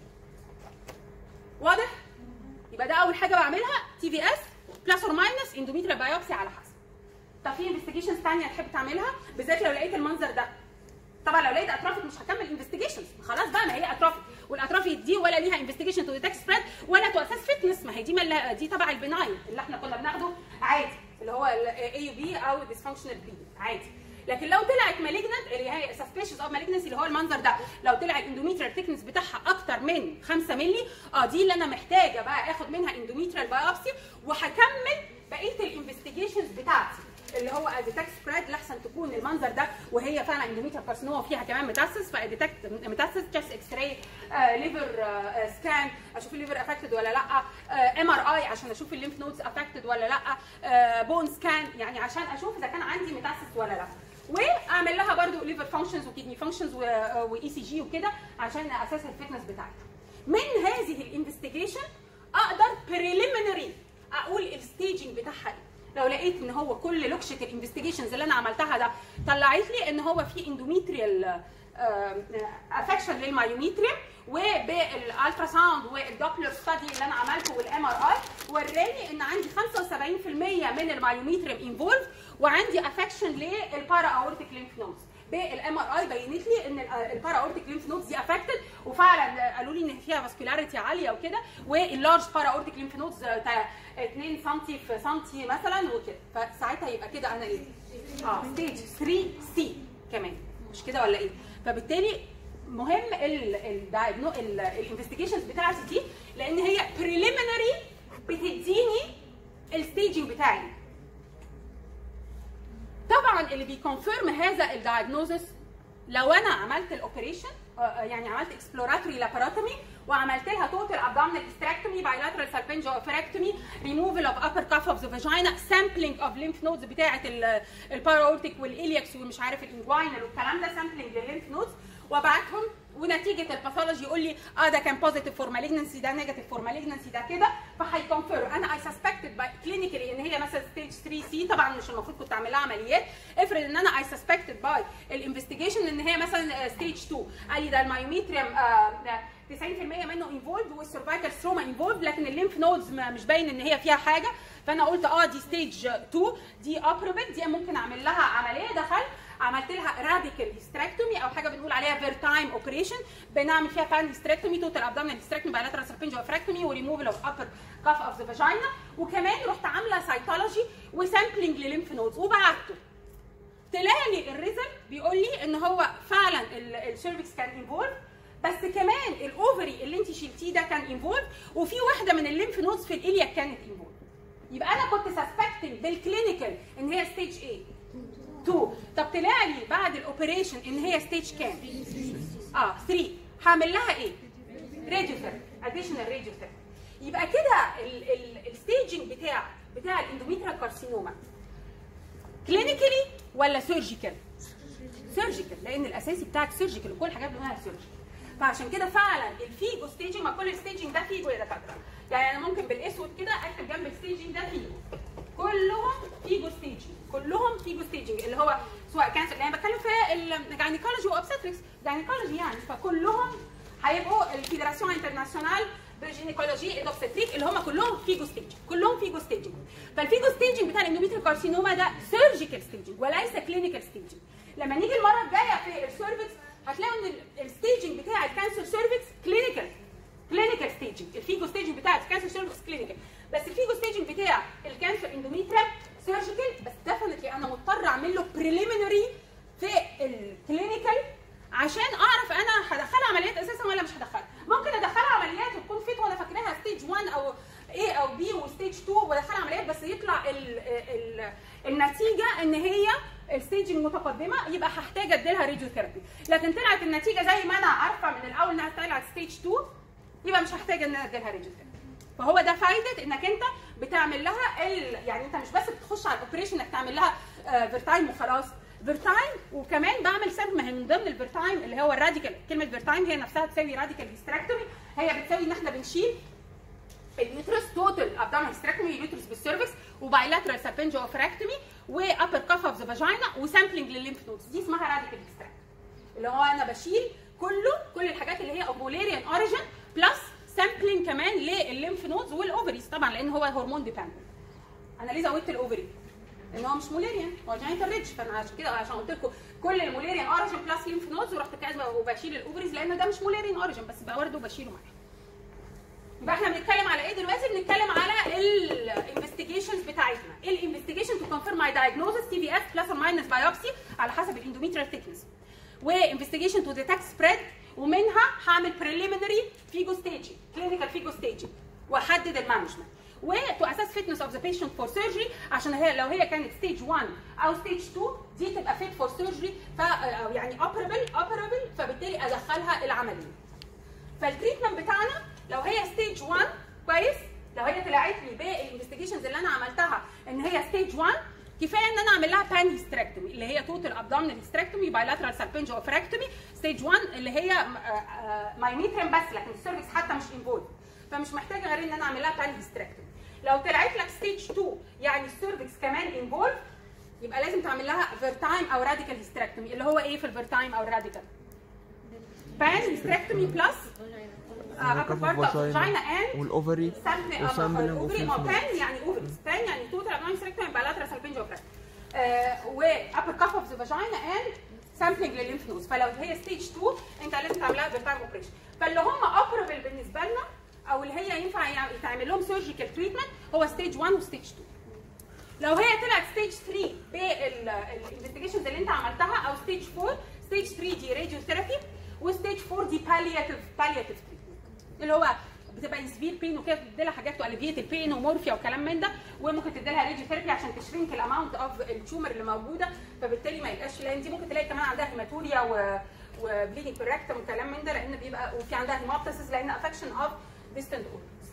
واضح يبقى ده اول حاجه بعملها تي في اس بلس اور ماينس اندوميتريال بايوبسي على حسب طب في انفستيجيشنز ثانيه تحب تعملها بالذات لو لقيت المنظر ده طبعا لو لقيت اترافيك مش هكمل انفستيجيشنز خلاص بقى ما هي اترافيك والاترافيك دي ولا ليها انفستيجيشن تو ديتكت سبريد ولا تو اساس فتنس ما هي دي مل... دي تبع البناين اللي احنا كنا بناخده عادي اللي هو الاي يو بي او ديسفانكشنال بي عادي لكن لو طلعت مالجنت اللي هي سسبيشس اوف مالجنسي اللي هو المنظر ده لو طلع الاندوميتريال ثيكنس بتاعها اكتر من 5 مللي اه دي اللي انا محتاجه بقى اخد منها اندوميتريال بايوبسي وهكمل بقيه الانفستيجيشنز بتاعتي اللي هو اديتكت سبريد لحسن تكون المنظر ده وهي فعلا اندوميتريال كارسينوما وفيها كمان ميتاسيس فاديتكت ميتاسيس تشست اكس راي ليفر سكان اشوف الليفر افكتد ولا لا ام ار اي عشان اشوف الليمف نودز افكتد ولا لا بون سكان يعني عشان اشوف اذا كان عندي ميتاسيس ولا لا واعمل لها برضو ليفر فانكشنز وكيدني فانكشنز واي سي جي وكده عشان اساس الفتنس بتاعتها من هذه الانفستيجيشن اقدر بريليمينري اقول الستيجنج بتاعها ايه لو لقيت ان هو كل لوكشه الانفستيجيشنز اللي انا عملتها ده طلعت لي ان هو في اندوميتريال افكشن للمايوميتريم وبالالترا ساوند والدوبلر ستادي اللي انا عملته والام ار اي وراني ان عندي 75% من المايوميتريم انفولد وعندي افكشن للبارا اورتيك ليمف نودز بالام ار اي بينت لي ان البارا اورتيك ليمف نودز دي افكتد وفعلا قالوا لي ان فيها فاسكولاريتي عاليه وكده واللارج بارا اورتيك ليمف نودز 2 سم في سم مثلا وكده فساعتها يبقى كده انا ايه؟ اه ستيج 3 سي كمان مش كده ولا ايه؟ فبالتالي مهم الانفستيجيشنز بتاعتي دي لان هي بريليمينري بتديني الستيجنج بتاعي طبعا اللي بيكونفيرم هذا الدايجنوزس لو انا عملت الاوبريشن يعني عملت اكسبلوراتوري لاباروتومي وعملت لها توتال ابدومينال هيستريكتومي بايلاترال سالبنجو اوفريكتومي ريموفال اوف ابر كاف اوف ذا فاجينا سامبلينج اوف ليمف نودز بتاعه الباراورتيك والالياكس ومش عارف الانجوينال والكلام ده سامبلينج للليمف نودز وابعتهم ونتيجه الباثولوجي يقول لي اه ده كان بوزيتيف فور مالجنسي ده نيجاتيف فور مالجنسي ده كده فهيكونفيرم انا اي سسبكتد باي كلينيكالي ان هي مثلا ستيج 3 سي طبعا مش المفروض كنت اعمل لها عمليات افرض ان انا اي سسبكتد باي الانفستيجيشن ان هي مثلا ستيج 2 قال لي ده المايوميتريم آه 90% منه انفولد والسيرفايكال ستروما انفولد لكن الليمف نودز مش باين ان هي فيها حاجه فانا قلت اه دي ستيج 2 دي اوبربل دي ممكن اعمل لها عمليه دخلت عملت لها راديكال هيستريكتومي او حاجه بنقول عليها فيرتايم اوبريشن بنعمل فيها بان هيستريكتومي توتال ابدومينال هيستريكتومي بايلاترال سربنجو اوفريكتومي وريموفال اوف ابر كاف اوف ذا فاجينا وكمان رحت عامله سايتولوجي وسامبلنج لليمف نودز وبعته طلع لي الريزلت بيقول لي ان هو فعلا السيرفكس كان انفولد بس كمان الاوفري اللي انت شلتيه ده كان انفولد وفي واحده من الليمف نودز في الاليا كانت انفولد يبقى انا كنت سسبكتنج بالكلينيكال ان هي ستيج ايه 2 طب طلع لي بعد الاوبريشن ان هي ستيج كام اه 3 هعمل لها ايه راديو ثيرابي اديشنال راديو ثيرابي يبقى كده الستيجنج بتاع بتاع الاندوميتريال كارسينوما كلينيكالي ولا سيرجيكال سيرجيكال لان الاساسي بتاعك سيرجيكال وكل الحاجات بنقولها سيرجيكال فعشان كده فعلا الفيجو ستيجنج ما كل الستيجنج ده فيجو يا دكاتره يعني انا ممكن بالاسود كده اكتب جنب الستيجنج ده فيجو كلهم فيجو ستيجنج كلهم فيجو ستيجنج اللي هو سواء كانسر يعني بتكلم في الجاينيكولوجي وابستريكس جاينيكولوجي يعني فكلهم هيبقوا الفيدراسيون انترناسيونال بجينيكولوجي الاوبستريك اللي هم كلهم فيجو ستيجنج كلهم فيجو ستيجنج فالفيجو ستيجنج بتاع الاندوميتريال كارسينوما ده سيرجيكال ستيجنج وليس كلينيكال ستيجنج لما نيجي المره الجايه في السيرفكس هتلاقوا ان الستيجنج بتاع الكانسر سيرفكس كلينيكال كلينيكال ستيجنج الفيجو ستيجنج بتاع الكانسر سيرفكس كلينيكال بس الفيجو ستيجنج بتاع الكانسر اندوميتريال سيرجيكال بس ديفنتلي انا مضطر اعمل له بريليمينري في الكلينيكال عشان اعرف انا هدخلها عمليات اساسا ولا مش هدخلها ممكن ادخلها عمليات وتكون فيت وانا فاكراها ستيج 1 او A او B وستيج 2 وادخلها عمليات بس يطلع ال ال النتيجه ان هي الستيج المتقدمه يبقى هحتاج اديلها راديو ثيرابي لكن طلعت النتيجه زي ما انا عارفه من الاول انها طلعت ستيج 2 يبقى مش هحتاج ان انا اديلها راديو ثيرابي فهو ده فايده انك انت بتعمل لها ال... يعني انت مش بس بتخش على الاوبريشن انك تعمل لها فيرتايم وخلاص فيرتايم وكمان بعمل سامبل ما هي من ضمن الفيرتايم اللي هو الراديكال كلمه فيرتايم هي نفسها تساوي راديكال هيستراكتومي هي بتساوي ان احنا بنشيل اليوترس توتال ابدومينال هيستراكتومي اليوترس بالسيرفكس وبايلاترال سابنجو اوفراكتومي وابر كاف اوف ذا فاجينا وسامبلنج للليمف نودز دي اسمها راديكال هيستراكتومي اللي هو انا بشيل كله كل الحاجات اللي هي اوفوليريان اوريجن بلس سامبلينج كمان للليمف نودز والاوفريز طبعا لان هو هرمون ديبندنت انا ليه زودت الاوفري ان هو مش موليريان هو جاينت ريتش فانا عشان كده عشان قلت لكم كل الموليريان اوريجن بلس ليمف نودز ورحت كاتبه وبشيل الاوفريز لان ده مش موليريان اوريجن بس برضه بشيله معايا يبقى احنا بنتكلم على ايه دلوقتي بنتكلم على الانفستيجيشنز بتاعتنا الانفستيجيشن تو كونفيرم ماي دايجنوزس تي في اس بلس اور ماينس بايوبسي على حسب الاندوميتريال ثيكنس وانفستيجيشن تو ديتكت سبريد ومنها هعمل بريليمينري فيجو ستيجنج كلينيكال فيجو ستيجنج واحدد المانجمنت وتو اساس فيتنس اوف ذا بيشنت فور سيرجري عشان هي لو هي كانت ستيج 1 او ستيج 2 دي تبقى فيت فور سيرجري ف أو يعني اوبرابل اوبرابل فبالتالي ادخلها العمليه فالتريتمنت بتاعنا لو هي ستيج 1 كويس لو هي طلعت لي بالانفستيجيشنز اللي انا عملتها ان هي ستيج 1 كفايه ان انا اعمل لها بان هيستريكتومي اللي هي توتال ابدومينال هيستريكتومي بايلاترال سالبنجو اوفراكتومي ستيج 1 اللي هي مايميتريم بس لكن السيرفكس حتى مش انفولد فمش محتاجه غير ان انا اعمل لها بان هيستريكتومي لو طلعت لك ستيج 2 يعني السيرفكس كمان انفولد يبقى لازم تعمل لها فيرتايم او راديكال هيستريكتومي اللي هو ايه في الفيرتايم او الراديكال بان هيستريكتومي بلس upper part of vagina and والاوفري سامبل وسامبلنج اوفري وفي بان يعني اوفريز بان يعني توتال ابناين سيركتوم bilateral salpingo اوفري و upper cuff of the vagina and sampling للليمف نودز فلو هي ستيج 2 انت لازم تعملها بالتايم اوبريشن فاللي هم اوبربل بالنسبه لنا او اللي هي ينفع يع- يتعمل لهم سيرجيكال تريتمنت هو ستيج 1 وستيج 2 لو هي طلعت ستيج 3 بالانفستيجيشنز اللي انت عملتها او ستيج 4 ستيج 3 دي راديو ثيرابي وستيج 4 دي بالياتيف بالياتيف تريتمنت اللي هو بتبقى سبير بين وكده بتدي لها حاجات واليفيت البين ومورفيا وكلام من ده وممكن تدي لها راديو ثيرابي عشان تشرينك الاماونت اوف التيومر اللي موجوده فبالتالي ما يبقاش لان دي ممكن تلاقي كمان عندها هيماتوريا و وبليدنج بالريكتم وكلام من ده لان بيبقى وفي عندها هيموبتسس لان افكشن اوف ديستنت اورجنز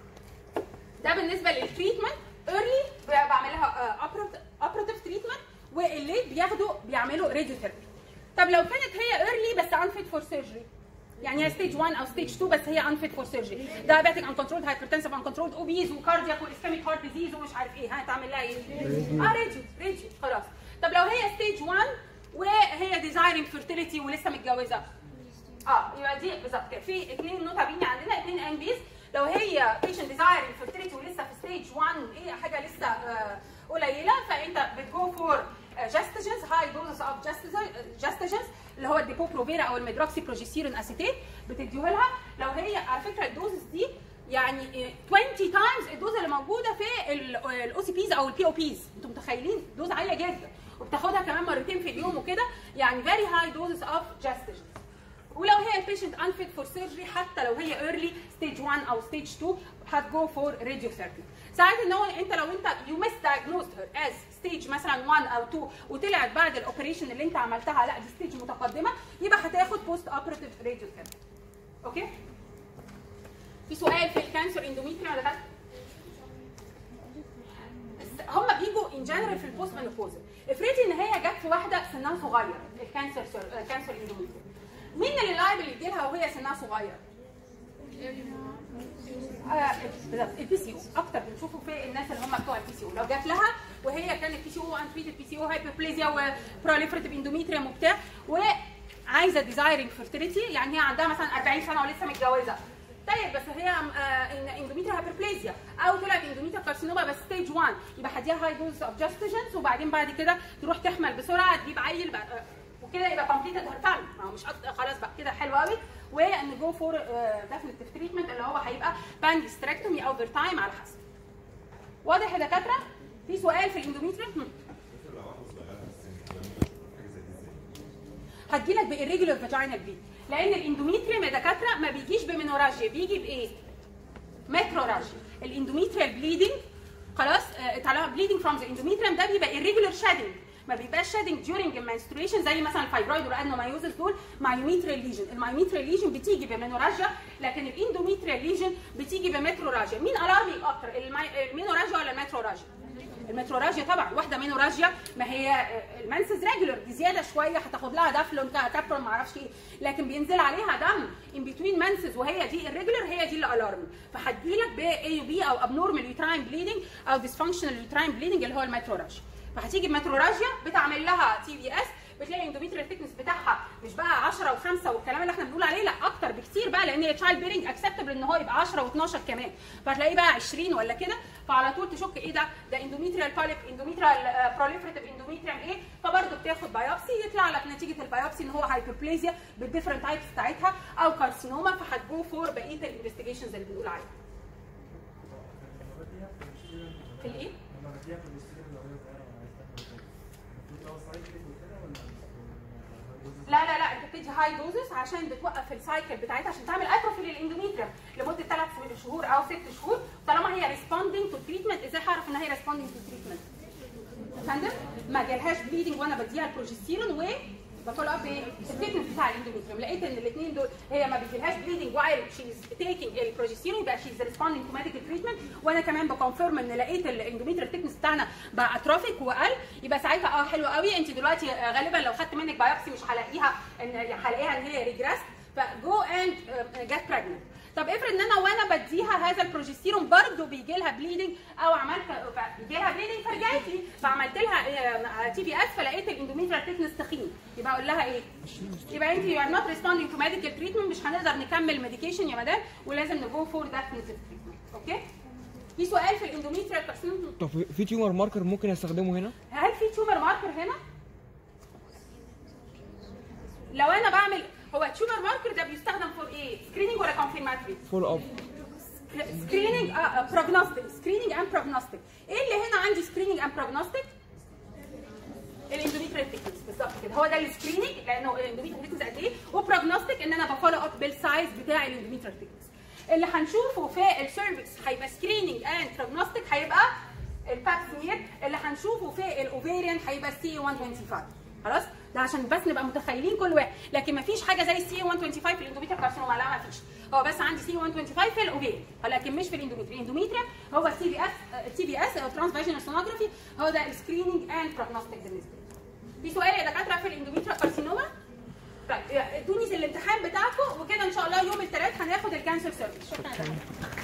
ده بالنسبه للتريتمنت ايرلي بعمل لها اوبراتيف تريتمنت والليت بياخدوا بيعملوا راديو ثيرابي طب لو كانت هي ايرلي بس انفيت فور سيرجري يعني هي ستيج 1 او ستيج 2 بس هي انفيت فور سيرجري دايابيتك ان كنترولد هايبرتنسيف ان كنترولد اوبيز وكاردياك واسكيميك هارت ديزيز ومش عارف ايه هتعمل لها ايه؟ اه راديو راديو خلاص طب لو هي ستيج 1 وهي ديزايرنج فيرتيليتي ولسه متجوزه اه يبقى دي بالظبط كده في اثنين نوتا بيني عندنا اثنين ان بيز لو هي بيشنت ديزايرنج فيرتيليتي ولسه في ستيج 1 ايه حاجه لسه آه، قليله فانت بتجو فور جاستجنز هاي دوزز اوف جاستجنز اللي هو الديبو بروفيرا او الميدروكسي بروجيستيرون اسيتيت بتديه لها لو هي على فكره الدوزز دي يعني آه، 20 تايمز الدوز اللي موجوده في الاو سي بيز او البي او بيز انتوا متخيلين دوز عاليه جدا وبتاخدها كمان مرتين في اليوم وكده يعني فيري هاي دوزز اوف جاستجنز ولو هي البيشنت انفيت فور سيرجري حتى لو هي ايرلي ستيج 1 او ستيج 2 هتجو فور راديو ثيرابي ساعات ان هو انت لو انت يو مس دايجنوزد هير از ستيج مثلا 1 او 2 وطلعت بعد الاوبريشن اللي انت عملتها لا دي ستيج متقدمه يبقى هتاخد بوست اوبراتيف راديو ثيرابي اوكي في سؤال في الكانسر اندوميتريوم ولا لا هم بيجوا ان جنرال في البوست مينوبوزال افرضي ان هي جت في واحده سنها صغير الكانسر كانسر اندوميتريوم مين اللي لايبل يجي لها وهي سنها صغير؟ آه، بالظبط البي سي او اكتر بنشوفه في الناس اللي هم بتوع البي سي او لو جات لها وهي كانت بي سي او انتريتد بي سي او هايبربليزيا وبروليفريتيف اندوميتريوم وبتاع وعايزه ديزايرنج فيرتيليتي يعني هي عندها مثلا 40 سنه ولسه متجوزه طيب بس هي اندوميتريا هايبربليزيا او طلعت اندوميتريا كارسينوما بس ستيج 1 يبقى هديها هاي دوز اوف جاستجنز وبعدين بعد كده تروح تحمل بسرعه تجيب عيل بقى آه، وكده يبقى كومبليتد هير فاميلي ما هو مش أكتر خلاص بقى كده حلو قوي وان جو فور ديفينيتيف تريتمنت اللي هو هيبقى بان هيستريكتومي او فيرتايم على حسب واضح يا دكاتره في سؤال في الاندوميتريوم هتجيلك بالريجولار فاجينال بليد لان الاندوميتريوم يا دكاتره ما بيجيش بمينوراجيا بيجي بايه؟ متروراجيا الاندوميتريال بليدنج خلاص طالما بليدنج فروم ذا اندوميتريوم ده بيبقى irregular shedding ما بيبقاش shedding during menstruation زي مثلا الفايبرويد والادنومايوزس دول مايوميتريال ليجن المايوميتريال ليجن بتيجي بمينوراجيا لكن الاندوميتريال ليجن بتيجي بمتروراجيا مين الارمي اكتر المي- المينوراجيا ولا المتروراجيا المتروراجيا طبعا واحده مينوراجيا ما هي المنسز ريجولر دي زياده شويه هتاخد لها دافلون كابرون ما اعرفش ايه لكن بينزل عليها دم ان بتوين منسز وهي دي الريجولر هي دي اللي الارم فهتجيلك ب اي يو بي او ابنورمال يوتراين بليدنج او ديسفانكشنال يوتراين بليدنج اللي هو المتروراجيا فهتيجي بمتروراجيا بتعمل لها تي بي اس بتلاقي الاندوميتريال ثيكنس بتاعها مش بقى 10 و5 والكلام اللي احنا بنقول عليه لا اكتر بكتير بقى لان التشايلد بيرنج اكسبتبل ان هو يبقى 10 و12 كمان فهتلاقيه بقى 20 ولا كده فعلى طول تشك ايه ده ده اندوميتريال باليب اندوميتريال بروليفريتيف اندوميتريم ايه فبرضه بتاخد بايوبسي يطلع لك نتيجه البايوبسي ان هو هايبربليزيا بالديفرنت تايبس بتاعتها او كارسينوما فهتجو فور بقيه الانفستيجيشنز اللي بنقول عليها في الايه؟ لا لا لا انت بتدي هاي دوزز عشان بتوقف السايكل بتاعتها عشان تعمل اتروفي للاندوميتريم لمده ثلاث شهور او ست شهور طالما هي ريسبوندينج تو تريتمنت ازاي هعرف ان هي ريسبوندينج تو تريتمنت فندم ما جالهاش بليدنج وانا بديها البروجستيرون و بفولو اب ايه التريتمنت بتاع الاندوميتريوم لقيت ان الاثنين دول هي ما بيجيلهاش بليدنج وايل شيز تيكينج البروجستيرون يبقى شيز ريسبوندينج تو ميديكال تريتمنت وانا كمان بكونفيرم ان لقيت الاندوميتريال تيكنس بتاعنا بقى اتروفيك وقل يبقى ساعتها اه حلو قوي انت دلوقتي آه، غالبا لو خدت منك بايوبسي مش هلاقيها ان هلاقيها ان هي ريجريس فجو اند جت بريجننت طب افرض ان انا وانا بديها هذا البروجستيرون برضه بيجي لها بليدنج او عملت بيجي لها بليدنج فرجعت لي فعملت لها تي بي اس فلقيت الاندوميتريال تيكنس تخين يبقى اقول لها ايه؟ يبقى انت يو ار نوت ريسبوندينج تو ميديكال تريتمنت مش هنقدر نكمل ميديكيشن يا مدام ولازم نجو فور ديفينيتيف تريتمنت اوكي؟ في سؤال في الاندوميتريال كارسينوم طب في- في تيومر ماركر ممكن استخدمه هنا هل في تيومر ماركر هنا؟ لو انا بعمل هو تيومر ماركر ده بيستخدم فور ايه؟ سكريننج ولا كونفيرماتري؟ فول اب سكريننج بروجنوستيك سكريننج اند بروجنوستيك ايه اللي هنا عندي سكريننج اند بروجنوستيك؟ الاندوميتريال تكنيكس بالظبط كده هو ده السكريننج لانه الاندوميتريال تكنيكس قد ايه وبروجنوستيك ان انا بفولو اب بالسايز بتاع الاندوميتريال تكنيكس اللي هنشوفه في السيرفكس هيبقى سكريننج اند بروجنوستيك هيبقى الباب سمير اللي هنشوفه في الاوفيريان هيبقى سي 125 خلاص ده عشان بس نبقى متخيلين كل واحد لكن مفيش حاجه زي السي 125 في الاندوميتريال كارسينوما لا مفيش هو بس عندي سي 125 في الاوفيريان لكن مش في الاندوميتريال الاندوميتريال هو سي بي اس تي بي اس او ترانس فاجينال سونوجرافي هو ده السكريننج اند بروجنوستيك بالنسبه لي في سؤال يا دكاتره في الاندوميتريال كارسينوما طيب ادوني الامتحان بتاعكم وكده ان شاء الله يوم الثلاث هناخد الكانسر سيرفيس شكرا